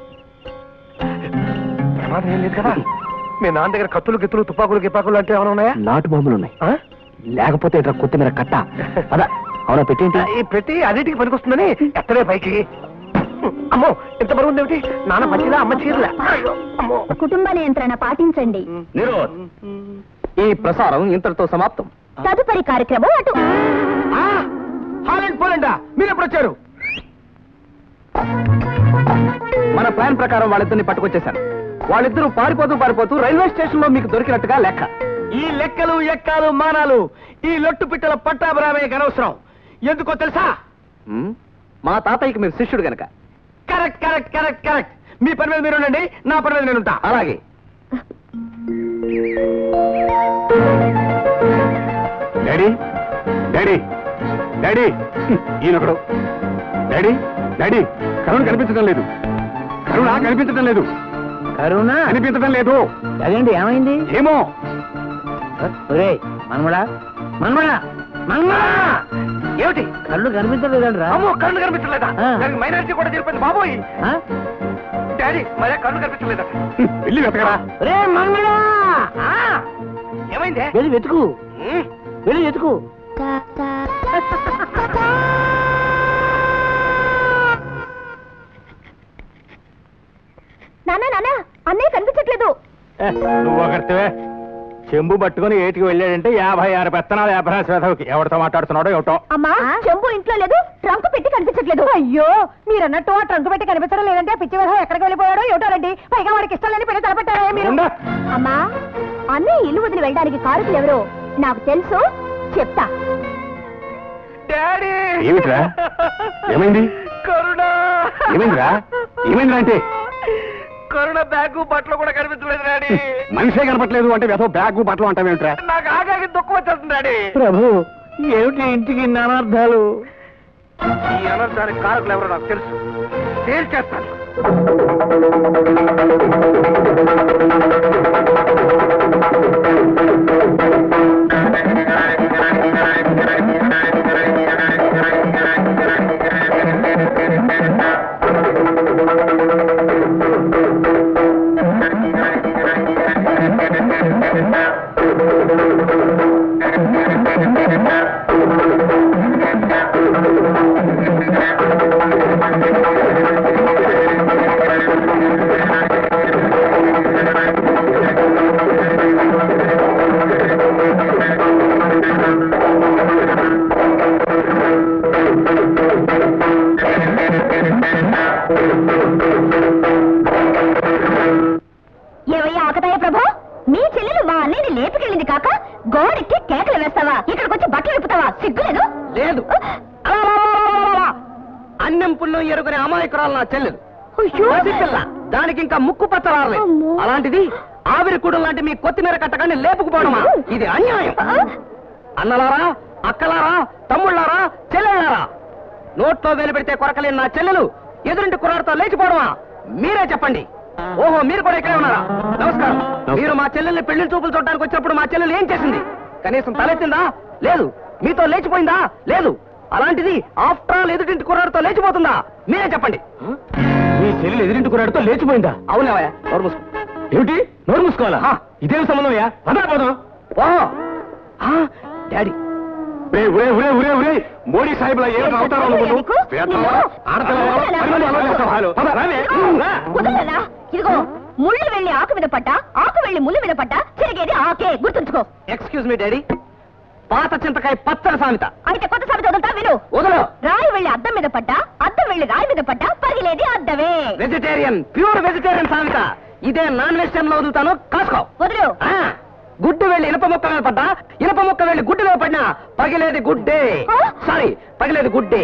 ప్రమాదం ఏం లేదు కదా మీ నాన్న దగ్గర కత్తులు గిత్తులు తుపాకులు గిపాకులు అంటే ఏమైనా ఉన్నాయా నాటు బాంబులు ఉన్నాయి ఆ? లేకపోతే ఇట్లా కొత్తిమీర కట్ట పద అవునా పెట్టేంటి ఈ పెట్టి అన్నిటికి పనికొస్తుందని ఎత్తలే పైకి అమ్మో ఎంత బరువు ఉంది ఏమిటి నాన్న మంచిదా అమ్మ చీరలే అయ్యో, అమ్మో కుటుంబ నియంత్రణ పాటించండి నిరోధ్ ఈ ప్రసారం ఇంతటితో సమాప్తం తదుపరి కార్యక్రమం అటు ఆ! హాలండ్ పోలండా మీరు ఎప్పుడు వచ్చారు మన ప్లాన్ ప్రకారం వాళ్ళిద్దరిని పట్టుకొచ్చేశాను వాళ్ళిద్దరూ పారిపోతూ పారిపోతూ రైల్వే స్టేషన్ లో మీకు దొరికినట్టుగా లెక్క ఈ లెక్కలు ఎక్కాలు మానాలు ఈ లొట్టు పిట్టల పట్టాభిరామే అనవసరం ఎందుకో తెలుసా ఉమ్, మా తాతయ్యకి మీరు శిష్యుడు గనక కరెక్ట్ కరెక్ట్ కరెక్ట్ కరెక్ట్ మీ పని మీద మీరు ఉండండి నా పని మీద నేను ఉంటా అలాగే డాడీ డాడీ డాడీ ఈయనొకడు డాడీ డాడీ కరుణ కనిపించడం లేదు కరుణ కనిపించడం లేదు కరుణ కనిపించడం లేదు అదేంటి ఏమైంది ఏమో ఒరే మన్మడా మన్మడా మన్మడా ఏమిటి కళ్ళు కనిపించలేదంట్రా అమ్మో కళ్ళు కనిపించలేదా ఆ. దానికి మైనారిటీ కూడా తెలిపింది బాబోయ్ ఆ? డాడీ మరే కళ్ళు కనిపించలేదా వెళ్ళి వెతకరా ఒరే మన్మడా ఆ, ఏమైందే వెళ్ళి వెతుకు ఉమ్, వెళ్ళి వెతుకు నాన్న నాన్న అన్నయ్య కనిపించట్లేదు నువ్వు ఒకరివే చెంబు పట్టుకుని ఏటికి వెళ్ళాడంటే యాభై ఆరు పెత్తనాలు యాభై శ్వేతకి ఎవరితో మాట్లాడుతున్నాడో ఏమిటో అమ్మా చెంబు ఇంట్లో లేదు ట్రంక్ పెట్టి కనిపించట్లేదు అయ్యో మీరు అన్నట్టు ఆ ట్రంక్ పెట్టి కనిపించడం లేదంటే పిచ్చి విధం ఎక్కడికి వెళ్ళిపోయాడో ఏమిటోనండి పైగా వాడికి ఇష్టం లేని పెళ్లి తలపెట్టారా మీరు ఉండు. అమ్మా అన్నయ్య ఇల్లు వదిలి వెళ్ళడానికి కారుకులు ఎవరో నాకు తెలుసు చెప్తా డాడీ ఏమిట్రా? ఏమైంది? కరుణ ఏమైందిరా ఏమైందిరా అంటే కరుణ బ్యాగు బట్టలు కూడా కనిపించలేదు డాడీ మనిషే కనపట్లేదు అంటే ఏదో బ్యాగ్ బట్టలు అంటావేమిట్రా నాకు ఆగాకి దుఃఖం వచ్చేస్తుంది డాడీ ప్రభు ఏమిటి ఇంటికి ఇన్ని అనర్థాలు ఈ అనర్థానికి కారకులు ఎవరో నాకు తెలుసు తేల్చేస్తాను ఏవయ్యా ఆకతాయ ప్రభు మీ చెల్లెలు మా అన్నయ్యని లేపుకెళ్ళింది కాక గోడెక్కి కేకలు వేస్తావా ఇక్కడికి వచ్చి బట్టలు విప్పుతావా సిగ్గులేదు లేదు అన్నం పుల్లం ఎరుకునే అమాయకురాలు నా చెల్లెలు అయ్యో. పసిపిల్ల. దానికి ఇంకా ముక్కు పచ్చలారలే అమ్మో. అలాంటిది ఆవిరి కూడ లాంటి మీ కొత్తిమీర కట్టగానే లేపుకుపోవడమా ఇది అన్యాయం అన్నలారా అక్కలారా తమ్ముళ్ళారా చెల్లెళ్ళారా నోట్లో వేలు పెడితే కొరకలేని నా చెల్లెలు ఎదురింటి కుర్రాడితో లేచిపోవడమా మీరే చెప్పండి ఓహో మీరు కూడా ఇక్కడే ఉన్నారా నమస్కారం మీరు మా చెల్లెల్ని పెళ్లి చూపులు చూడడానికి వచ్చినప్పుడు మా చెల్లెలు ఏం చేసింది కనీసం తలెత్తిందా లేదు మీతో లేచిపోయిందా లేదు అలాంటిది ఆఫ్టర్ ఆల్ ఎదుటింటి కుర్రాడితో లేచిపోతుందా మీరే చెప్పండి మీ చెల్లెలు ఎదిరింటి కురాడుతో లేచిపోయిందా అవునవయ్యా నోరు మూసుకో. ఏమిటి నోరు మూసుకోవాలా ఆ. ఇదేం సంబంధమయ్యా పదా పోదాం ఓహో ఆ, డాడీ ఉరే ఉరే ఉరే ఉరే ఉరే మోడీ సాహిబుల ఏం అవుతారో నువ్వు నీకు? వేస్తావా? నిన్ను? ఆడతావా? వదలనా? పది మంది అలా చేస్తావా? హలో. పద, రావే. రా. కుదరలేదా? ఇదిగో ముళ్ళు వెళ్ళి ఆకు మీద పడ్డా ఆకు వెళ్ళి ముళ్ళు మీద పడ్డా తిరిగేది ఆకే గుర్తుంచుకో ఎక్స్క్యూజ్ మీ డాడీ పాత చింతకాయ పచ్చడి సామెత అయితే కొత్త సామెత వదులుతా విను వదలు రాయి వెళ్ళి అద్దం మీద పడ్డా అద్దం వెళ్ళి రాయి మీద పడ్డా పగిలేది అద్దమే వెజిటేరియన్ ప్యూర్ వెజిటేరియన్ సామెత ఇదే నాన్ వెజిటేరియన్ లో వదులుతాను కాసుకో వదిలు ఆ, గుడ్డు వెళ్ళి ఇనప మొక్క మీద పడ్డా ఇనప మొక్క వెళ్ళి గుడ్డు మీద పడినా పగిలేది గుడ్డే ఆ? సారీ పగిలేది గుడ్డే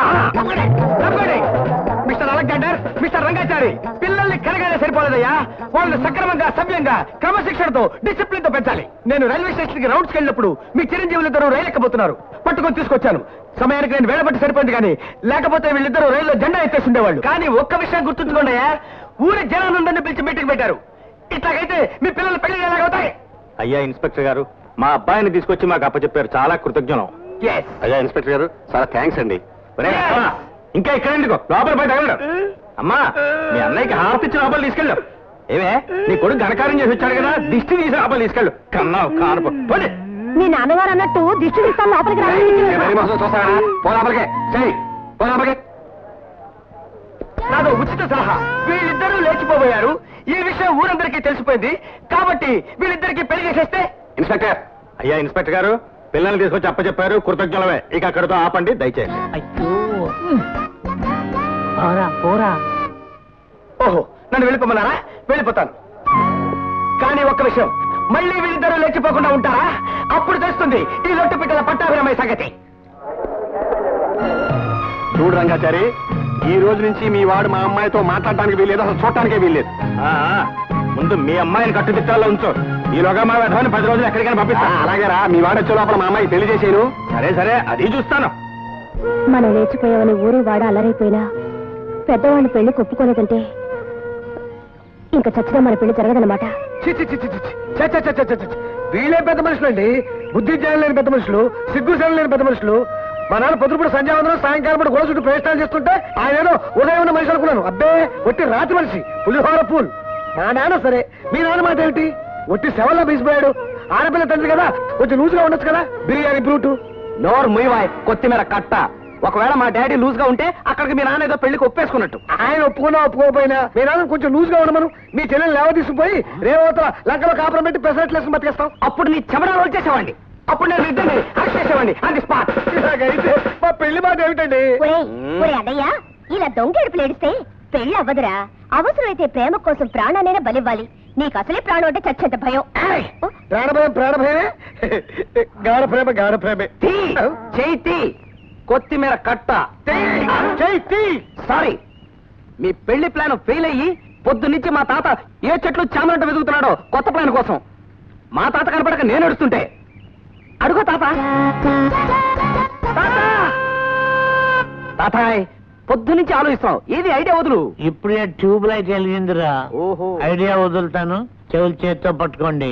తప్పండి. మిస్టర్ అలెగ్జాండర్ మిస్టర్ రంగాచారి పిల్లల్ని కరగానే సరిపోలేదయ్యా వాళ్ళు సక్రమంగా సభ్యంగా క్రమశిక్షణతో డిసిప్లిన్ తో పెంచాలి నేను రైల్వే స్టేషన్ కి రౌండ్స్ వెళ్ళినప్పుడు మీ చిరంజీవులు ఇద్దరు రైలు ఎక్కబోతున్నారు పట్టుకొని తీసుకొచ్చాను సమయానికి నేను వేళబట్టి సరిపోయింది కానీ లేకపోతే వీళ్ళిద్దరూ రైల్లో జెండా ఎత్తేసి ఉండేవాళ్ళు కానీ ఒక్క విషయం గుర్తుంచుకోండి అయ్యా ఊరి జనానందరినీ పిలిచి మీటింగ్ పెట్టారు ఇట్లాగైతే మీ పిల్లల పెళ్లి ఎలాగవుతాయి అయ్యా ఇన్స్పెక్టర్ గారు మా అబ్బాయిని తీసుకొచ్చి మాకు అప్పచెప్పారు చాలా కృతజ్ఞం ఎస్ అయ్యా ఇన్స్పెక్టర్ గారు చాలా థ్యాంక్స్ అండి ఇంకా ఇక్కడ ఎందుకో లోపల బయట తగలడు అమ్మా మీ అన్నయ్యకి హారతి ఇచ్చి లోపల తీసుకెళ్ళు ఏమే నీ కొడుకు ఘనకార్యం చేసి వచ్చాడు కదా దిష్టి తీసి లోపల తీసుకెళ్ళు కన్నావు కానుపు పోనీ. మీ నాన్నగారు అన్నట్టు దిష్టి తీస్తాను లోపలికి ఏ మరి మాసం చూస్తావా? పో లోపలికి చెయ్యి పో లోపలికి నాదో ఉచిత సలహా వీళ్ళిద్దరూ లేచిపోబోయారు ఈ విషయం ఊరందరికీ తెలిసిపోయింది కాబట్టి వీళ్ళిద్దరికి పెళ్లి చేసేస్తే ఇన్స్పెక్టర్ అయ్యా ఇన్స్పెక్టర్ గారు పిల్లల్ని తీసుకొచ్చి అప్పచెప్పారు కృతజ్ఞలమే ఇక అక్కడితో ఆపండి దయచేసి అయ్యో పోరా పోరా ఓహో నన్ను వెళ్ళిపోమన్నారా వెళ్ళిపోతాను కానీ ఒక్క విషయం మళ్ళీ వీళ్ళిద్దరూ లేచిపోకుండా ఉంటారా అప్పుడు తెలుస్తుంది ఈ లొట్టు పిట్టల పట్టాభిరమయ్య సంగతి చూడు రంగాచారి ఈ రోజు నుంచి మీ వాడు మా అమ్మాయితో మాట్లాడటానికి వీల్లేదు అసలు చూడటానికే వీల్లేదు ఆ, ఆ, ముందు మీ అమ్మాయిని కట్టుదిట్టాల్లో ఉంచు ఈలోగా మా వెధవని పది రోజులు ఎక్కడికైనా పంపిస్తా అలాగే రా మీ వాడు వచ్చే లోపల మా అమ్మాయి పెళ్లి చేసేను సరే సరే అది చూస్తాను మనం లేచిపోయామని ఊరు వాడ అల్లరైపోయినా పెద్దవాళ్ళని పెళ్లి ఒప్పుకోలేదంటే ఇంకా చచ్చినా మన పెళ్లి జరగదన్నమాట చి, చి, చి, చి, చి, చి. ఛ, ఛ, ఛ, ఛ, ఛ, ఛ. వీళ్ళే పెద్ద మనుషులు అండి బుద్ధి జ్ఞానం లేని పెద్ద మనుషులు సిగ్గు శరం లేని పెద్ద మనుషులు మా నాన్న పొద్దుపూట సంధ్యావందనం సాయంకాలం పూట గోడ చుట్టూ ప్రయత్నాలు చేస్తుంటే ఆయన ఏదో ఉదయం ఉన్న మనిషి అనుకున్నాను అబ్బే ఒట్టి రాతి మనిషి పులిహోర పూల్ మా నాన్న సరే మీ నాన్న మాట ఏమిటి ఒట్టి శవల్లో బీసిపోయాడు ఆడపిల్ల తండ్రి కదా కొంచెం లూజుగా ఉండొచ్చు కదా బిర్యానీ బ్రూటు నోరు ముయ్యవాయ్ కొత్తిమీర కట్ట ఒకవేళ మా డాడీ లూజ్ గా ఉంటే అక్కడికి మీ నాన్న ఏదో పెళ్లికి ఒప్పేసుకున్నట్టు ఆయన ఒప్పుకున్నా ఒప్పుకోకపోయినా మీ నాన్న కొంచెం లూజ్గా ఉండమను మీ చెల్లెలు లేవ తీసుకుపోయి రేవతల లంకలో కాపురం పెట్టి పెసరట్లు వేసుకుని బతికేస్తాం అప్పుడు నీ చెమడాలు వచ్చేసేవాడిని అప్పుడు నేను ఇద్దరిని అరెస్ట్ చేసేవాడిని అది స్పాట్ ఇలాగైతే మా పెళ్లి మాట ఏమిటండి ఒరేయ్, ఒరేయ్ అన్నయ్య ఇలా దొంగేడుపులు ఏడిస్తే పెళ్లి అవ్వదురా అవసరమైతే ప్రేమ కోసం ప్రాణానైనా బలివ్వాలి నీకు అసలే ప్రాణం అంటే చచ్చేంత భయం ఓ, ప్రాణభయం ప్రాణభయమే గాఢ ప్రేమ గాఢ ప్రేమే తీ చేయి తీ కొత్తిమీర కట్ట చెయ్యి తీ. సారీ మీ పెళ్లి ప్లాన్ ఫెయిల్ అయ్యి పొద్దు నుంచి మా తాత ఏ చెట్లు చామలంట వెతుకుతున్నాడో కొత్త ప్లాన్ కోసం మా తాత కనపడక నేను నడుస్తుంటే అడుగు తాత తాత! తాతాయ్ పొద్దు నుంచి ఆలోచిస్తున్నావు ఏది ఐడియా వదులు ఇప్పుడే ట్యూబ్ లైట్ వెలిగిందిరా ఓహో ఐడియా వదులుతాను చెవులు చేత్తో పట్టుకోండి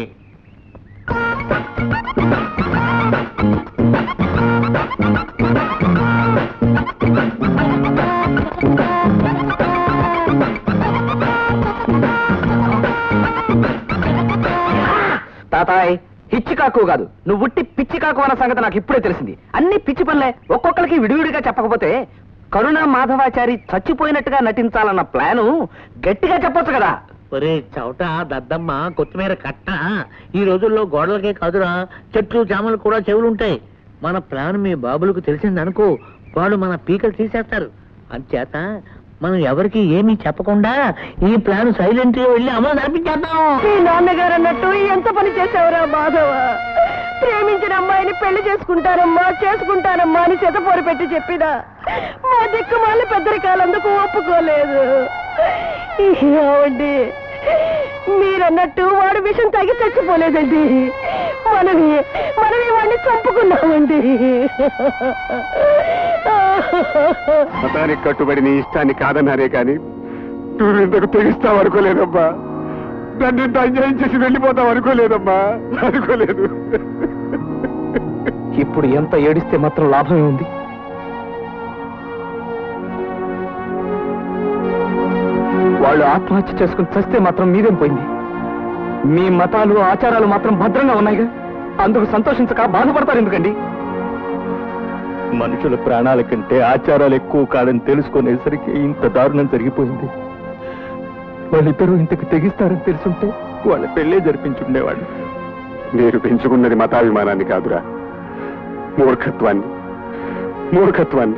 తాతాయ్ హిచ్చికాకు కాదు నువ్వు ఉట్టి పిచ్చికాకు అన్న సంగతి నాకు ఇప్పుడే తెలిసింది అన్ని పిచ్చి పనులే ఒక్కొక్కరికి విడివిడిగా చెప్పకపోతే కరుణా మాధవాచారి చచ్చిపోయినట్టుగా నటించాలన్న ప్లాను గట్టిగా చెప్పొచ్చు కదా ఒరే చవట దద్దమ్మ కొత్తిమీర కట్ట ఈ రోజుల్లో గోడలకే కాదురా చెట్లు చామలు కూడా చెవులుంటాయి మన ప్లాన్ మీ బాబులకు తెలిసిందనుకో వాడు మన పీకలు తీసేస్తారు అంచేత మనం ఎవరికి ఏమీ చెప్పకుండా ఈ ప్లాన్ సైలెంట్ గా వెళ్ళి అమలు నడిపించేద్దాం మీ నాన్నగారు అన్నట్టు ఎంత పని చేసావురా మాధవ ప్రేమించిన అమ్మాయిని పెళ్లి చేసుకుంటానమ్మా చేసుకుంటానమ్మా అని చెతపోరు పెట్టి చెప్పినా మా దిక్కు మళ్ళీ పెద్దరికాలందుకు ఒప్పుకోలేదు ఏమండి మీరన్నట్టు వాడు విషం తగి చచ్చిపోలేదండి మనవి మనవి వాడిని చంపుకున్నామండి మతానికి కట్టుబడి నీ ఇష్టాన్ని కాదన్నారే కానీ నువ్వు ఇంతకు తెగిస్తావు అనుకోలేదమ్మా నన్ను ఇంత అన్యాయం చేసి వెళ్ళిపోతావు అనుకోలేదమ్మా అనుకోలేదు ఇప్పుడు ఎంత ఏడిస్తే మాత్రం లాభమే ఉంది వాళ్ళు ఆత్మహత్య చేసుకుని చస్తే మాత్రం మీదేం పోయింది మీ మతాలు ఆచారాలు మాత్రం భద్రంగా ఉన్నాయిగా అందుకు సంతోషించక బాధపడతారు ఎందుకండి మనుషుల ప్రాణాల కంటే ఆచారాలు ఎక్కువ కాదని తెలుసుకునేసరికి ఇంత దారుణం జరిగిపోయింది వాళ్ళిద్దరూ ఇంతకు తెగిస్తారని తెలుసుంటే వాళ్ళ పెళ్ళే జరిపించుండేవాడు మీరు పెంచుకున్నది మతాభిమానాన్ని కాదురా మూర్ఖత్వాన్ని మూర్ఖత్వాన్ని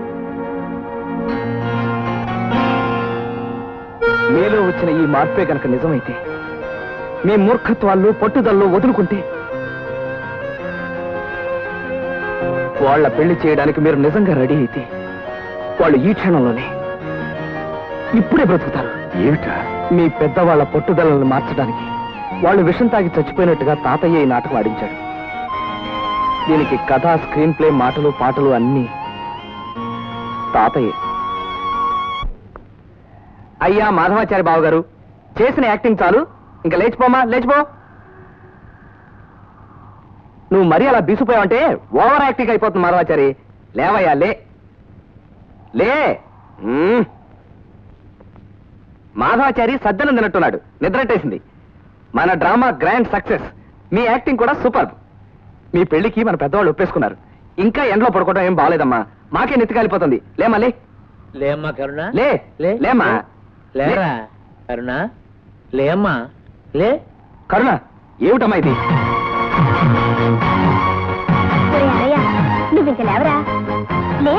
మీలో వచ్చిన ఈ మార్పే కనుక నిజమైతే మీ మూర్ఖత్వాల్లో పట్టుదల్లో వదులుకుంటే వాళ్ళ పెళ్లి చేయడానికి మీరు నిజంగా రెడీ అయితే వాళ్ళు ఈ క్షణంలోనే ఇప్పుడే బ్రతుకుతారు ఏమిటా మీ పెద్దవాళ్ల పట్టుదలను మార్చడానికి వాళ్ళు విషం తాగి చచ్చిపోయినట్టుగా తాతయ్య ఈ నాటకం ఆడించాడు దీనికి కథ స్క్రీన్ ప్లే మాటలు పాటలు అన్నీ తాతయ్య అయ్యా మాధవాచారి బావ గారు చేసిన యాక్టింగ్ చాలు ఇంకా లేచిపోమా లేచిపో నువ్వు మరీ అలా బీసిపోయావంటే ఓవర్ యాక్టింగ్ అయిపోతుంది మాధవాచారి లేవయ్యా లే లే మ్మ్. మాధవాచారి సజ్జనం తిన్నట్టున్నాడు నిద్రట్టేసింది మన డ్రామా గ్రాండ్ సక్సెస్ మీ యాక్టింగ్ కూడా సూపర్ మీ పెళ్లికి మన పెద్దవాళ్ళు ఒప్పేసుకున్నారు ఇంకా ఎండలో పడుకోవడం ఏం బాగాలేదమ్మా మాకే నెత్తి కాలిపోతుంది లేమ్మా లే లేమ్మా కరుణ లే లేమ్మా లేరా కరుణ లేమ్మా లే కరుణ ఏమిటమ్మా ఇది ఒరే అన్నయ్య నువ్వు ఇంక లేవరా లే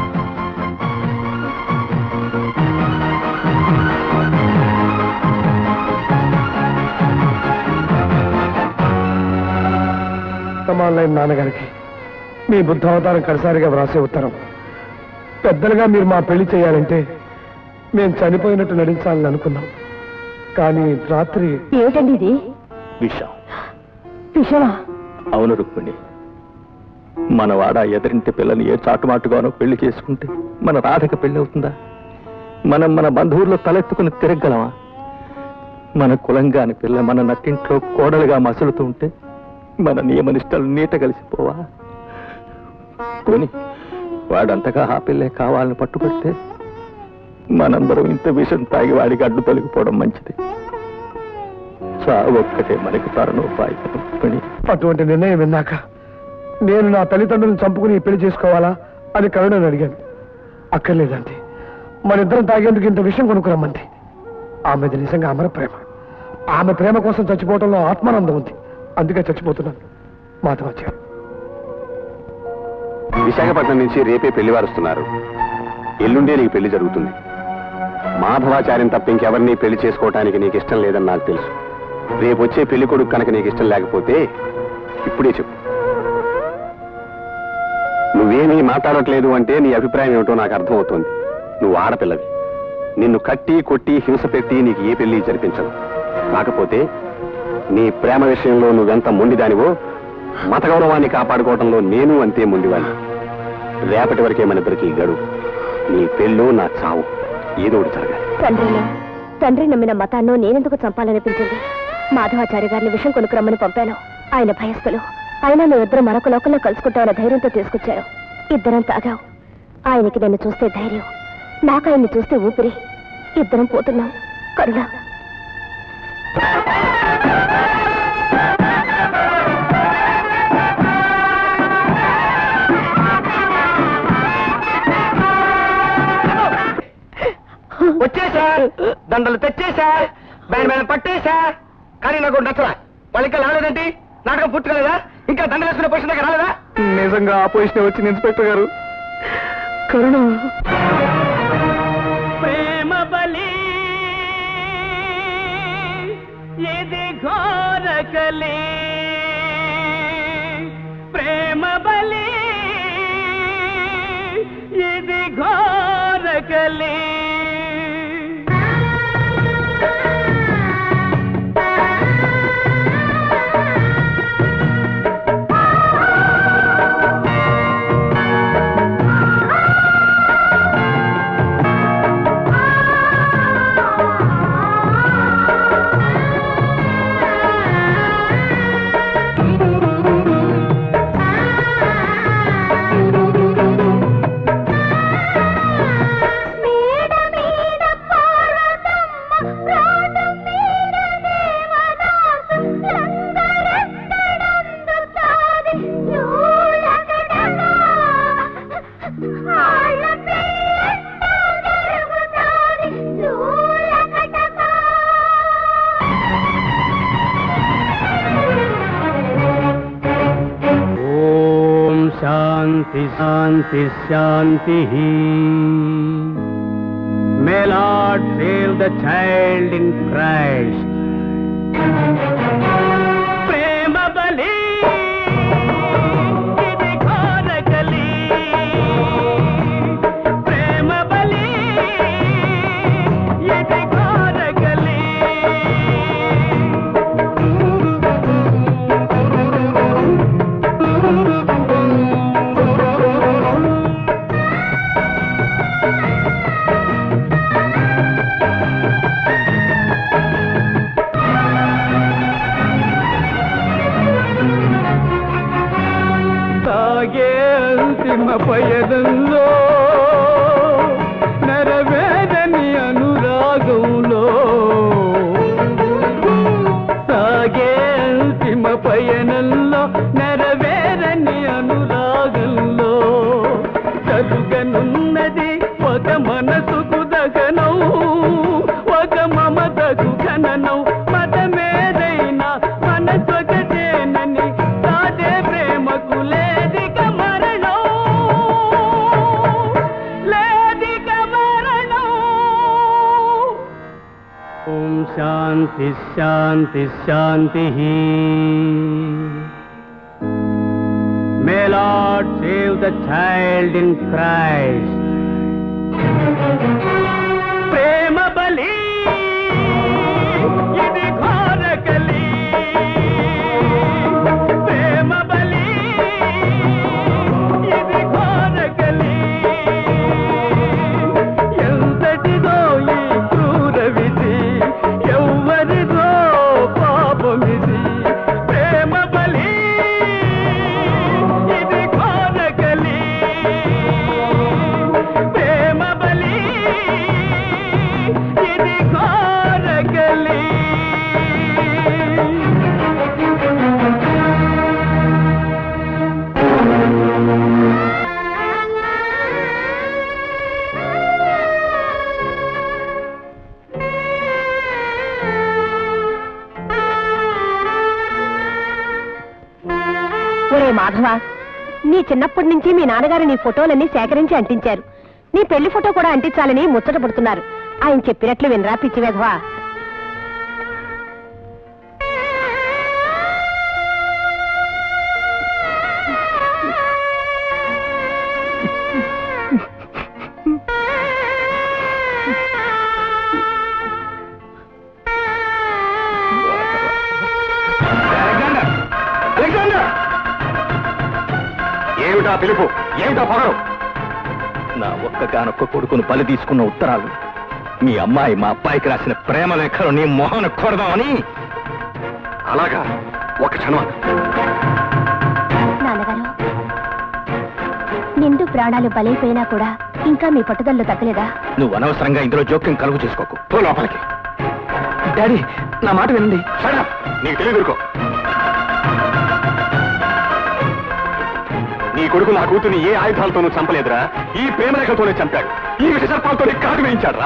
సమానమైన నాన్నగారికి మీ బుద్ధావతారం కడసారిగా వ్రాసే ఉత్తరం పెద్దలుగా మీరు మా పెళ్లి చేయాలంటే మేము చనిపోయినట్టు నటించాలని అనుకున్నాం కానీ రాత్రి ఏమిటండి ఇది విషం విషమా అవును రుక్మిణి మన వాడ ఎదురింటి పిల్లని ఏ చాటుమాటుగానో పెళ్లి చేసుకుంటే మన రాధక పెళ్లి అవుతుందా మనం మన బంధువుల్లో తలెత్తుకుని తిరగలమా మన కులంగాని పిల్ల మన నట్టింట్లో కోడలుగా మసులుతూ ఉంటే మన నియమనిష్టలు నీట కలిసిపోవా కొని వాడంతగా ఆ పిల్లే కావాలని పట్టుబడితే మనందరం ఇంత విషం తాగి వాడికి అడ్డు తొలగిపోవడం మంచిది చావు ఒక్కటే మనకి తరుణోపాయం రుక్మిణి అటువంటి నిర్ణయం విన్నాక నేను నా తల్లిదండ్రులను చంపుకుని ఈ పెళ్లి చేసుకోవాలా అని కరుణని అడిగాను అక్కర్లేదండి మన ఇద్దరం తాగేందుకు ఇంత విషయం కొనుక్కురమ్మంది ఆమెది నిజంగా అమర ప్రేమ ఆమె ప్రేమ కోసం చచ్చిపోవడంలో ఆత్మానందం ఉంది అందుకే చచ్చిపోతున్నాను మాధవాచార్య విశాఖపట్నం నుంచి రేపే పెళ్లి వారుస్తున్నారు ఎల్లుండే నీకు పెళ్లి జరుగుతుంది మాధవాచార్యం తప్ప ఇంకెవరిని పెళ్లి చేసుకోవటానికి నీకు ఇష్టం లేదని నాకు తెలుసు రేపు వచ్చే పెళ్లి కొడుకు కనుక నీకు ఇష్టం లేకపోతే ఇప్పుడే చెప్పు నువ్వేమీ మాట్లాడట్లేదు అంటే నీ అభిప్రాయం ఏమిటో నాకు అర్థమవుతోంది నువ్వు ఆడపిల్లవి నిన్ను కట్టి కొట్టి హింస పెట్టి నీకు ఏ పెళ్లి జరిపించదు కాకపోతే నీ ప్రేమ విషయంలో నువ్వెంత మొండిదానివో మత గౌరవాన్ని కాపాడుకోవడంలో నేను అంతే మొండివాణ్ణి రేపటి వరకే మన ఇద్దరికి గడువు నీ పెళ్ళు నా చావు ఏదో ఒకటి జరగాలి తండ్రిని తండ్రి నమ్మిన మతాన్ని నేనెందుకు చంపాలనిపించింది మాధవాచార్య గారిని విషం కొనుక్కురమ్మని పంపాను ఆయన భయస్థులు అయినా మేమిద్దరం మరొక లోకంలో కలుసుకుంటామన్న ధైర్యంతో తీసుకొచ్చారు ఇద్దరం తాగాం ఆయనకి నన్ను చూస్తే ధైర్యం నాకు ఆయన్ని చూస్తే ఊపిరి ఇద్దరం పోతున్నాం కరుణ వచ్చేసా దండలు తెచ్చేసా బ్యాండ్ మీద పట్టేసా కానీ నాకు నచ్చలా వాళ్ళు ఇంకా రాలేదండి నాటకం పూర్తి కాలేదా ఇంకా దండలు వేసుకునే పొజిషన్ దగ్గర రాలేదా నిజంగా ఆపోజిషన్ వచ్చింది ఇన్స్పెక్టర్ గారు కరుణ ప్రేమ ఇది ఘోరకలి ప్రేమ బలి ఇది ఘోరకలి ఓం శాంతి శాంతి శాంతి may Lord save the child in Christ ప్రేమ బలి ఇది ఘోరకలి ప్రేమ బలి ఇది ఘోరకలి సాగే అంతిమ పయనంలో నెరవేరని అనురాగంలో సాగే అంతిమ పయనంలో నెరవేరని అనురాగంలో కలుగనున్నది ఒక మనసుకు దగనం ఒక మమతకు ఖననం మతమేదైనా మనసొకటేనని సాదే ప్రేమకు లేదిక మరణం లేదిక మరణం ఓం శాంతి శాంతి శాంతి may Lord save the child in Christ ప్రేమ బలి ఇది ఘోరకలి ప్రేమ బలి ఇది ఘోరకలి ఎంతటిదో ఈ క్రూర విధి ఎవ్వరిదో పాపమిది ప్రేమ బలి ఇది ఘోరకలి ప్రేమ బలి ఇది ఘోరకలి ఒరే మాధవ నీ చిన్నప్పటి నుంచి మీ నాన్నగారు నీ ఫోటోలన్నీ సేకరించి అంటించారు నీ పెళ్లి ఫోటో కూడా అంటించాలని ముచ్చట పడుతున్నారు ఆయన చెప్పినట్లు వినరా పిచ్చి వెధవా అలెగ్జాండర్ అలెగ్జాండర్ ఏమిటా పిలుపు ఏమిటా పొగరు నా ఒక్కగానొక్క కొడుకును బలి తీసుకున్న ఉత్తరాలు మీ అమ్మాయి మా అబ్బాయికి రాసిన ప్రేమ లేఖలు నీ మొహన కొడదామని అలాగా ఒక క్షణం నాన్నగారు నిండు ప్రాణాలు బలైపోయినా కూడా ఇంకా మీ పట్టుదలలో తగ్గలేదా నువ్వు అనవసరంగా ఇందులో జోక్యం కలుగు చేసుకోకు పో లోపలికి డాడీ నా మాట వినండి నీకు తెలియదురుకో నీ కొడుకు నా కూతుని ఏ ఆయుధాలతోనూ చంపలేదురా ఈ ప్రేమరేఖలతోనే చంపాడు ఈ విషసర్పాలతోనే కాటు వేయించాడురా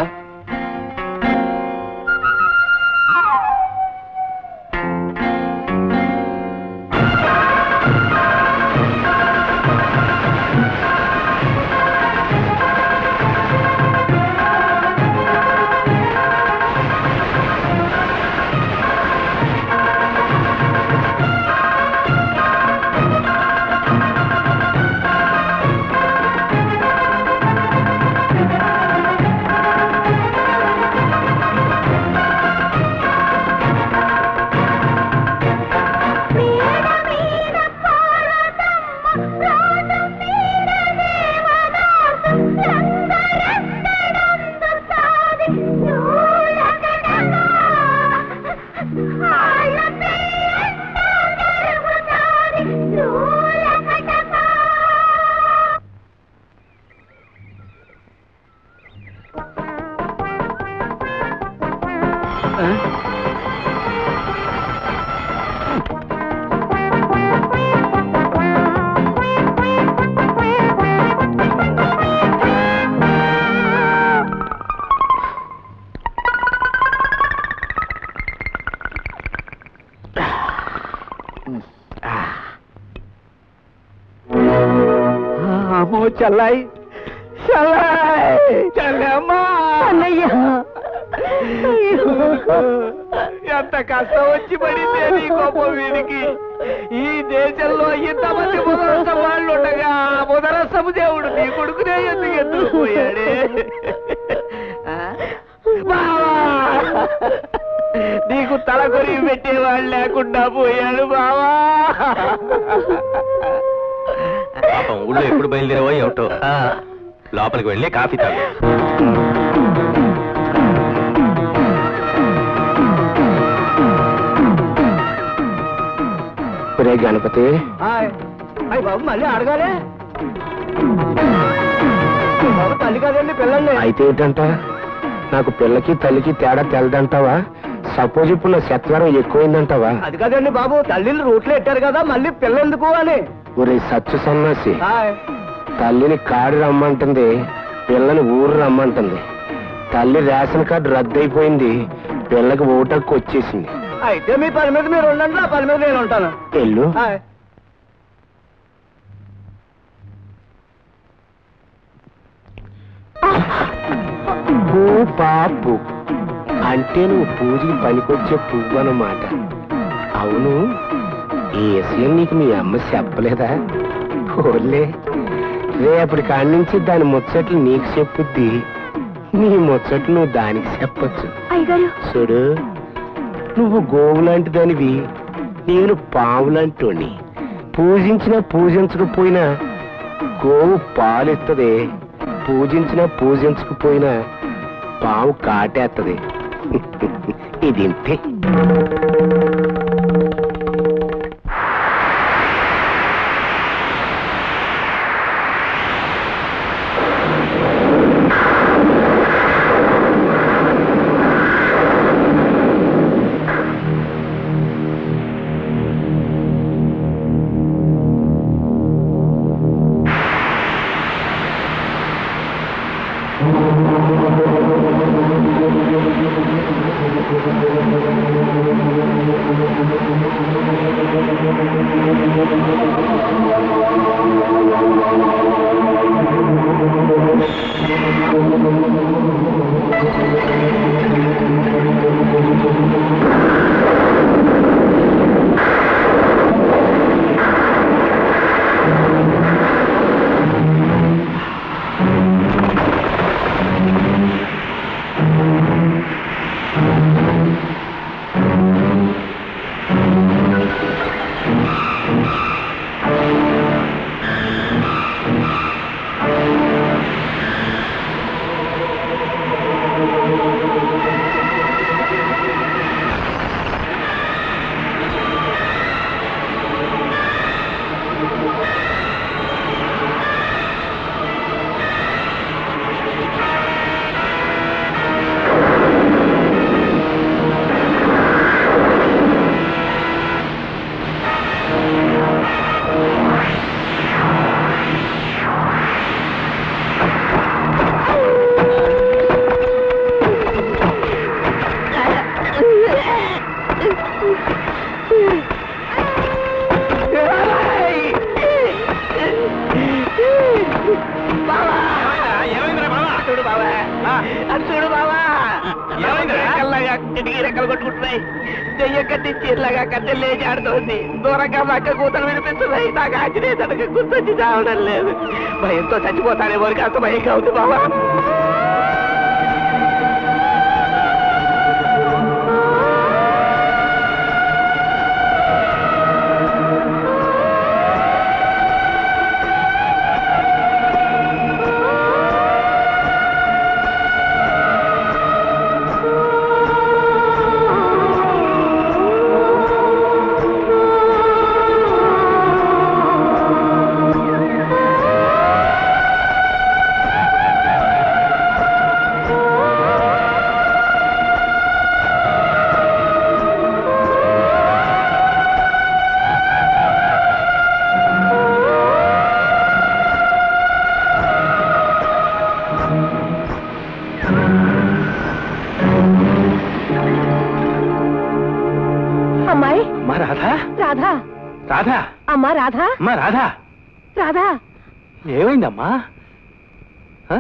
అమ్మో చల్లాయి చల్లాయి చల్లమ్మా అన్నయ్య ఎంత కష్టం వచ్చి పడింది నీ గొప్ప వీడికి ఈ దేశంలో ఇంతమంది ముదరస్త వాళ్ళు ఉండగా ఆ ముదరస్తము దేవుడు నీ కొడుకునే ఎందుకు ఎత్తుకు పోయాడే ఆ? బావా! నీకు తల కొరిగి పెట్టేవాళ్ళు లేకుండా పోయాడు బావా పాపం ఊళ్ళో ఎప్పుడు బయలుదేరావో ఏమిటో లోపలికి వెళ్ళి కాఫీ తాగు రే గణపతి హాయ్ హాయ్ బాబు మళ్ళీ అడగాలి బాబు తల్లి కదండి పిల్లండి అయితే ఏంటంట నాకు పిల్లకి తల్లికి తేడా తెలదంటావా సపోజ్ ఇప్పుడు నా శత్వరం ఎక్కువైందంటావా అది కదండి బాబు తల్లిని రూట్లో ఎట్టారు కదా మళ్ళీ పిల్ల ఎందుకు అని ఒరే సచ్చు సన్నాసి హాయ్ తల్లిని కాడు రమ్మంటుంది పిల్లని ఊరు రమ్మంటుంది తల్లి రేషన్ కార్డు రద్దయిపోయింది పిల్లకి ఓటక్కు వచ్చేసింది అయితే మీ పని మీద మీరు ఉండండి నా పని మీద నేను ఉంటాను ఎల్లు హాయ్ పూ పాపు అంటే నువ్వు పూజకి పనికొచ్చే పువ్వు అన్నమాట అవును ఈ విషయం నీకు మీ అమ్మ చెప్పలేదా ఓలే రేపటి కాడి నుంచి దాని ముచ్చట్లు నీకు చెప్పుద్ది నీ ముచ్చట్లు నువ్వు దానికి చెప్పొచ్చు అయ్యగారు చూడు నువ్వు గోవు లాంటిదానివి నేను పావు లాంటోని పూజించినా పూజించకపోయినా గోవు పాలిస్తుంది పూజించినా పూజించకపోయినా పావు కాటేస్తుంది ఇది ఇంతే చూడు బావా అది చూడు బావా రెక్కల్లాగా కిటికీ రెక్కలు కొట్టుకుంటున్నాయి దెయ్యం కట్టి చీరలాగా కట్టెలు లేచి ఆడుతోంది దూరంగా పక్క కూతలు వినిపిస్తున్నాయి నాకు ఆంజనేయ తనకి గుర్తొచ్చి చావడం లేదు భయంతో చచ్చిపోతానేమో అని కాస్త భయంగా ఉంది బావా రాధా రాధా రాధా అమ్మా రాధా అమ్మా రాధా రాధా ఏమైందమ్మా ఆ?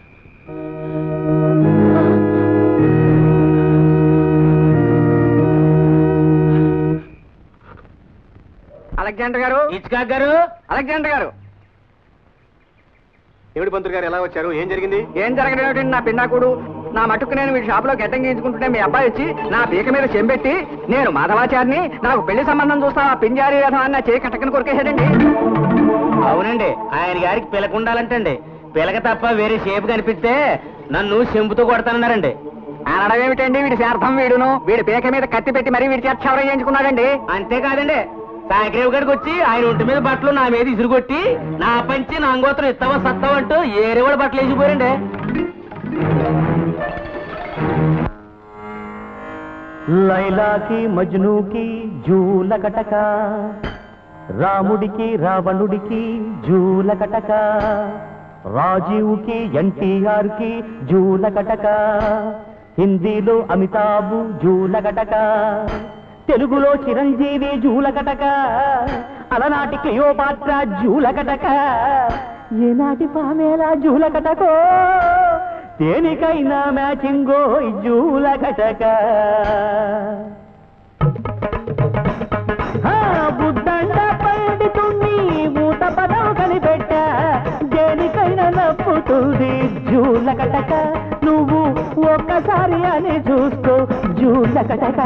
అలెగ్జాండర్ గారు ఇచ్కా గారు అలెగ్జాండర్ గారు ఏమిటి పంతులు గారు ఎలా వచ్చారు ఏం జరిగింది ఏం జరగడం ఏమిటండి నా పిన్నాకుడు నా మటుకు నేను వీడి షాప్ లో గడ్డం గీయించుకుంటుంటే మీ అబ్బాయి వచ్చి నా పీక మీద చెంబెట్టి నేను మాధవాచారిని నాకు పెళ్లి సంబంధం చూస్తా ఆ పింజారి రథం అన్న చేయి కట్టకని కొరికేశాడండి అవునండి ఆయన గారికి పిలక ఉండాలంటండి పిలక తప్ప వేరే షేప్ కనిపిస్తే నన్ను చెంపుతో కొడతానన్నారండి అనడం ఏమిటండి వీడి శార్థం వీడును వీడి పీక మీద కత్తి పెట్టి మరీ వీడి చేత క్షవరం చేయించుకున్నాడండి అంతేకాదండి సాయగ్రేవ్ గారికి వచ్చి ఆయన ఒంటి మీద బట్టలు నా మీద ఇసురుగొట్టి నా పంచి నా అంగోత్రం ఇస్తావా సత్తావా అంటూ ఏరేవాడు బట్టలు వేసిపోయారండి లైలాకి మజ్నుకి జూలకటక రాముడికి రావణుడికి జూలకటక రాజీవ్కి ఎన్టీఆర్ కి జూలకటక హిందీలో అమితాబ్ జూలకటక తెలుగులో చిరంజీవి జూలకటక అలనాటి క్లియోపాత్ర జూలకటక ఏనాటి పామేలా జూలకటకో దేనికైనా మ్యాచింగో జూలకటక హా, బుద్ధండ పండితుణ్ణి ఊత పదం కనిపెట్ట దేనికైనా నప్పుతుంది జూలకటక నువ్వు ఒక్కసారి అని చూసుకో జూలకటక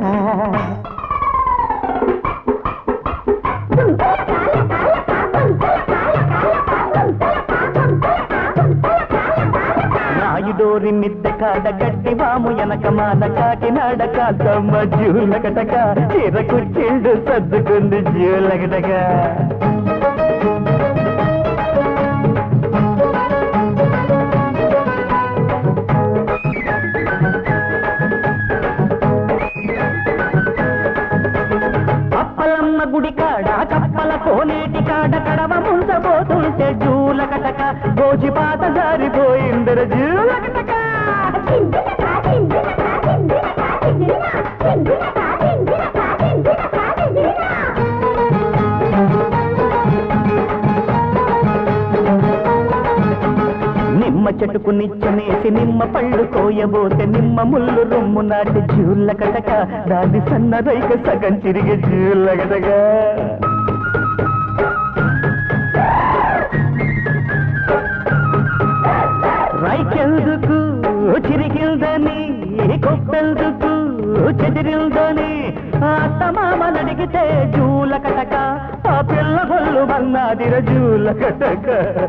నాయుడోరి మిద్ద కాడ గట్టి వాము ఎనక మాల కాకినాడ కాల్తమ్మ జూలకటక చీర కుచ్చిళ్ళు సర్దుకుంది జూలకటక అప్పలమ్మ గుడి కాడ కప్పల కోనేటి కాడ కడవ ముంచబోతుంటే జూలకటక గోజిపాత జారిపోయిందర జూలకటక నిమ్మ చెట్టుకు నిచ్చనేసి నిమ్మ పళ్ళు కోయబోతే నిమ్మ ముళ్ళు రొమ్ము నాటి జూల్లకటక దాని సన్న రైక సగం చిరిగి జూల్లకటక రైకెందుకు చిరిగిల్దని కొప్పెందుకు చెదిరిల్దని అత్తమామ నడిగితే జూలకటక ఆ పిల్ల గొల్లు మన్నాదిర జూలకటక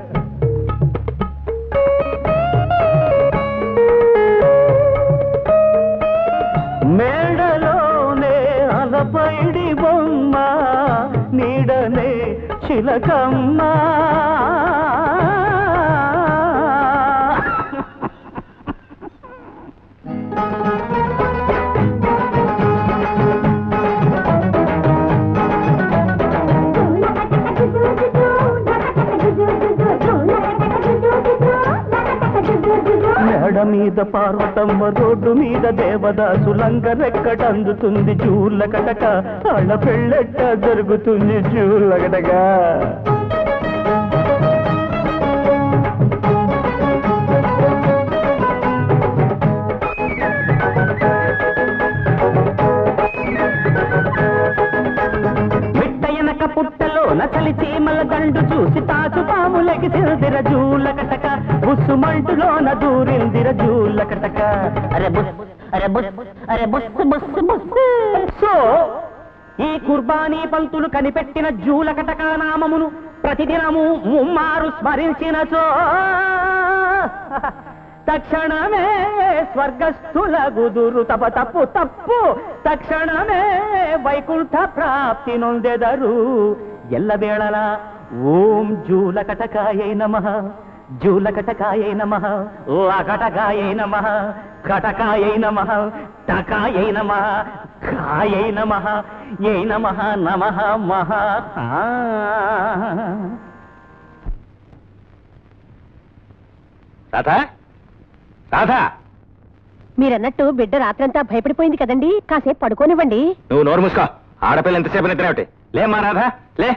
మేడలోనే అలపైడి బొమ్మ నీడనే చిలకమ్మ మేడ మీద పార్వతమ్మ రోడ్డు మీద దేవదాసు లంగరెక్కటందుతుంది జూలకటక వాళ్ళ పెళ్ళెట్ట జరుగుతుంది జూలకటగా విట్టయనక పుట్టలో నచలి చీమల దండు చూసి తాచు పాములకి సిల్దిర జూలకటక బుస్సుమంటులోన దూరిందిర జూలకటక అరే బుస్ అరే బుస్ అరే బుస్ బుస్ బుస్ సో ఈ కుర్బానీ పంతులు కనిపెట్టిన జూలకటక నామమును ప్రతిదినము ముమ్మారు స్మరించినచో తక్షణమే స్వర్గస్థుల గుదురు తప తప్పు తప్పు తక్షణమే వైకుంఠ ప్రాప్తి నొందెదరు ఎల్లవేళలా ఓం జూలకటకాయై నమ జూలకటకాయై నమ ఓ అకటకాయై నమ కటకాయై నమ టకాయై నమ కాయై నమ యై నమ నమ మహా రాధా రాధా మీరన్నట్టు బిడ్డ రాత్రంతా భయపడిపోయింది కదండి కాసేపు పడుకోనివ్వండి నువ్వు నోరు మూసుకో ఆడపిల్ల ఎంతసేపు నిద్రేమిటి లే మా రాధా లే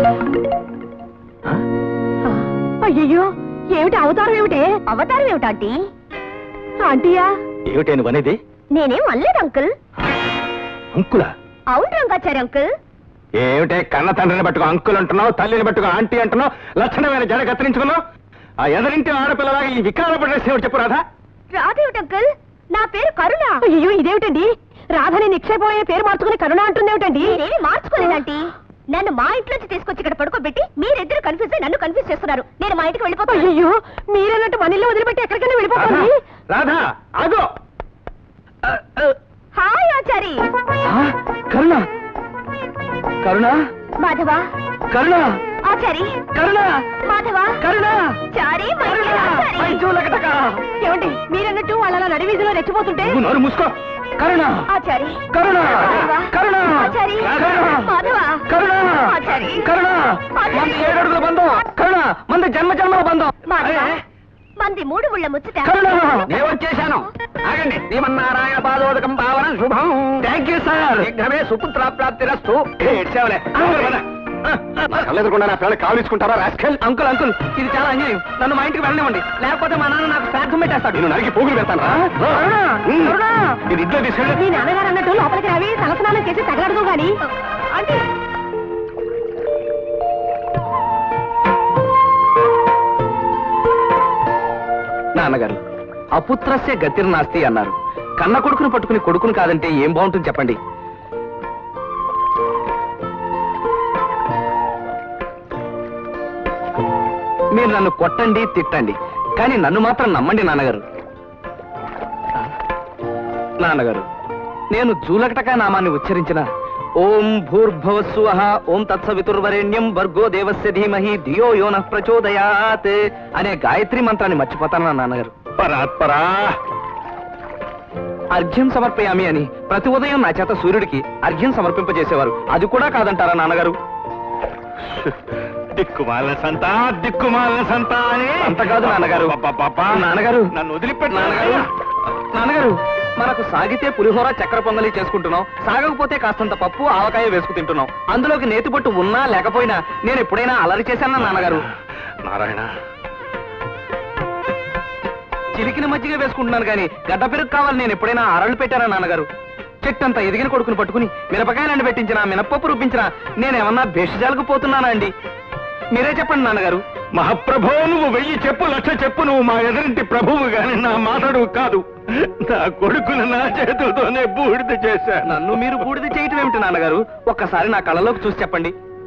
అయ్యో ఏమిటి అవతారం ఏమిటి అవతారం ఏమిటి ఆంటీ ఆంటీయా ఏమిటి నువ్వు అనేది నేనేం అనలేదు అంకుల్ అంకులా అవును రంగాచారి అంకుల్ ఏమిటే కన్న తండ్రిని పట్టుకో అంకులు అంటున్నావు తల్లిని పట్టుకో ఆంటీ అంటున్నావు లక్షణమైన జడ కత్తిరించుకున్నావు ఆ ఎదరింటి ఆడపిల్లలాగా ఈ వికార ప్రదర్శన ఏమిటి చెప్పు రాధా రాదేమిటి అంకుల్ నా పేరు కరుణ అయ్యో ఇదేమిటండి రాధని నిక్షేపమైన పేరు మార్చుకుని కరుణ అంటుందేమిటండి నేనేమి మార్చుకోలేదంటీ నన్ను మా ఇంట్లోంచి తీసుకొచ్చి ఇక్కడ పడుకోబెట్టి మీరిద్దరు కన్ఫ్యూజ్ అయి నన్ను కన్ఫ్యూజ్ చేస్తున్నారు నేను మా ఇంటికి వెళ్ళిపోతాను అయ్యో మీరన్నట్టు మనల్ని వదిలిపెట్టి ఎక్కడికైనా రాధా వెళ్ళిపోతుంది రాధా ఆగో hi Achari Karuna Karuna Madhava Karuna Achari Karuna Madhava Karuna Chari my dear Achari. ఏమండి మీరన్నట్టు వాళ్ళ అలా నడివీధిలో రెచ్చిపోతుంటే నువ్వు నోరు మూసుకో కరుణ ఆచారి కరుణ మాధవ. కరుణ ఆచారి కరుణ మాధవ కరుణ ఆచారి కరుణ ఆచారి. మంది ఏడు అడుగుల బంధం కరుణ మంది జన్మ జన్మల బంధం మాధవ అరే, మంది మూడు ముళ్ళ ముచ్చట కరుణ నేను వచ్చేశాను ఆగండి శ్రీమన్నారాయణ పాదోదకం పావనం శుభం థ్యాంక్ యూ సార్ శీఘ్రమే సుపుత్ర ప్రాప్తిరస్తు ఏడ్చావులే కళ్ళెదురుకుండా నా పిల్లలు కావలించుకుంటారా రాస్కల్ అంకుల్ అంకుల్ ఇది చాలా అన్యాయం నన్ను మా ఇంటికి వెళ్ళనివ్వండి లేకపోతే మా నాన్న నాకు శ్రాద్ధం పెట్టేస్తాడు నేను నరికి పోగులు పెడతాను కరుణ, కరుణ. ఇది ఇంట్లో తీసుకెళ్ళి మీ నాన్నగారు అన్నట్టు లోపలికి రావి తలస్నానం చేసి తగలడదు గాని అంటే నాన్నగారు అపుత్రస్య గతిర్నాస్తి అన్నారు కన్న కొడుకును పట్టుకుని కొడుకును కాదంటే ఏం బాగుంటుంది చెప్పండి మీరు నన్ను కొట్టండి తిట్టండి కానీ నన్ను మాత్రం నమ్మండి నాన్నగారు నాన్నగారు నేను జూలకటక నామాన్ని ఉచ్చరించిన ఓం భూర్భవస్సువః ఓం తత్సవితుర్వరేణ్యం భర్గో దేవస్య ధీమహి ధియో యోన ప్రచోదయాత్ అనే గాయత్రి మంత్రాన్ని మర్చిపోతాను నాన్నగారు పరాత్పరా అర్ఘ్యం సమర్పయామి అని ప్రతి ఉదయం నా చేత సూర్యుడికి అర్ఘ్యం సమర్పింపజేసేవారు అది కూడా కాదంటారా నాన్నగారు దిక్కుమాల సంత దిక్కుమాల సంత అని అంత కాదు నాన్నగారు అబ్బబ్బబ్బా. నాన్నగారు నన్ను వదిలిపెట్టు నాన్నగారు నాన్నగారు మనకు సాగితే పులిహోర చక్కెర పొంగలి చేసుకుంటున్నాం సాగకపోతే కాస్తంత పప్పు ఆవకాయ వేసుకు తింటున్నాం అందులోకి నేతిపట్టు ఉన్నా లేకపోయినా నేను ఎప్పుడైనా అలరి చేశానా నాన్నగారు నారాయణ చిలికిన మజ్జిగ వేసుకుంటున్నాను కానీ గడ్డ పెరుగు కావాలి నేను ఎప్పుడైనా అరళ్ళు పెట్టానా నాన్నగారు చెట్టంతా ఎదిగిన కొడుకుని పట్టుకుని మిరపకాయలను పెట్టించినా మినప్పప్పు రూపించినా నేనేమన్నా భేషజాలకు పోతున్నానా అండి మీరే చెప్పండి నాన్నగారు మహాప్రభో నువ్వు వెయ్యి చెప్పు లక్ష చెప్పు నువ్వు మా ఎదురింటి ప్రభువు గాని నా మాటడు కాదు నా కొడుకును నా చేతులతోనే బూడిద చేశాను నన్ను మీరు బూడిద చేయటం ఏమిటి నాన్నగారు ఒక్కసారి నా కళ్ళలోకి చూసి చెప్పండి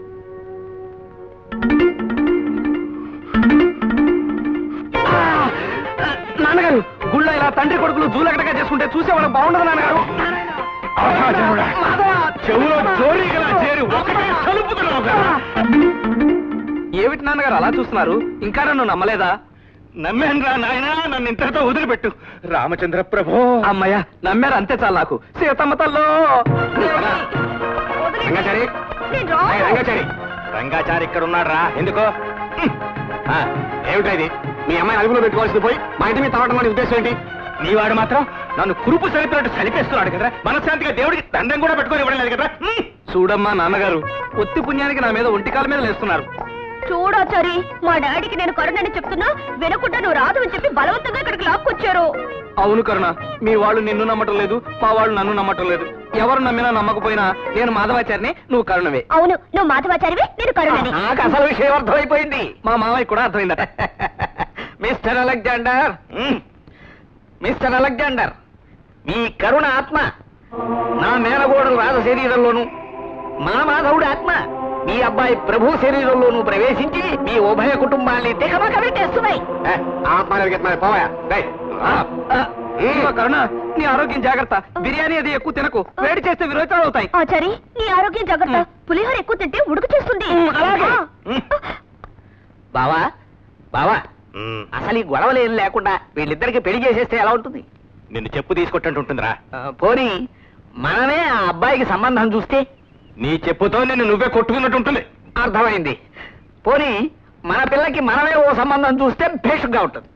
ఆ! నాన్నగారు గుళ్ళో ఇలా తండ్రి కొడుకులు జూలకటగా చేసుకుంటే చూసేవాళ్ళకి బాగుండదు నాన్నగారు ఆహాజనుడా, చెవులో చోరీగలా చేరి ఒకటే చలుపుతున్నావు కదా ఏమిటి నాన్నగారు అలా చూస్తున్నారు ఇంకా నన్ను నమ్మలేదా నమ్మాను రా నాయనా నన్ను ఇంతటితో వదిలిపెట్టు రామచంద్ర ప్రభో అమ్మయ్య నమ్మారు అంతే చాలు నాకు సీతమ్మ తల్లో రంగాచారి నేను రాను. ఏయ్, రంగాచారి రంగాచారి ఇక్కడ ఉన్నాడు రా ఎందుకో హ్మ్. ఆ, ఏమిటా ఇది మీ అమ్మాయి అదుపులో పెట్టుకోవాల్సింది పోయి మా ఇంటి మీద తావడం అనే ఉద్దేశం ఏంటి నీ వాడు మాత్రం నన్ను కురుపు సరిపినట్టు సరిపేస్తున్నాడు కదా మనశ్శాంతిగా దేవుడికి దండం కూడా పెట్టుకొని ఇవ్వడం లేదు కదా హ్మ్. చూడమ్మా నాన్నగారు ఒత్తి పుణ్యానికి నా మీద ఒంటికాల మీద లేస్తున్నారు చూడాచారి మా డాడీకి నేను కరుణని చెప్తున్నా వినకుండా నువ్వు రాదు అని చెప్పి బలవంతంగా ఇక్కడికి లాక్కొచ్చారు అవును కరుణ మీ వాళ్ళు నిన్ను నమ్మటం లేదు మా వాళ్ళు నన్ను నమ్మటం లేదు ఎవరు నమ్మినా నమ్మకపోయినా నేను మాధవాచారిని నువ్వు కరుణవే అవును నువ్వు మాధవాచారివి నేను కరుణని నాకు అసలు విషయం అర్థమైపోయింది మా మామయ్య కూడా అర్థమైందట mister Alexander hmm. Mister Alexander మీ కరుణ ఆత్మ నా మేనగోడలు రాజ శరీరంలోను మా మాధవుడి ఆత్మ మీ అబ్బాయి ప్రభు శరీరంలోను ప్రవేశించి మీ ఉభయ కుటుంబాల్ని తికమక పెట్టేస్తున్నాయి ఏ, ఆత్మ నెరగెత్తున్నాడు, పోవయ్యా. డేయ్. ఆ, ఆ, ఇదిగో కరుణ నీ ఆరోగ్యం జాగ్రత్త బిర్యానీ అది ఎక్కువ తినకు వేడి చేస్తే విరోచనాలు అవుతాయి ఆచారి నీ ఆరోగ్యం జాగ్రత్త పులిహోర ఎక్కువ తింటే ఉడుకు చేస్తుంది అలాగే. ఆ. బావా బావా హ్మ్. అసలు ఈ గొడవలు ఏం లేకుండా వీళ్ళిద్దరికి పెళ్లి చేసేస్తే ఎలా ఉంటుంది నిన్ను చెప్పు తీసుకొట్టంటు ఉంటుందిరా ఆ, పోనీ మనమే ఆ అబ్బాయికి సంబంధం చూస్తే నీ చెప్పుతో నిన్ను నువ్వే కొట్టుకున్నట్టు ఉంటుంది అర్థమైంది పోనీ మన పిల్లకి మనమే ఓ సంబంధం చూస్తే భేషుగ్గా ఉంటుంది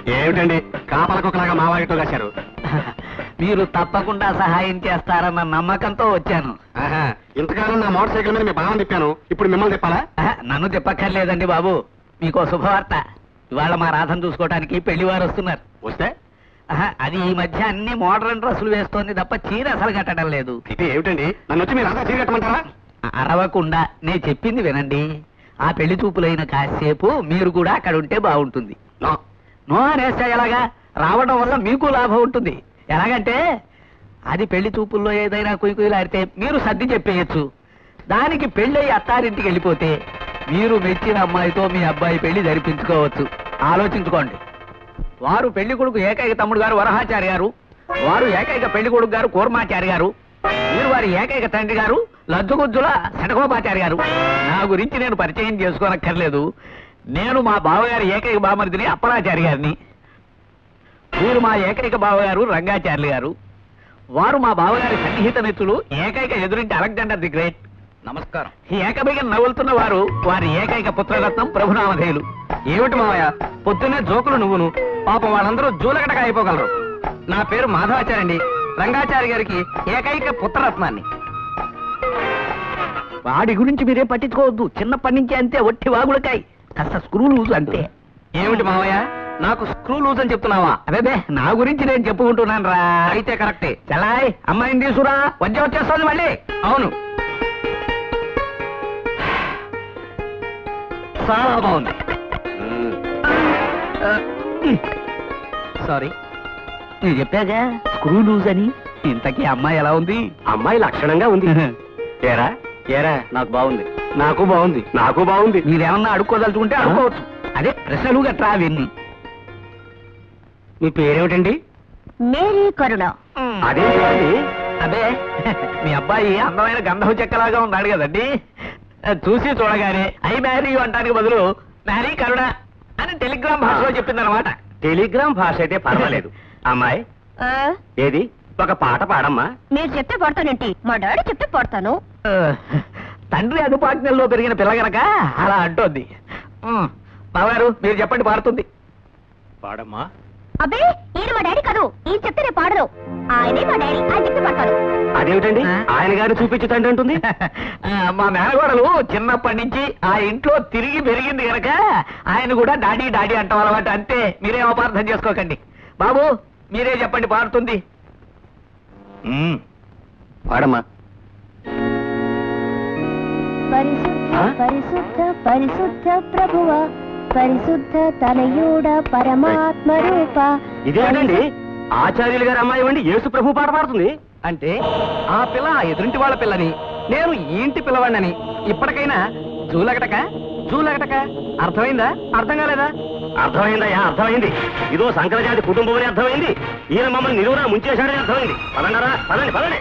ఏమిటండి కాపలకొకలాగా మా వారితో కాశారు మీరు తప్పకుండా సహాయం చేస్తారన్న నమ్మకంతో వచ్చాను ఆహా, ఇంతకాలం నా మోటార్ సైకిల్ మీద మీ భావం తిప్పాను ఇప్పుడు మిమ్మల్ని తిప్పాలా ఆహా, నన్ను చెప్పక్కర్లేదండి బాబు మీకో శుభవార్త ఇవాళ మా రాధను చూసుకోవడానికి పెళ్లివారు వస్తున్నారు వస్తే ఆహా, అది ఈ మధ్య అన్ని మోడర్న్ డ్రెస్సులు వేస్తోంది తప్ప చీర అసలు కట్టడం లేదు అయితే ఏమిటండి నన్ను వచ్చి మీరు అంతా చీరగట్టమంటారా అరవకుండా నేను చెప్పింది వినండి ఆ పెళ్లి చూపులైన కాసేపు మీరు కూడా అక్కడ ఉంటే బాగుంటుంది నో. నో అనేస్తే ఎలాగా రావడం వల్ల మీకు లాభం ఉంటుంది ఎలాగంటే అది పెళ్లి చూపుల్లో ఏదైనా కుయ్యకుయ్యలాడితే మీరు సర్ది చెప్పేయచ్చు దానికి పెళ్ళి అయ్యి అత్తారింటికి వెళ్ళిపోతే మీరు మెచ్చిన అమ్మాయితో మీ అబ్బాయి పెళ్లి జరిపించుకోవచ్చు ఆలోచించుకోండి వారు పెళ్లి కొడుకు ఏకైక తమ్ముడు గారు వరహాచారి గారు వారు ఏకైక పెళ్లి కొడుకు గారు కూర్మాచారి గారు మీరు వారి ఏకైక తండ్రి గారు లజ్జుగుజ్జుల శటకోపాచారి గారు నా గురించి నేను పరిచయం చేసుకోనక్కర్లేదు నేను మా బావగారి ఏకైక బామరిదిని అప్పలాచారి గారిని వీరు మా ఏకైక బావగారు రంగాచార్యులు గారు వారు మా బావగారి సన్నిహిత మిత్రులు ఏకైక ఎదురింటి అలెగ్జాండర్ ది గ్రేట్ నమస్కారం ఈ ఏకబిగా నవ్వులుతున్న వారు వారి ఏకైక పుత్రరత్నం ప్రభునామధేయులు ఏమిటి మావయ్య పొద్దున్నే జోకులు నువ్వును పాపం వాళ్ళందరూ జూలగటగా అయిపోగలరు నా పేరు మాధవాచారి అండి రంగాచారి గారికి ఏకైక పుత్రరత్నాన్ని వాడి గురించి మీరేం పట్టించుకోవద్దు చిన్నప్పటి నుంచి అంతే ఒట్టి వాగులకాయ కాస్త స్క్రూ లూజ్ అంతే ఏమిటి మావయ్య నాకు స్క్రూ లూజ్ అని చెప్తున్నావా అదే నా గురించి నేను చెప్పుకుంటున్నాను రా అయితే కరెక్టే చలాయ్ అమ్మాయిని తీసుకురా వద్య వచ్చేస్తుంది మళ్ళీ అవును చాలా బాగుంది సారీ నేను చెప్పాగా స్క్రూ లూజ్ అని ఇంతకీ అమ్మాయి ఎలా ఉంది అమ్మాయి లక్షణంగా ఉంది ఏరా ఏరా నాకు బాగుంది నాకు బాగుంది నాకు బాగుంది మీరేమన్నా అడుక్కోదలుచుకుంటే అడుక్కోవచ్చు అదే ప్రశ్నలు గట్రా అవన్నీ మీ పేరేమిటండి మేరీ కరుణ అదే అదే మీ అబ్బాయి అందమైన గంధం చెక్కలాగా ఉన్నాడు కదండి చూసి చూడగానే ఐ మ్యారీ అంటానికి బదులు మ్యారీ కరుణ అని టెలిగ్రామ్ భాషలో చెప్పిందనమాట టెలిగ్రామ్ భాష అయితే పర్వాలేదు అమ్మాయి ఆ, ఏది ఒక పాట పాడమ్మా మీరు చెప్తే పడతానేంటి మా డాడీ చెప్తే పడతాను ఆ, తండ్రి అదుపాజ్ఞల్లో పెరిగిన పిల్ల గనక అలా అంటోంది ఉమ్, బావగారు మీరు చెప్పండి పాడుతుంది పాడమ్మా అబ్బే ఈయన మా డాడీ కాదు ఈయన చెప్తే నేను పాడను ఆయనే మా డాడీ ఆయన చెప్తే పడతాను అదేమిటండి ఆ? ఆయన గారు చూపించుతండి అంటుంది ఆ, మా మేనగోడలు చిన్నప్పటి నుంచి ఆ ఇంట్లో తిరిగి పెరిగింది గనక ఆయన కూడా డాడీ డాడీ అంటాం అలవాటు అంతే మీరే అపార్థం చేసుకోకండి బాబు మీరే చెప్పండి పాడుతుంది పాడమ్మా పరిశుద్ధ ఆ? పరిశుద్ధ పరిశుద్ధ ప్రభువ పరిశుద్ధ తనయుడ పరమాత్మ రూప ఇదేంటండి ఆచార్యులు గారి అమ్మాయి వండి యేసు ప్రభు పాట పాడుతుంది అంటే ఆ పిల్ల ఆ ఎదురింటి వాళ్ళ పిల్లని నేను ఈ ఇంటి పిల్లవాడినని ఇప్పటికైనా జూలగటక జూలగటక అర్థమైందా అర్థం కాలేదా అర్థమైందయ్యా అర్థమైంది ఇదో శంకరజాతి కుటుంబం అని అర్థమైంది ఈయన మమ్మల్ని నిలువునా ముంచేశాడని అర్థమైంది పదండరా పదండి పదండి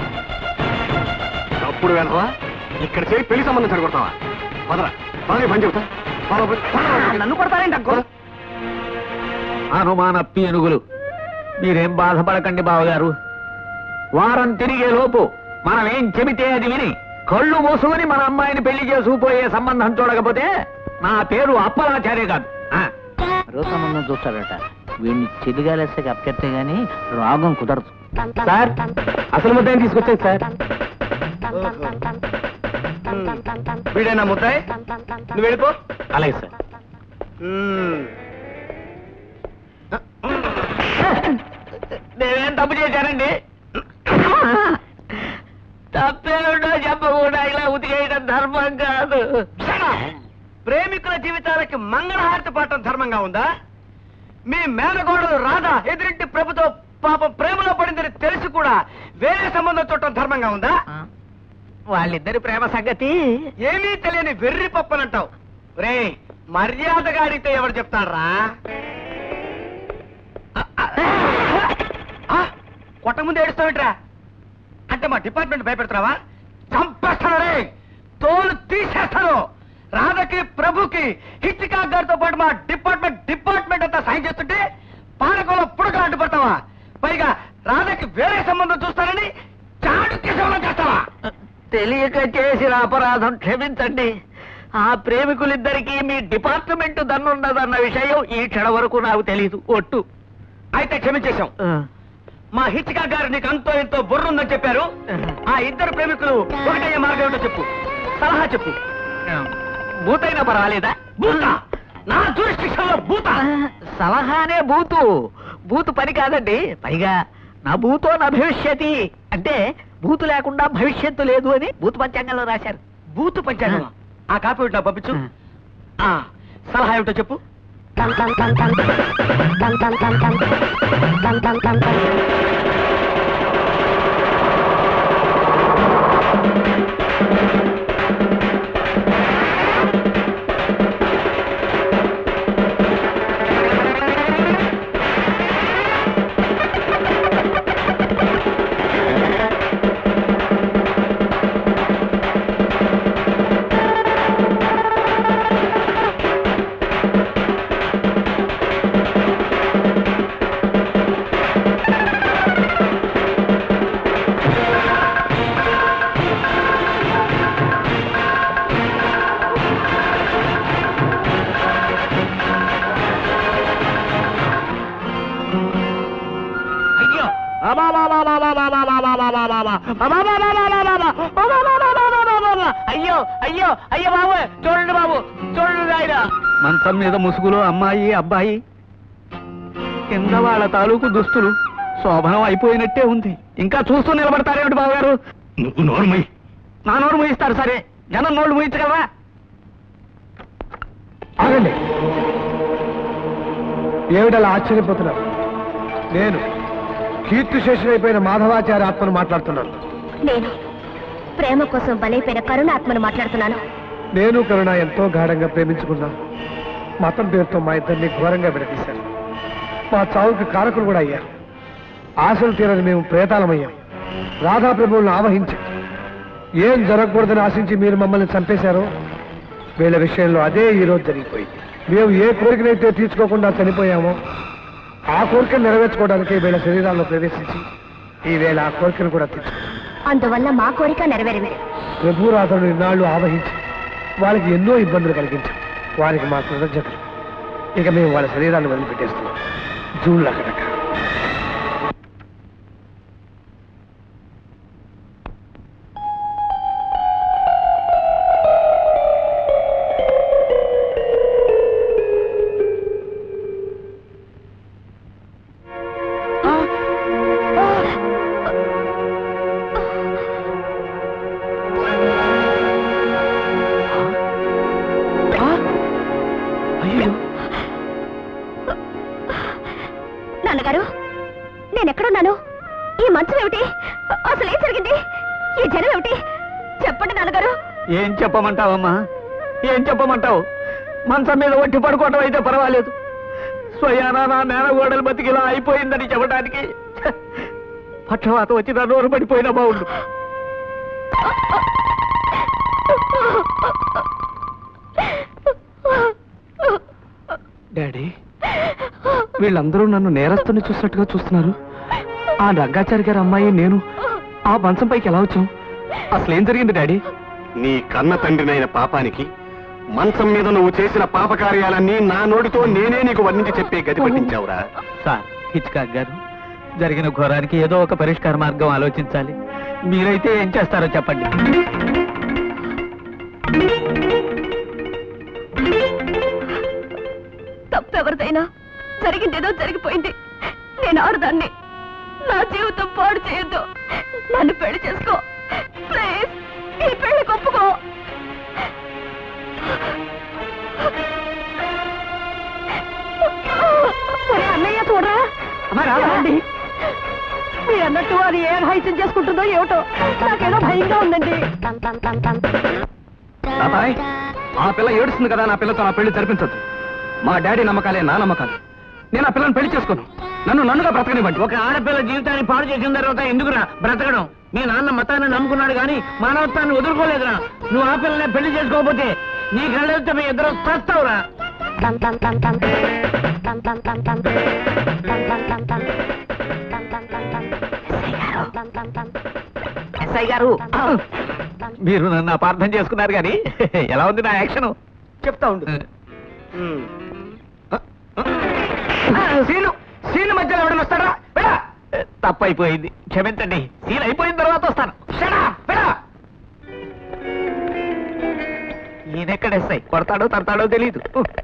అప్పుడు వెళ్ళరా ఇక్కడ చేయి పెళ్లి సంబంధం చెడగొడతావా పదరా పదని పని చెబుతా పద, పద, పద. నన్ను కొడతారేంటి అక్కో అనుమాన పీనుగులు మీరేం బాధపడకండి బావగారు వారం తిరిగే లోపు మనం ఏం చెబితే అది విని కళ్ళు మూసుకుని మన అమ్మాయిని పెళ్లి చేసుకుపోయే సంబంధం చూడకపోతే నా పేరు అప్పలాచార్య కాదు ఆ. మరో సంబంధం చూస్తారట వీడిని చెదిగాలేస్తే అప్పచెప్తే గాని రాగం కుదరదు సార్ అసలు ముద్దాన్ని తీసుకొచ్చాను సార్ వీడేనా ముద్దాయి నువ్వు వెళ్ళిపో అలాగే సార్ నేనేం తప్పు చేశానండి తప్పేమిటో చెప్పకుండా ఇలా ఉతికేయడం ధర్మం కాదు ప్రేమికుల జీవితాలకి మంగళహారతి పాడటం ధర్మంగా ఉందా మీ మేనగోడలు రాధా ఎదురింటి ప్రభుతో పాపం ప్రేమలో పడిందని తెలిసి కూడా వేరే సంబంధం చూడటం ధర్మంగా ఉందా వాళ్ళిద్దరి ప్రేమ సంగతి ఏమీ తెలియని వెర్రి పప్పనంటావు రే మర్యాదగా అడిగితే ఎవరు చెప్తాడ్రా ఆ, కొట్ట ముందు ఏడుస్తావేంట్రా అంటే మా డిపార్ట్మెంట్ భయపెడతావా చంపేస్తాను రే తోలు తీసేస్తాను రాధకి ప్రభుకి హిచ్చికా గారితో పాటు మా డిపార్ట్మెంట్ డిపార్ట్మెంట్ అంతా సాయం చేస్తుంటే పానకంలో పుడకలు అడ్డుపడతావా పైగా రాధకి వేరే సంబంధం చూస్తానని చాణుక్య సేవలు చేస్తావా తెలియక చేసిన అపరాధం క్షమించండి ఆ ప్రేమికులిద్దరికీ మీ డిపార్ట్మెంట్ దన్నున్నదన్న విషయం ఈ క్షణ వరకు నాకు తెలియదు ఒట్టు అయితే క్షమించేశాం మా హిచ్కా గారు నీకు అంతో ఎంతో బుర్రుందని చెప్పారు ఆ ఇద్దరు ప్రేమికులు ఒకటయ్యే మార్గం ఏమిటో చెప్పు సలహా చెప్పు భూతైనా పర్వాలేదా భూత నా jurisdiction లో భూత సలహానే బూతు బూతు పని కాదండి పైగా నా భూతో నా భవిష్యతి అంటే భూతు లేకుండా భవిష్యత్తు లేదు అని భూతు పంచాంగంలో రాశారు బూతు పంచాంగం ఆ కాపీ ఒకటి నాకు పంపించు ఆ సలహా ఏమిటో చెప్పు అయ్యో అయ్యో అయ్యో అయ్యో బాబు చూడండి బాబు చూడండి ఆయన మంచం మీద ముసుగులు అమ్మాయి అబ్బాయి కింద వాళ్ళ తాలూకు దుస్తులు శోభనం అయిపోయినట్టే ఉంది ఇంకా చూస్తూ నిలబడతారేమిటి బాబు గారు నువ్వు నోర్మై నా నోరు ముయిస్తారు సరే జనం నోళ్ళు ముయించగలరా ఆగండి ఏమిటలా ఆశ్చర్యపోతున్నారు నేను కీర్తిశేషులైపోయిన మాధవాచార్య ఆత్మను మాట్లాడుతున్నాను నేను ప్రేమ కోసం బలైపోయిన కరుణాత్మను మాట్లాడుతున్నాను నేను కరుణ ఎంతో గాఢంగా ప్రేమించుకున్నాం మతం పేరుతో మా ఇద్దరిని ఘోరంగా విడదీశారు మా చావుకి కారకులు కూడా అయ్యారు ఆశలు తీరని మేము ప్రేతాలమయ్యాం రాధాప్రభువులను ఆవహించాం ఏం జరగకూడదని ఆశించి మీరు మమ్మల్ని చంపేశారో వీళ్ళ విషయంలో అదే ఈ రోజు జరిగిపోయింది మేము ఏ కోరికనైతే తీర్చుకోకుండా చనిపోయామో ఆ కోరికను నెరవేర్చుకోవడానికి వీళ్ళ శరీరాల్లో ప్రవేశించి ఈ వేళ ఆ కోరికను కూడా తీర్చుకున్నాం అందువల్ల మా కోరిక నెరవేరింది ప్రభురాధను ఇన్నాళ్ళు ఆవహించి వాళ్ళకి ఎన్నో ఇబ్బందులు కలిగించాం వారికి మా కృతజ్ఞతలు ఇక మేము వాళ్ళ శరీరాన్ని వదిలిపెట్టేస్తున్నాం జూన్లో కనుక నాన్నగారు నేను ఎక్కడున్నాను ఈ మంచం ఏమిటి అసలు ఏం జరిగింది ఈ జనం ఏమిటి చెప్పండి నాన్నగారు ఏం చెప్పమంటావమ్మా ఏం చెప్పమంటావు మంచం మీద ఒట్టి పడుకోవటం అయితే పర్వాలేదు స్వయానా నా మేనగోడలు బతికిలా అయిపోయిందని చెప్పడానికి ఛ, పక్షవాతం వచ్చి నా నోరు పడిపోయినా బాగుండు డాడీ వీళ్ళందరూ నన్ను నేరస్తుని చూసినట్టుగా చూస్తున్నారు ఆ రంగాచారి గారి అమ్మాయి నేను ఆ మంచం పైకి ఎలా వచ్చాం అసలు ఏం జరిగింది డాడీ నీ కన్న తండ్రినైన పాపానికి మంచం మీద నువ్వు చేసిన పాపకార్యాలన్నీ నా నోటితో నేనే నీకు వర్ణించి చెప్పే గది పట్టించావురా సార్ హిచ్కాక్ గారు జరిగిన ఘోరానికి ఏదో ఒక పరిష్కార మార్గం ఆలోచించాలి మీరైతే ఏం చేస్తారో చెప్పండి తప్పెవరిదైనా జరిగిందేదో జరిగిపోయింది నేను ఆడదాన్ని నా జీవితం పాడు చేయొద్దు నన్ను పెళ్లి చేసుకో ప్లీజ్ ఈ పెళ్లి ఒప్పుకో ఒరే అన్నయ్య చూడరా రాదండి మీరు అన్నట్టు అది ఏం హైత్యం చేసుకుంటుందో ఏమిటో నాకేదో భయంగా ఉందండి బాబాయ్ ఆ పిల్ల ఏడుస్తుంది కదా నా పిల్లతో నా పెళ్లి జరిపించద్దు మా డాడీ నమ్మకాలే నా నమ్మకాలు నేను ఆ పిల్లని పెళ్లి చేసుకోను నన్ను నన్నుగా బ్రతకనివ్వండి ఒక ఆడపిల్ల జీవితాన్ని పాడు చేసిన తర్వాత ఎందుకురా బ్రతకడం మీ నాన్న మతాన్ని నమ్ముకున్నాడు కానీ మానవత్వాన్ని వదులుకోలేదురా నువ్వు ఆ పిల్లనే పెళ్లి చేసుకోకపోతే నీ కళ్ళెళ్తే మీ ఇద్దరు చస్తావురా ఎస్ఐ గారు మీరు నన్ను అపార్థం చేసుకున్నారు కానీ ఎలా ఉంది నా యాక్షన్ చెప్తా ఉండు సీను సీను మధ్యలో ఎవడని వస్తాడా వెళ్ళా తప్పైపోయింది క్షమించండి సీన్ అయిపోయిన తర్వాత వస్తాను షడా వెళ్ళా ఈయనెక్కడేస్తాయి కొడతాడో తడతాడో తెలియదు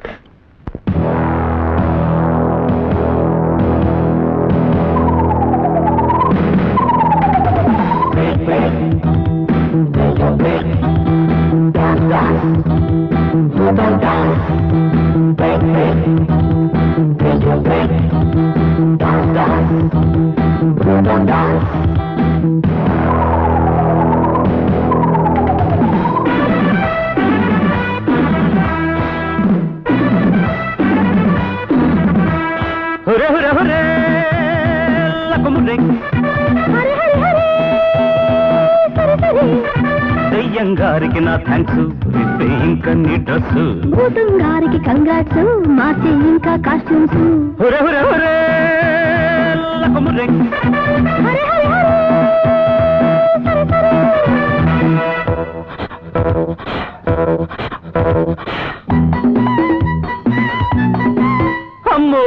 హురే హురే హురే లకుమురే దయ్యం గారికి నా థ్యాంక్స్ విప్పే ఇంకా నీ డ్రెస్ భూతం గారికి కంగ్రాట్స్ మార్చి ఇంకా కాస్ట్యూమ్స్ హురే హురే హురే లకుమురే అమ్మో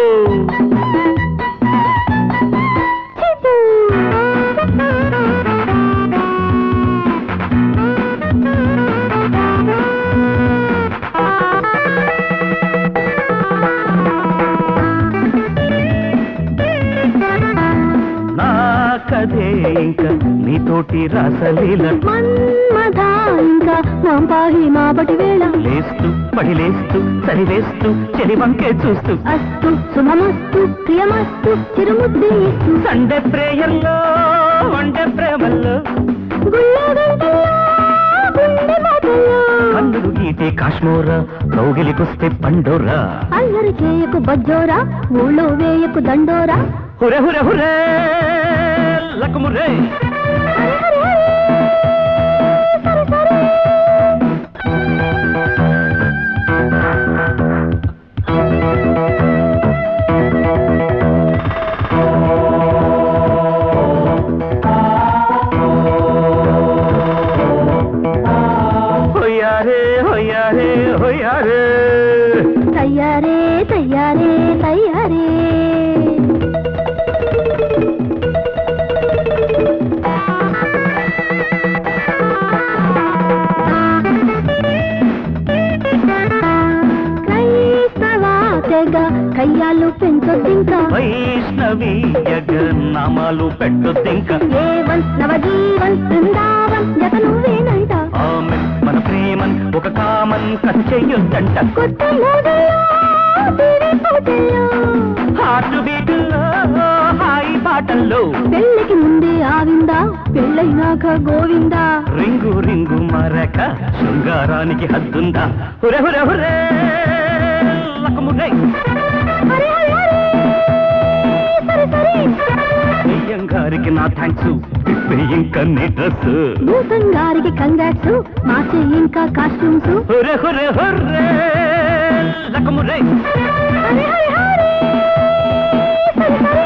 నా కథే ఇంకా నీతోటి రాసలీల మన్మధ ఇంకా మాంపాహి మాబటి వేళ లేస్తూ పడిలేస్తూ సరివేస్తూ చెలి వంకే చూస్తూ అస్తు శుభమస్తు ప్రియమస్తు చిరుముద్ది ఇస్తు సండే ప్రేయల్లో వండే ప్రేమల్లో గుళ్ళో గంటల్లో గుండె మాటల్లో కన్నులు గీటే కాశ్మోరా కౌగిలికొస్తే పండోరా అల్లరి చేయకు బజ్జోరా ఊళ్ళో వేయకు దండోరా హురే హురే హురే లకుమురే హరి హరి హరి. సరి సరి. హొయ్యారే హొయ్యారే హొయ్యారే తయ్యారే తయ్యారే తయ్యారే క్రైస్తవ తెగ కయ్యాలు పెంచొద్దింకా వైష్ణవీయగ నామాలు పెట్టొద్దింక ఏవన్ నవజీవన్ బృందావన్ జత నువ్వేనంట ఆమె మన ప్రేమన్ ఒక కామన్ కచ్చెయ్యొద్దంట కొత్త మోడల్లో టీవీ పోటీల్లో హార్ట్ బీటుల్లో హాయి పాటల్లో పెళ్ళికి ముందే ఆవిందా పెళ్ళైనాక గోవిందా రింగు రింగు మరక శృంగారానికి హద్దుందా హురే హురే హురే లకమురే హరి హరి హరి సరి సరి దెయ్యం గారికి నా థ్యాంక్స్ ఇప్పే ఇంకా నీ డ్రెస్ నూతన్ గారికి కంగ్రాట్స్ మార్చే ఇంకా కాస్ట్యూమ్స్ హురే హురే హురే లకమురే హరి హరి హరి సరి సరి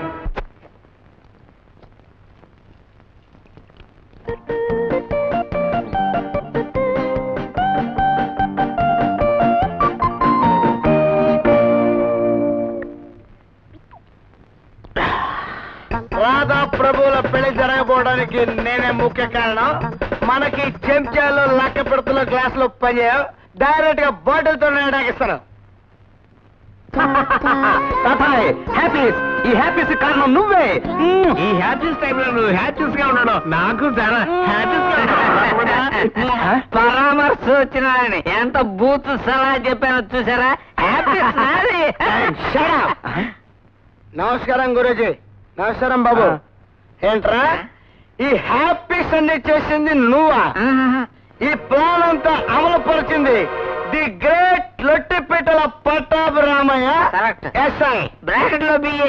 రాధా ప్రభువుల పెళ్లి జరగబోవడానికి నేనే ముఖ్య కారణం మనకి చెంచాలు లక్క పెడుతున్న గ్లాసులు పనిచేయవు డైరెక్ట్ గా బాటిల్ తో ఇస్తాను హ్యాపీనెస్ ఈ హ్యాపీస్ కారణం నువ్వే ఈ హ్యాపీస్ టైంలో నువ్వు హ్యాపీస్ గా ఉండడం నాకు చాలా హ్యాపీస్ పరామర్శ వచ్చినారని ఎంత బూత్ సలహా చెప్పానో చూసారా హ్యాపీస్ నాది నమస్కారం గురూజీ నమస్కారం బాబు ఏంట్రా ఈ హ్యాపీస్ అన్ని చేసింది నువ్వా ఈ ప్లాన్ అంతా అమలు పరిచింది ది గ్రేట్ లొట్టిపేటల Pattabhi Ramaiah Correct. SI bracket లో బియ్యే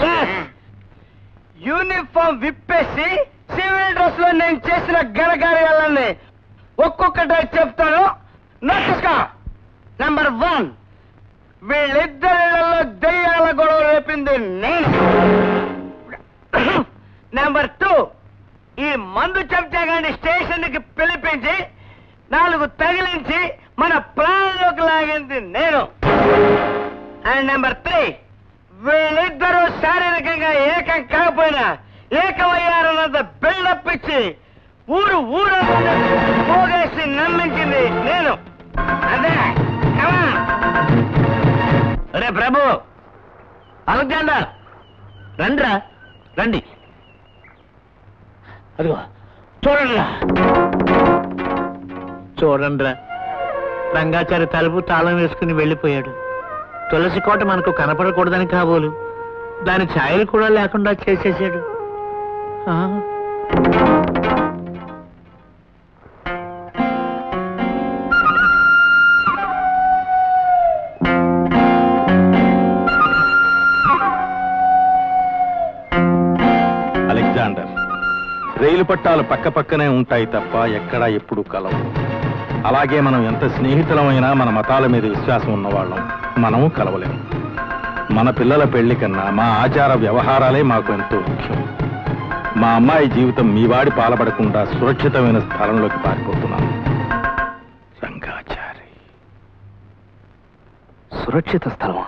యూనిఫామ్ విప్పేసి సివిల్ డ్రెస్ లో నేను చేసిన ఘనకార్యాలన్నీ ఒక్కొక్కటే చెప్తాను నోటీస్గా నంబర్ వన్ వీళ్ళిద్దరిలో దెయ్యాల గొడవ రేపింది నేను నెంబర్ టూ ఈ మందు చెప్తాగాని స్టేషన్ కి పిలిపించి నాలుగు తగిలించి మన ప్రాణంలోకి లాగింది నేను అండ్ నెంబర్ త్రీ వీళ్ళిద్దరూ శారీరకంగా ఏకం కాకపోయినా ఏకమయ్యారన్నంత బిల్డప్ ఇచ్చి ఊరు ఊరు పోగేసి నమ్మించింది నేను అదే come on. రే ప్రభు అలెగ్జాండర్ రండిరా రండి అదిగో చూడండిరా చూడండిరా రంగాచారి తలుపు తాళం వేసుకుని వెళ్ళిపోయాడు తులసి కోట మనకు కనపడకూడదని కాబోలు దాని ఛాయలు కూడా లేకుండా చేసేసాడు ఆ. అలెగ్జాండర్ రైలు పట్టాలు పక్క పక్కనే ఉంటాయి తప్ప ఎక్కడా ఎప్పుడు కలవు అలాగే మనం ఎంత స్నేహితులమైనా మన మతాల మీద విశ్వాసం ఉన్నవాళ్ళం మనము కలవలేము మన పిల్లల పెళ్లి కన్నా మా ఆచార వ్యవహారాలే మాకు ఎంతో ముఖ్యం మా అమ్మాయి జీవితం మీ వాడి పాలపడకుండా సురక్షితమైన స్థలంలోకి పారిపోతున్నాను రంగాచారి సురక్షిత స్థలమా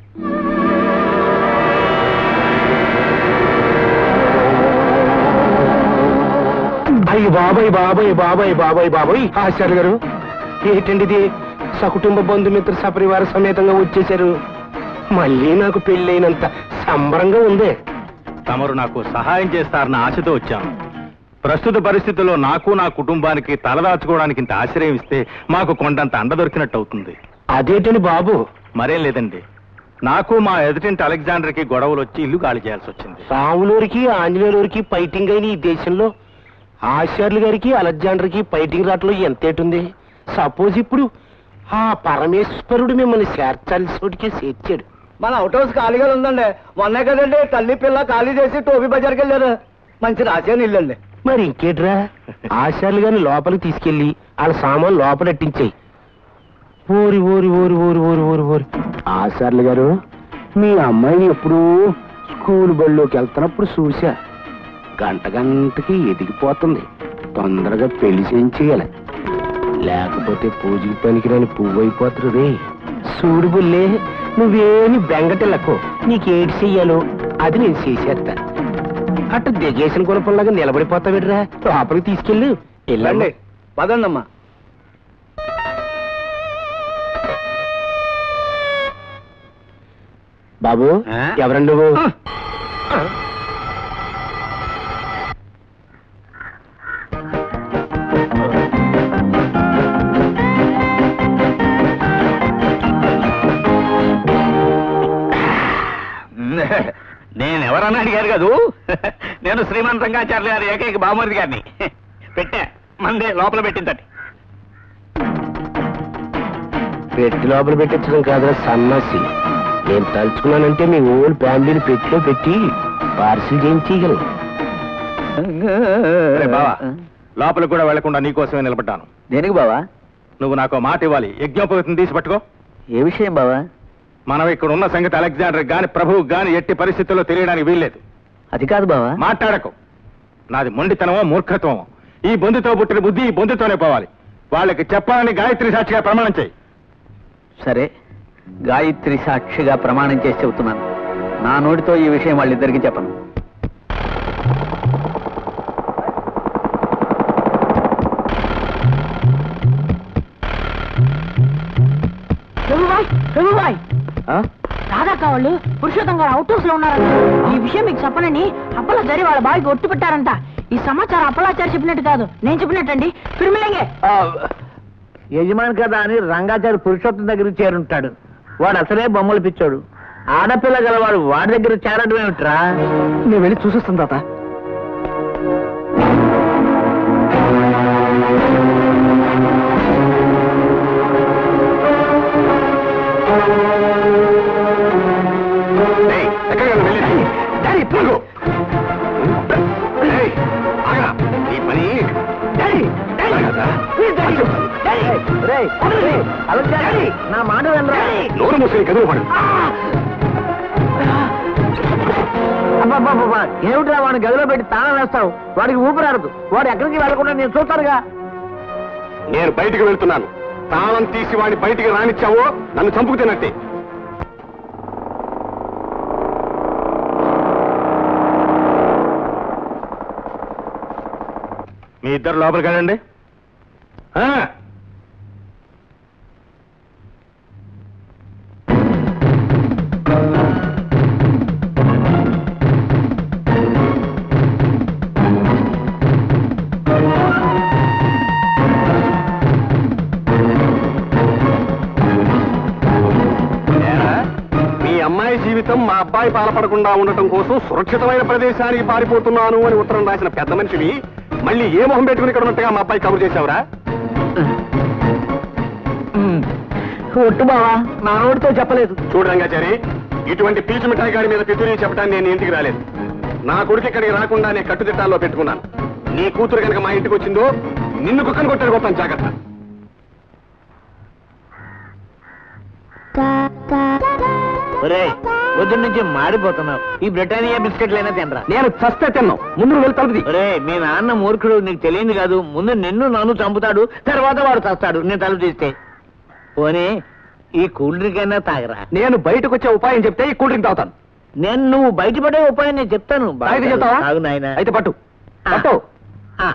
అయ్యి బాబాయ్ బాబాయ్ బాబాయ్ బాబాయ్ బాబాయ్ ఆచార్య గారు ఏంటండిది సకుటుంబ బంధుమిత్ర సపరివార సమేతంగా వచ్చేశారు మళ్ళీ నాకు పెళ్ళైనంత సంబరంగా ఉంది తమరు నాకు సహాయం చేస్తారన్న ఆశతో వచ్చాను ప్రస్తుత పరిస్థితుల్లో నాకు నా కుటుంబానికి తలదాచుకోవడానికి ఇంత ఆశ్రయం ఇస్తే మాకు కొండంత అండ దొరికినట్టు అవుతుంది అదేంటండి బాబు మరేం లేదండి నాకు మా ఎదుటింటి అలెగ్జాండర్కి గొడవలు వచ్చి ఇల్లు ఖాళీ చేయాల్సి వచ్చింది రాములూరికి ఆంజనేయులూరికి ఫైటింగ్ అయిన ఈ దేశంలో ఆచార్యులు గారికి అలెగ్జాండర్కి ఫైటింగ్ రాట్లో ఎంతేటుంది సపోజ్ ఇప్పుడు ఆ పరమేశ్వరుడు మిమ్మల్ని చేర్చాల్సికే చేర్చాడు మన అవుట్ హౌస్ ఖాళీగా ఉందండి మొన్నే కదండి తల్లి పిల్ల ఖాళీ చేసి టోపీ బజార్కి వెళ్ళారు మంచి రాసేని ఇల్లండి మరి ఇంకేట్రా ఆచార్యులు గారిని లోపలికి తీసుకెళ్లి వాళ్ళ సామాన్ లోపలెట్టించాయి ఓరి ఓరి ఓరి ఓరి ఓరి ఓరి ఓరి ఆచార్యులు గారు మీ అమ్మాయిని ఎప్పుడూ స్కూల్ బడిలోకి వెళ్తున్నప్పుడు చూసా గంట గంటకి ఎదిగిపోతుంది తొందరగా పెళ్లి చేయించేయాలి లేకపోతే పూజకి పనికిరాని పువ్వు అయిపోతుంది రే చూడు బుల్లే నువ్వేమి బెంగటెళ్ళకు నీకేటి చెయ్యాలో అది నేను చేసేస్తా అట్ట దిగేసిన గుణపంలాగా నిలబడిపోతావిడ్రా లోపలికి తీసుకెళ్ళు వెళ్ళండి పదండమ్మా బాబు ఆ? ఎవరండి నువ్వు నేను ఎవరన్నా అడిగారు కదూ నేను శ్రీమంత రంగాచార్య గారి ఏకైక బామర్ది గారిని పెట్టా మందే లోపల పెట్టిందండి పెట్టి లోపల పెట్టించడం కాదురా సన్నాసి నేను తలుచుకున్నానంటే మీ ఓల్డ్ ఫ్యామిలీని పెట్టిలో పెట్టి పార్సిల్ చేయించగలను అరే బావా లోపల కూడా వెళ్లకుండా నీకోసమే నిలబడ్డాను దేనికి బావా నువ్వు నాకు మాట ఇవ్వాలి యజ్ఞోపవితం తీసి పట్టుకో ఏ విషయం బావా మనం ఇక్కడ ఉన్న సంగతి అలెగ్జాండర్ గాని ప్రభువు గాని ఎట్టి పరిస్థితుల్లో తెలియడానికి వీల్లేదు అది కాదు బావా మాట్లాడకు నాది మొండితనమో మూర్ఖత్వమో ఈ బొందుతో పుట్టిన బుద్ధి ఈ బొందుతోనే పోవాలి వాళ్ళకి చెప్పాలని గాయత్రి సాక్షిగా ప్రమాణం చేయి సరే గాయత్రి సాక్షిగా ప్రమాణం చేసి చెబుతున్నాను నా నోటితో ఈ విషయం వాళ్ళిద్దరికి చెప్పను ప్రభుబాయ్ ప్రభుబాయ్ రాధాక వాళ్ళు పురుషోత్తం గారు అవుట్ హౌస్ లో ఉన్నారంట ఈ విషయం మీకు చెప్పనని అప్పలా జరి వాళ్ళ బావికి ఒట్టు పెట్టారంట ఈ సమాచారం అప్పలాచారి చెప్పినట్టు కాదు నేను చెప్పినట్టండి ఫిర్మిలింగే యజమాని కదా అని రంగాచారి పురుషోత్తం దగ్గర చేరుంటాడు వాడు అసలే బొమ్మలు పిచ్చాడు ఆడపిల్ల గలవాడు వాడి దగ్గర చేరడం ఏమిట్రా నేను వెళ్ళి చూసొస్తాను తాత ఏయ్, ఎక్కడికి వెళ్ళేది? డాడీ, ఆగు. ఏయ్, ఆగరా. నీ పని అలాగదా? నా మాట వినరా నోరు మూసుకొని కదువు పడు అబ్బబ్బబ్బబ్బా, ఏమిట్రా వాడిని గదిలో పెట్టి తాళం వేస్తావు వాడికి ఊపిరాడదు వాడు ఎక్కడికి వెళ్ళకుండా నేను చూస్తానుగా నేను బయటికి వెళ్తున్నాను తాళం తీసి వాడిని బయటికి రానిచ్చావో నన్ను చంపుకు తిన్నట్టే మీ ఇద్దరు లోపలికి వెళ్ళండి ఆ. ఏరా, మీ అమ్మాయి జీవితం మా అబ్బాయి పాలపడకుండా ఉండటం కోసం సురక్షితమైన ప్రదేశానికి పారిపోతున్నాను అని ఉత్తరం రాసిన పెద్ద మనిషివి మళ్ళీ ఏ మొహం పెట్టుకుని ఇక్కడ ఉన్నట్టుగా మా అబ్బాయి కబురు చేశావురా ఒట్టు బావా నా నోటితో చెప్పలేదు చూడు రంగాచారి ఇటువంటి పీచు మిఠాయి గారి మీద పితురి చెప్పడానికి నేను ఇంటికి రాలేదు నా కొడుకు ఇక్కడికి రాకుండా నేను కట్టుదిట్టాల్లో పెట్టుకున్నాను నీ కూతురు కనుక మా ఇంటికి వచ్చిందో నిన్ను కుక్కను కొట్టాడు గొప్ప జాగ్రత్త ఒరే పొద్దున్న నుంచి మాడిపోతున్నావు ఈ బ్రిటానియా బిస్కెట్లైనా తినరా నేను చస్తే తిన్నాం ముందు వెళ్ళి తలుపుది ఒరే మీ నాన్న మూర్ఖుడు నీకు తెలియదు కాదు ముందు నిన్ను నన్ను చంపుతాడు తర్వాత వాడు చస్తాడు నేను తలుపు తీస్తే పోనీ ఈ కూల్ డ్రింక్ అయినా తాగరా నేను బయటకు వచ్చే ఉపాయం చెప్తే ఈ కూల్ డ్రింక్ తాగుతాను నేను నువ్వు బయటపడే ఉపాయం నేను చెప్తాను బాగా తాగితే చెప్తావా తాగు నాయనా. అయితే పట్టు ఆ. పట్టు ఆ.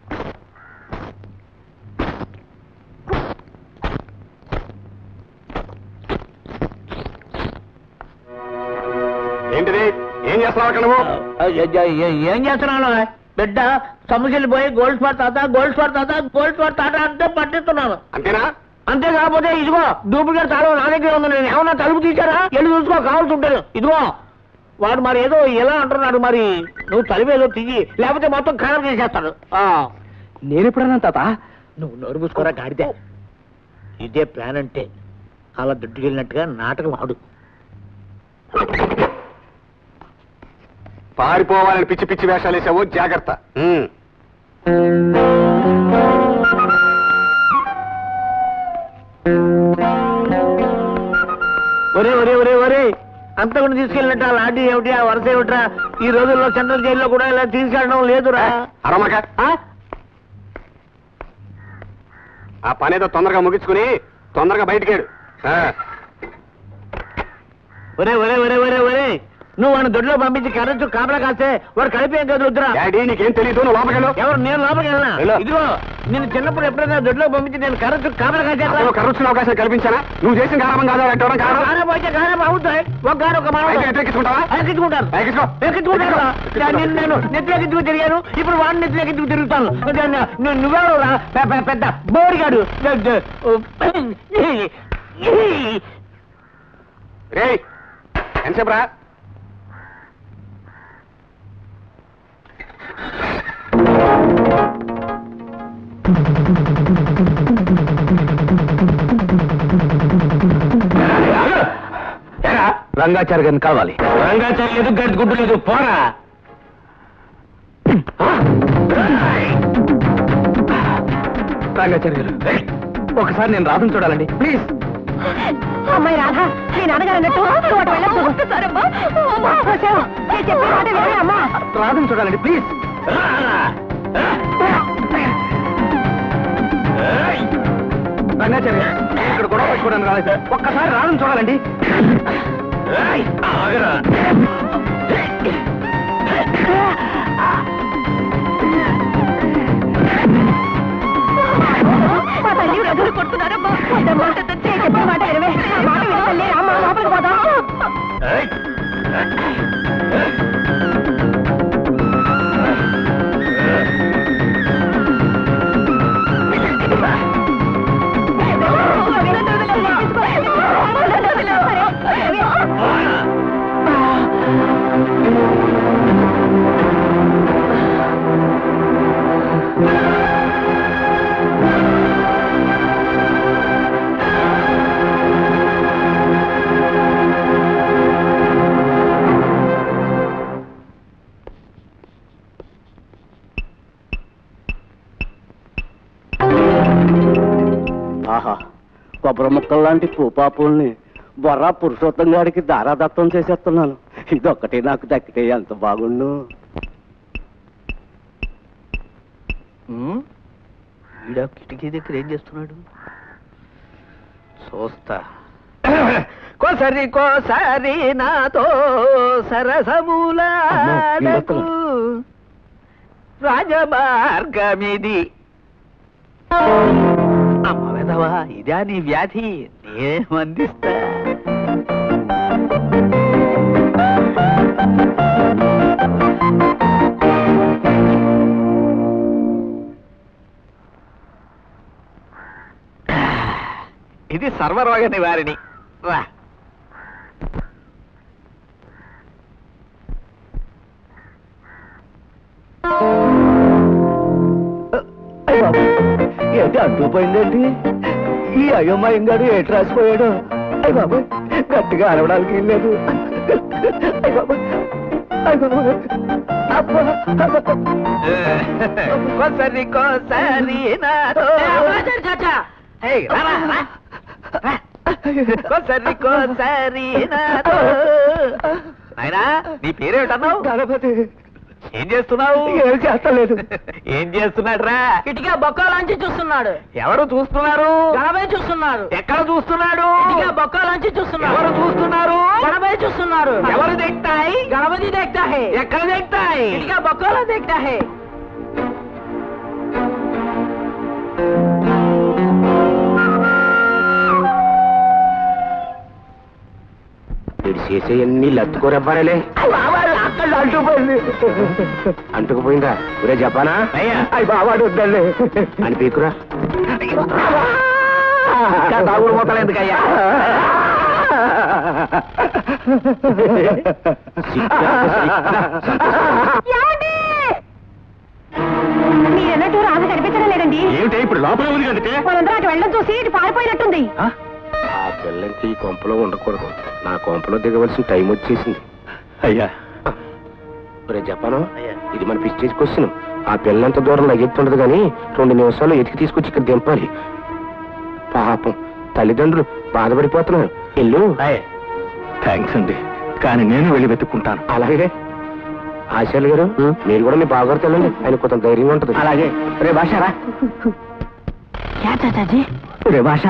ఏంటిది ఏం చేస్తున్నావు అక్కడ నువ్వు ఏ- ఏ- ఏ- ఏం చేస్తున్నాను బిడ్డ సమస్యలు పోయి గోల్డ్ స్పాట్ తాత గోల్డ్ స్పాట్ తాత గోల్డ్ స్పాట్ తాత అంటే పట్టిస్తున్నాను అంతేనా అంతే కాకపోతే ఇదిగో డూప్లికేట్ తాళం నా దగ్గర ఉంది నేను ఏమన్నా తలుపు తీశారా వెళ్ళి చూసుకో కావాల్సి ఉంటుంది ఇదిగో వాడు మరి ఏదో ఎలా అంటున్నాడు మరి నువ్వు తలుపు ఏదో తీయి లేకపోతే మొత్తం ఖరాబ్ చేసేస్తాడు ఆ, నేను ఎప్పుడన్నా తాత నువ్వు నోరు పూసుకోరా గాడితే ఇదే ప్లాన్ అంటే అలా దుడ్డుకెళ్ళినట్టుగా నాటకం ఆడు పారిపోవాలని పిచ్చి పిచ్చి వేషాలు వేసావో జాగ్రత్త ఉమ్. ఒరే ఒరే ఒరే ఒరే అంతకుండా తీసుకెళ్ళినట్టు ఆ లాంటి ఏమిటి ఆ వరుస ఏమిట్రా ఈ రోజుల్లో సెంట్రల్ జైల్లో కూడా ఇలా తీసుకెళ్ళడం లేదురా అరమక ఆ? ఆ పనేదో తొందరగా ముగించుకుని తొందరగా బయటికేడు ఆ. ఒరే ఒరే ఒరే ఒరే ఒరే నువ్వు వాడిని దొడ్లో పంపించి కరెంటు కాపలా కాస్తే వాడు కలిపేం కదా వద్దురా డాడీ నీకేం తెలియదు నువ్వు లోపలికెళ్ళు ఎవరు నేను లోపలికి వెళ్ళనా వెళ్ళు. ఇదిగో నేను చిన్నప్పుడు ఎప్పుడైనా దొడ్లో పంపించి నేను కరెంటు కాపలా కాసేస్తా అసలు కర్రొచ్చిన అవకాశం కల్పించానా నువ్వు చేసిన కారణం కాదా పెట్టడం కారణం గారం అయితే గారం అవుతాయి ఒక గారు ఒక అయితే మనం ఎత్తెక్కించుకుంటావా? ఎక్కించుకుంటాను ఎక్కించుకో. ఎక్కించుకుంటాను రా. నేను నేను నెత్తికెత్తుకు తిరిగాను ఇప్పుడు వాడిని నెత్తికెత్తుకు తిరుగుతాను నువ్వు- నువ్వెవరు రా పె- పె- పెద్ద బోడిగాడు రే ఎంతసేపు రా రంగాచారి గారిని కావాలి రంగాచారి లేదు గడ్డి గుడ్డు లేదు పోరా రంగాచారి గారు ఒకసారి నేను రాధను చూడాలండి ప్లీజ్ అమ్మాయి రాధా మీ నాన్నగారు అన్నట్టు నువ్వు అటు వెళ్ళొద్దు. వచ్చావు. నేను చెప్పే మాట వినవే అమ్మా రాధను చూడాలండి ప్లీజ్ రంగాచారి గారు నేను ఇక్కడ గొడవ పెట్టుకోవడానికి రాలేదు ఒక్కసారి రాధను చూడాలండి మా తల్లి రథులు కొడుతున్నారమ్మా వద్దమ్మా. నేను చెప్పే మాట వినవే నా మాట విను తల్లి అమ్మ లోపలికి పోదాం ఆహా కొబ్బరి ముక్కలు లాంటి పూపాపుల్ని బొర్రా పురుషోత్తం గారికి దారాదత్తం చేసేస్తున్నాను ఇదొక్కటే నాకు దక్కితే ఎంత బాగుండు ఈడ కిటికీ దగ్గర ఏం చేస్తున్నాడు చూస్తా కోసరి కోసరి నాతో సరసముల వీడొక్కడు. రాజమార్గమిది అమ్మ వెధవా ఇదా నీ వ్యాధి నేమందిస్తా ఇది సర్వరోగ నివారిణి రా అయ్య బాబు, ఏంటి అడ్డుపోయిందేంటి ఈ అయోమయం గారు ఏటి రాసిపోయాడు అయ్య బాబు గట్టిగా అరవడానికి లేదు అయ్య బాబు అయ్య బాబు అబ్బా, అబ్బా. కోసరి కోసరి నాతో ఏయ్, రా, రా, రా. రా. కోసరి కోసరి నాతో నాయనా నీ పేరేమిటన్నావు గణపతి ఏం చేస్తున్నావు ఏం చేస్తలేదు ఏం చేస్తున్నాడు రా కిటికీ బొక్కలోంచి చూస్తున్నాడు ఎవరు చూస్తున్నారు గణపై చూస్తున్నారు ఎక్కడ చూస్తున్నాడు కిటికీ బొక్కలోంచి చూస్తున్నాడు ఎవరు చూస్తున్నారు గణపై చూస్తున్నారు ఎవరు దిక్తాయి गणपति देखता है ఎక్కడ దిక్తాయి किटिका बकोला देखता है వీడు చేసేయన్నీ లత్తుకోరబ్బారాలే అక్కడ అంటుపోయింది అంటుకుపోయిందా ఒరే జపానా అయ్యా అయ్యి బావాడు వద్దండి అని పీకురా తాగుడు మూతలు ఎందుకయ్యా మీరన్నట్టు రాధ కనిపించడం లేదండి ఏమిటి ఇప్పుడు లోపల ఉంది కదంటే వాళ్ళందరూ అటు వెళ్ళడం చూసి ఇటు పారిపోయినట్టుంది ఆ పిల్లకి ఈ కొంపలో ఉండకూడదు నా కొంపలో దిగవలసిన టైం వచ్చేసింది అయ్యా ఒరే జపాను ఇది మన పిస్టేజ్ క్వశ్చన్ ఆ పిల్లంత దూరం లగెత్తుండదు కానీ రెండు నిమిషాలు ఎతికి తీసుకొచ్చి ఇక్కడ దింపాలి పాపం తల్లిదండ్రులు బాధపడిపోతున్నారు ఇల్లు థ్యాంక్స్ అండి కానీ నేను వెళ్ళి వెతుక్కుంటాను అలాగే ఆశాలు గారు మీరు కూడా మీ బావగారు తెల్లండి ఆయన కొంత ధైర్యంగా ఉంటుంది అలాగే రే భాషరా క్యా చాచాజీ రే భాష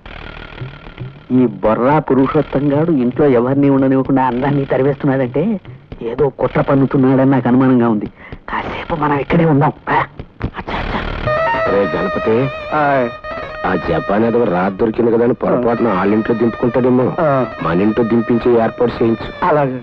ఈ బొర్రా పురుషోత్తం గాడు ఇంట్లో ఎవరిని ఉండనివ్వకుండా అందరినీ తరివేస్తున్నాడంటే ఏదో కుట్ర పన్నుతున్నాడని నాకు అనుమానంగా ఉంది కాసేపు మనం ఇక్కడే ఉందాం ఆ? రే గణపతి ఆ జపాన్ ఏదో రాత్రి దొరికింది కదా అని పొరపాటున వాళ్ళ ఇంట్లో దింపుకుంటాడేమో ఆ, మన ఇంట్లో దింపించి ఏర్పాటు చేయించు అలాగే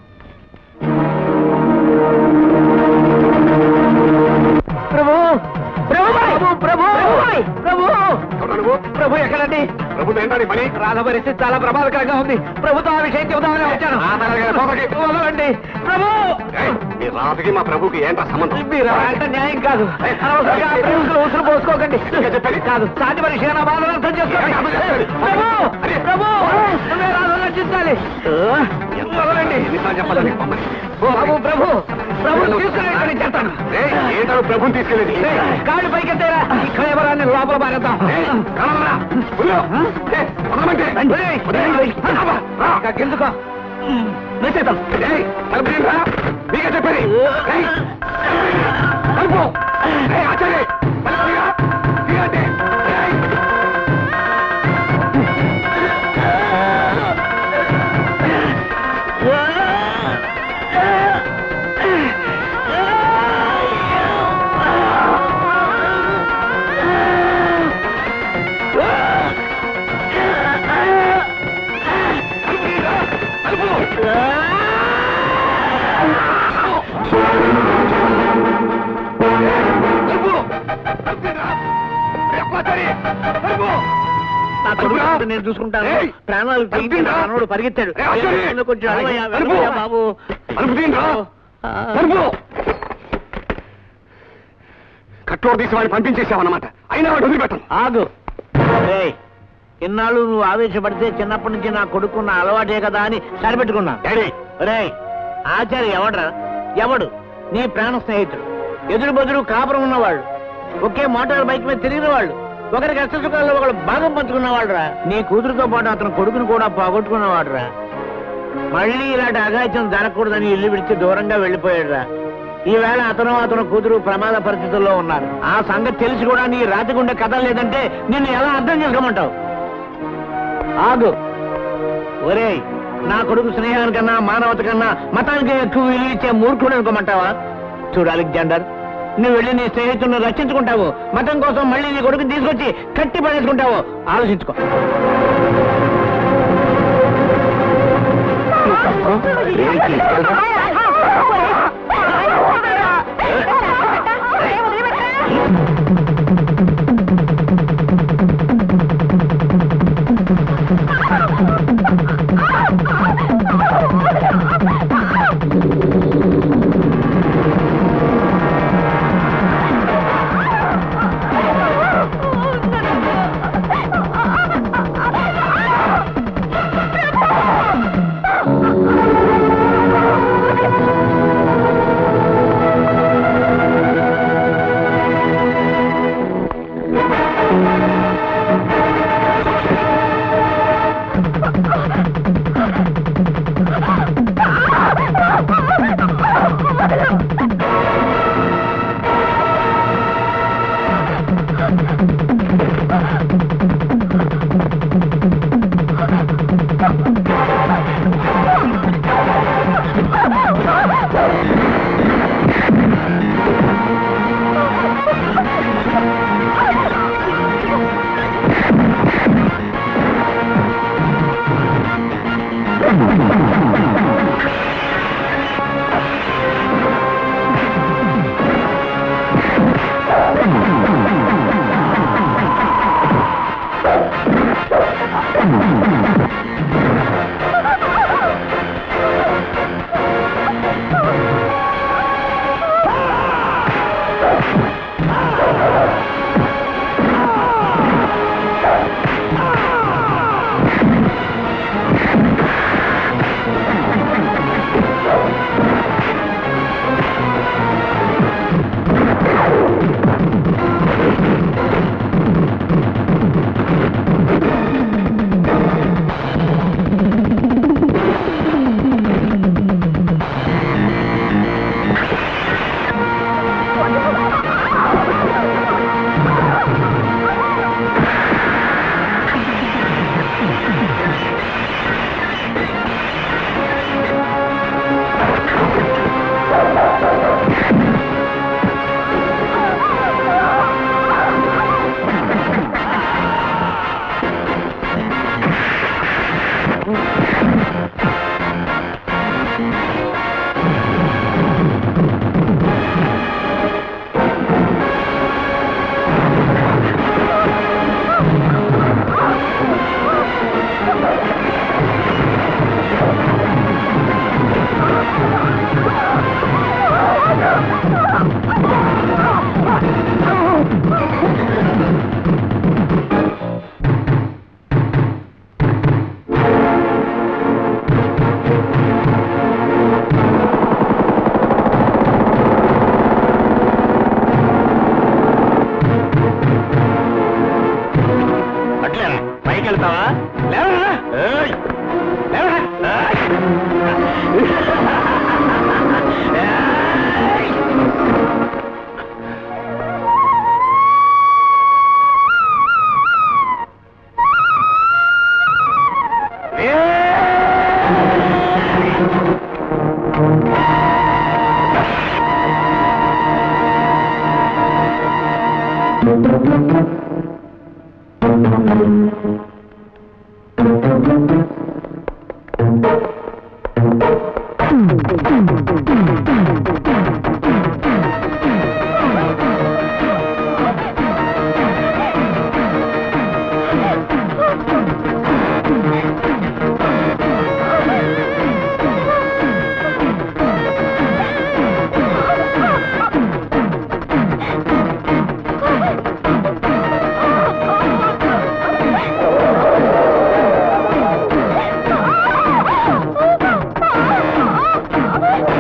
ప్రభు ప్రభు ప్రభు ప్రభు ప్రభు ప్రభు ఎక్కడండి రాధ పరిస్థితి చాలా ప్రమాదకరంగా ఉంది ప్రభుత్వం ఆ విషయం చెబుతామని వచ్చాను వదలండి ప్రభు రాజుకి మా ప్రభుకి ఏంటా సంబంధం మీరు అంటే న్యాయం కాదు అనవసరంగా ఆ ప్రేమికులు ఉసురు పోసుకోకండి కాదు సాటి మనిషి నా బాధను అర్థం చేసుకోండి ప్రభు ప్రభు నువ్వే రాధను రక్షించాలి వదలండి బాబు ప్రభు ప్రభు తీసుకుని ఇక్కడి నుంచి చెప్తాను ఏంటో ప్రభుని తీసుకెళ్ళేది కాళ్ళు పైకెత్తారా ఈ కళేబరాన్ని లోపల పారేద్దాం గెలుచుకో మెచ్చేద్దాం మీకే చెప్పేది ఏయ్, కలుపు. ఏయ్, ఆచార్య, కలుపుగా. దిగండి. ఏయ్. నా కొడుకు నేను చూసుకుంటాను ఏయ్! ప్రాణాలు తెగించి నా మనవడు పరిగెత్తాడు ఏయ్, ఆచార్య! ముందు కొంచెం వెళ్ళవయ్యా, కలుపు! వెళ్ళవయ్యా బాబు కలుపు తీయండిరా. కలుపు. కట్లో తీసి వాడిని పంపించేసావన్నమాట అయినా వాడు వదిలిపెట్టను ఆగు ఏయ్, ఇన్నాళ్ళు నువ్వు ఆవేశపడితే చిన్నప్పటి నుంచి నా కొడుకున్న అలవాటే కదా అని సరిపెట్టుకున్నా డాడీ రే ఆచార్య ఎవడ్రా ఎవడు నీ ప్రాణ స్నేహితుడు ఎదురు బదురు కాపురం ఉన్నవాళ్ళు ఒకే మోటార్ బైక్ మీద తిరిగిన వాళ్ళు ఒకరి కష్ట సుఖాల్లో ఒకళ్ళు భాగం పంచుకున్నవాడురా నీ కూతురుతో పాటు అతను కొడుకుని కూడా పోగొట్టుకున్నవాడురా మళ్ళీ ఇలాంటి అఘాయిత్యం జరగకూడదని ఇల్లు విడిచి దూరంగా వెళ్ళిపోయాడురా ఈవేళ అతను అతను కూతురు ప్రమాద పరిస్థితుల్లో ఉన్నారు ఆ సంగతి తెలిసి కూడా నీ రాతిగుండె కథ లేదంటే నిన్ను ఎలా అర్థం చేసుకోమంటావు ఆగు ఒరేయ్ నా కొడుకు స్నేహానికన్నా మానవత కన్నా మతానికి ఎక్కువ విలువ ఇచ్చే మూర్ఖుడు అనుకోమంటావా చూడు అలెగ్జాండర్ నువ్వు వెళ్ళి నీ స్నేహితులను రక్షించుకుంటావు మతం కోసం మళ్ళీ నీ కొడుకుని తీసుకొచ్చి కట్టి పడేసుకుంటావు ఆలోచించుకో అట్లేనా పైకి వెళ్తావా లేవరా ఏయ్! లేవరా ఏయ్! ఆ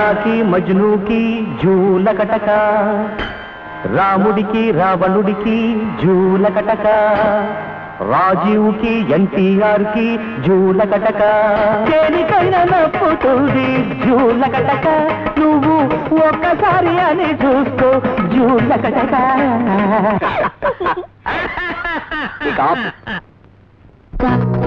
లైలాకి మజ్నూకి జూల కటక రాముడికి రావణుడికి జూల కటక రాజీవ్కి ఎన్టీఆర్ కి జూల కటక దేనికైనా నప్పుతుంది జూల కటక నువ్వు ఒక్కసారి అని చూసుకో జూల కటక ఇక ఆపు.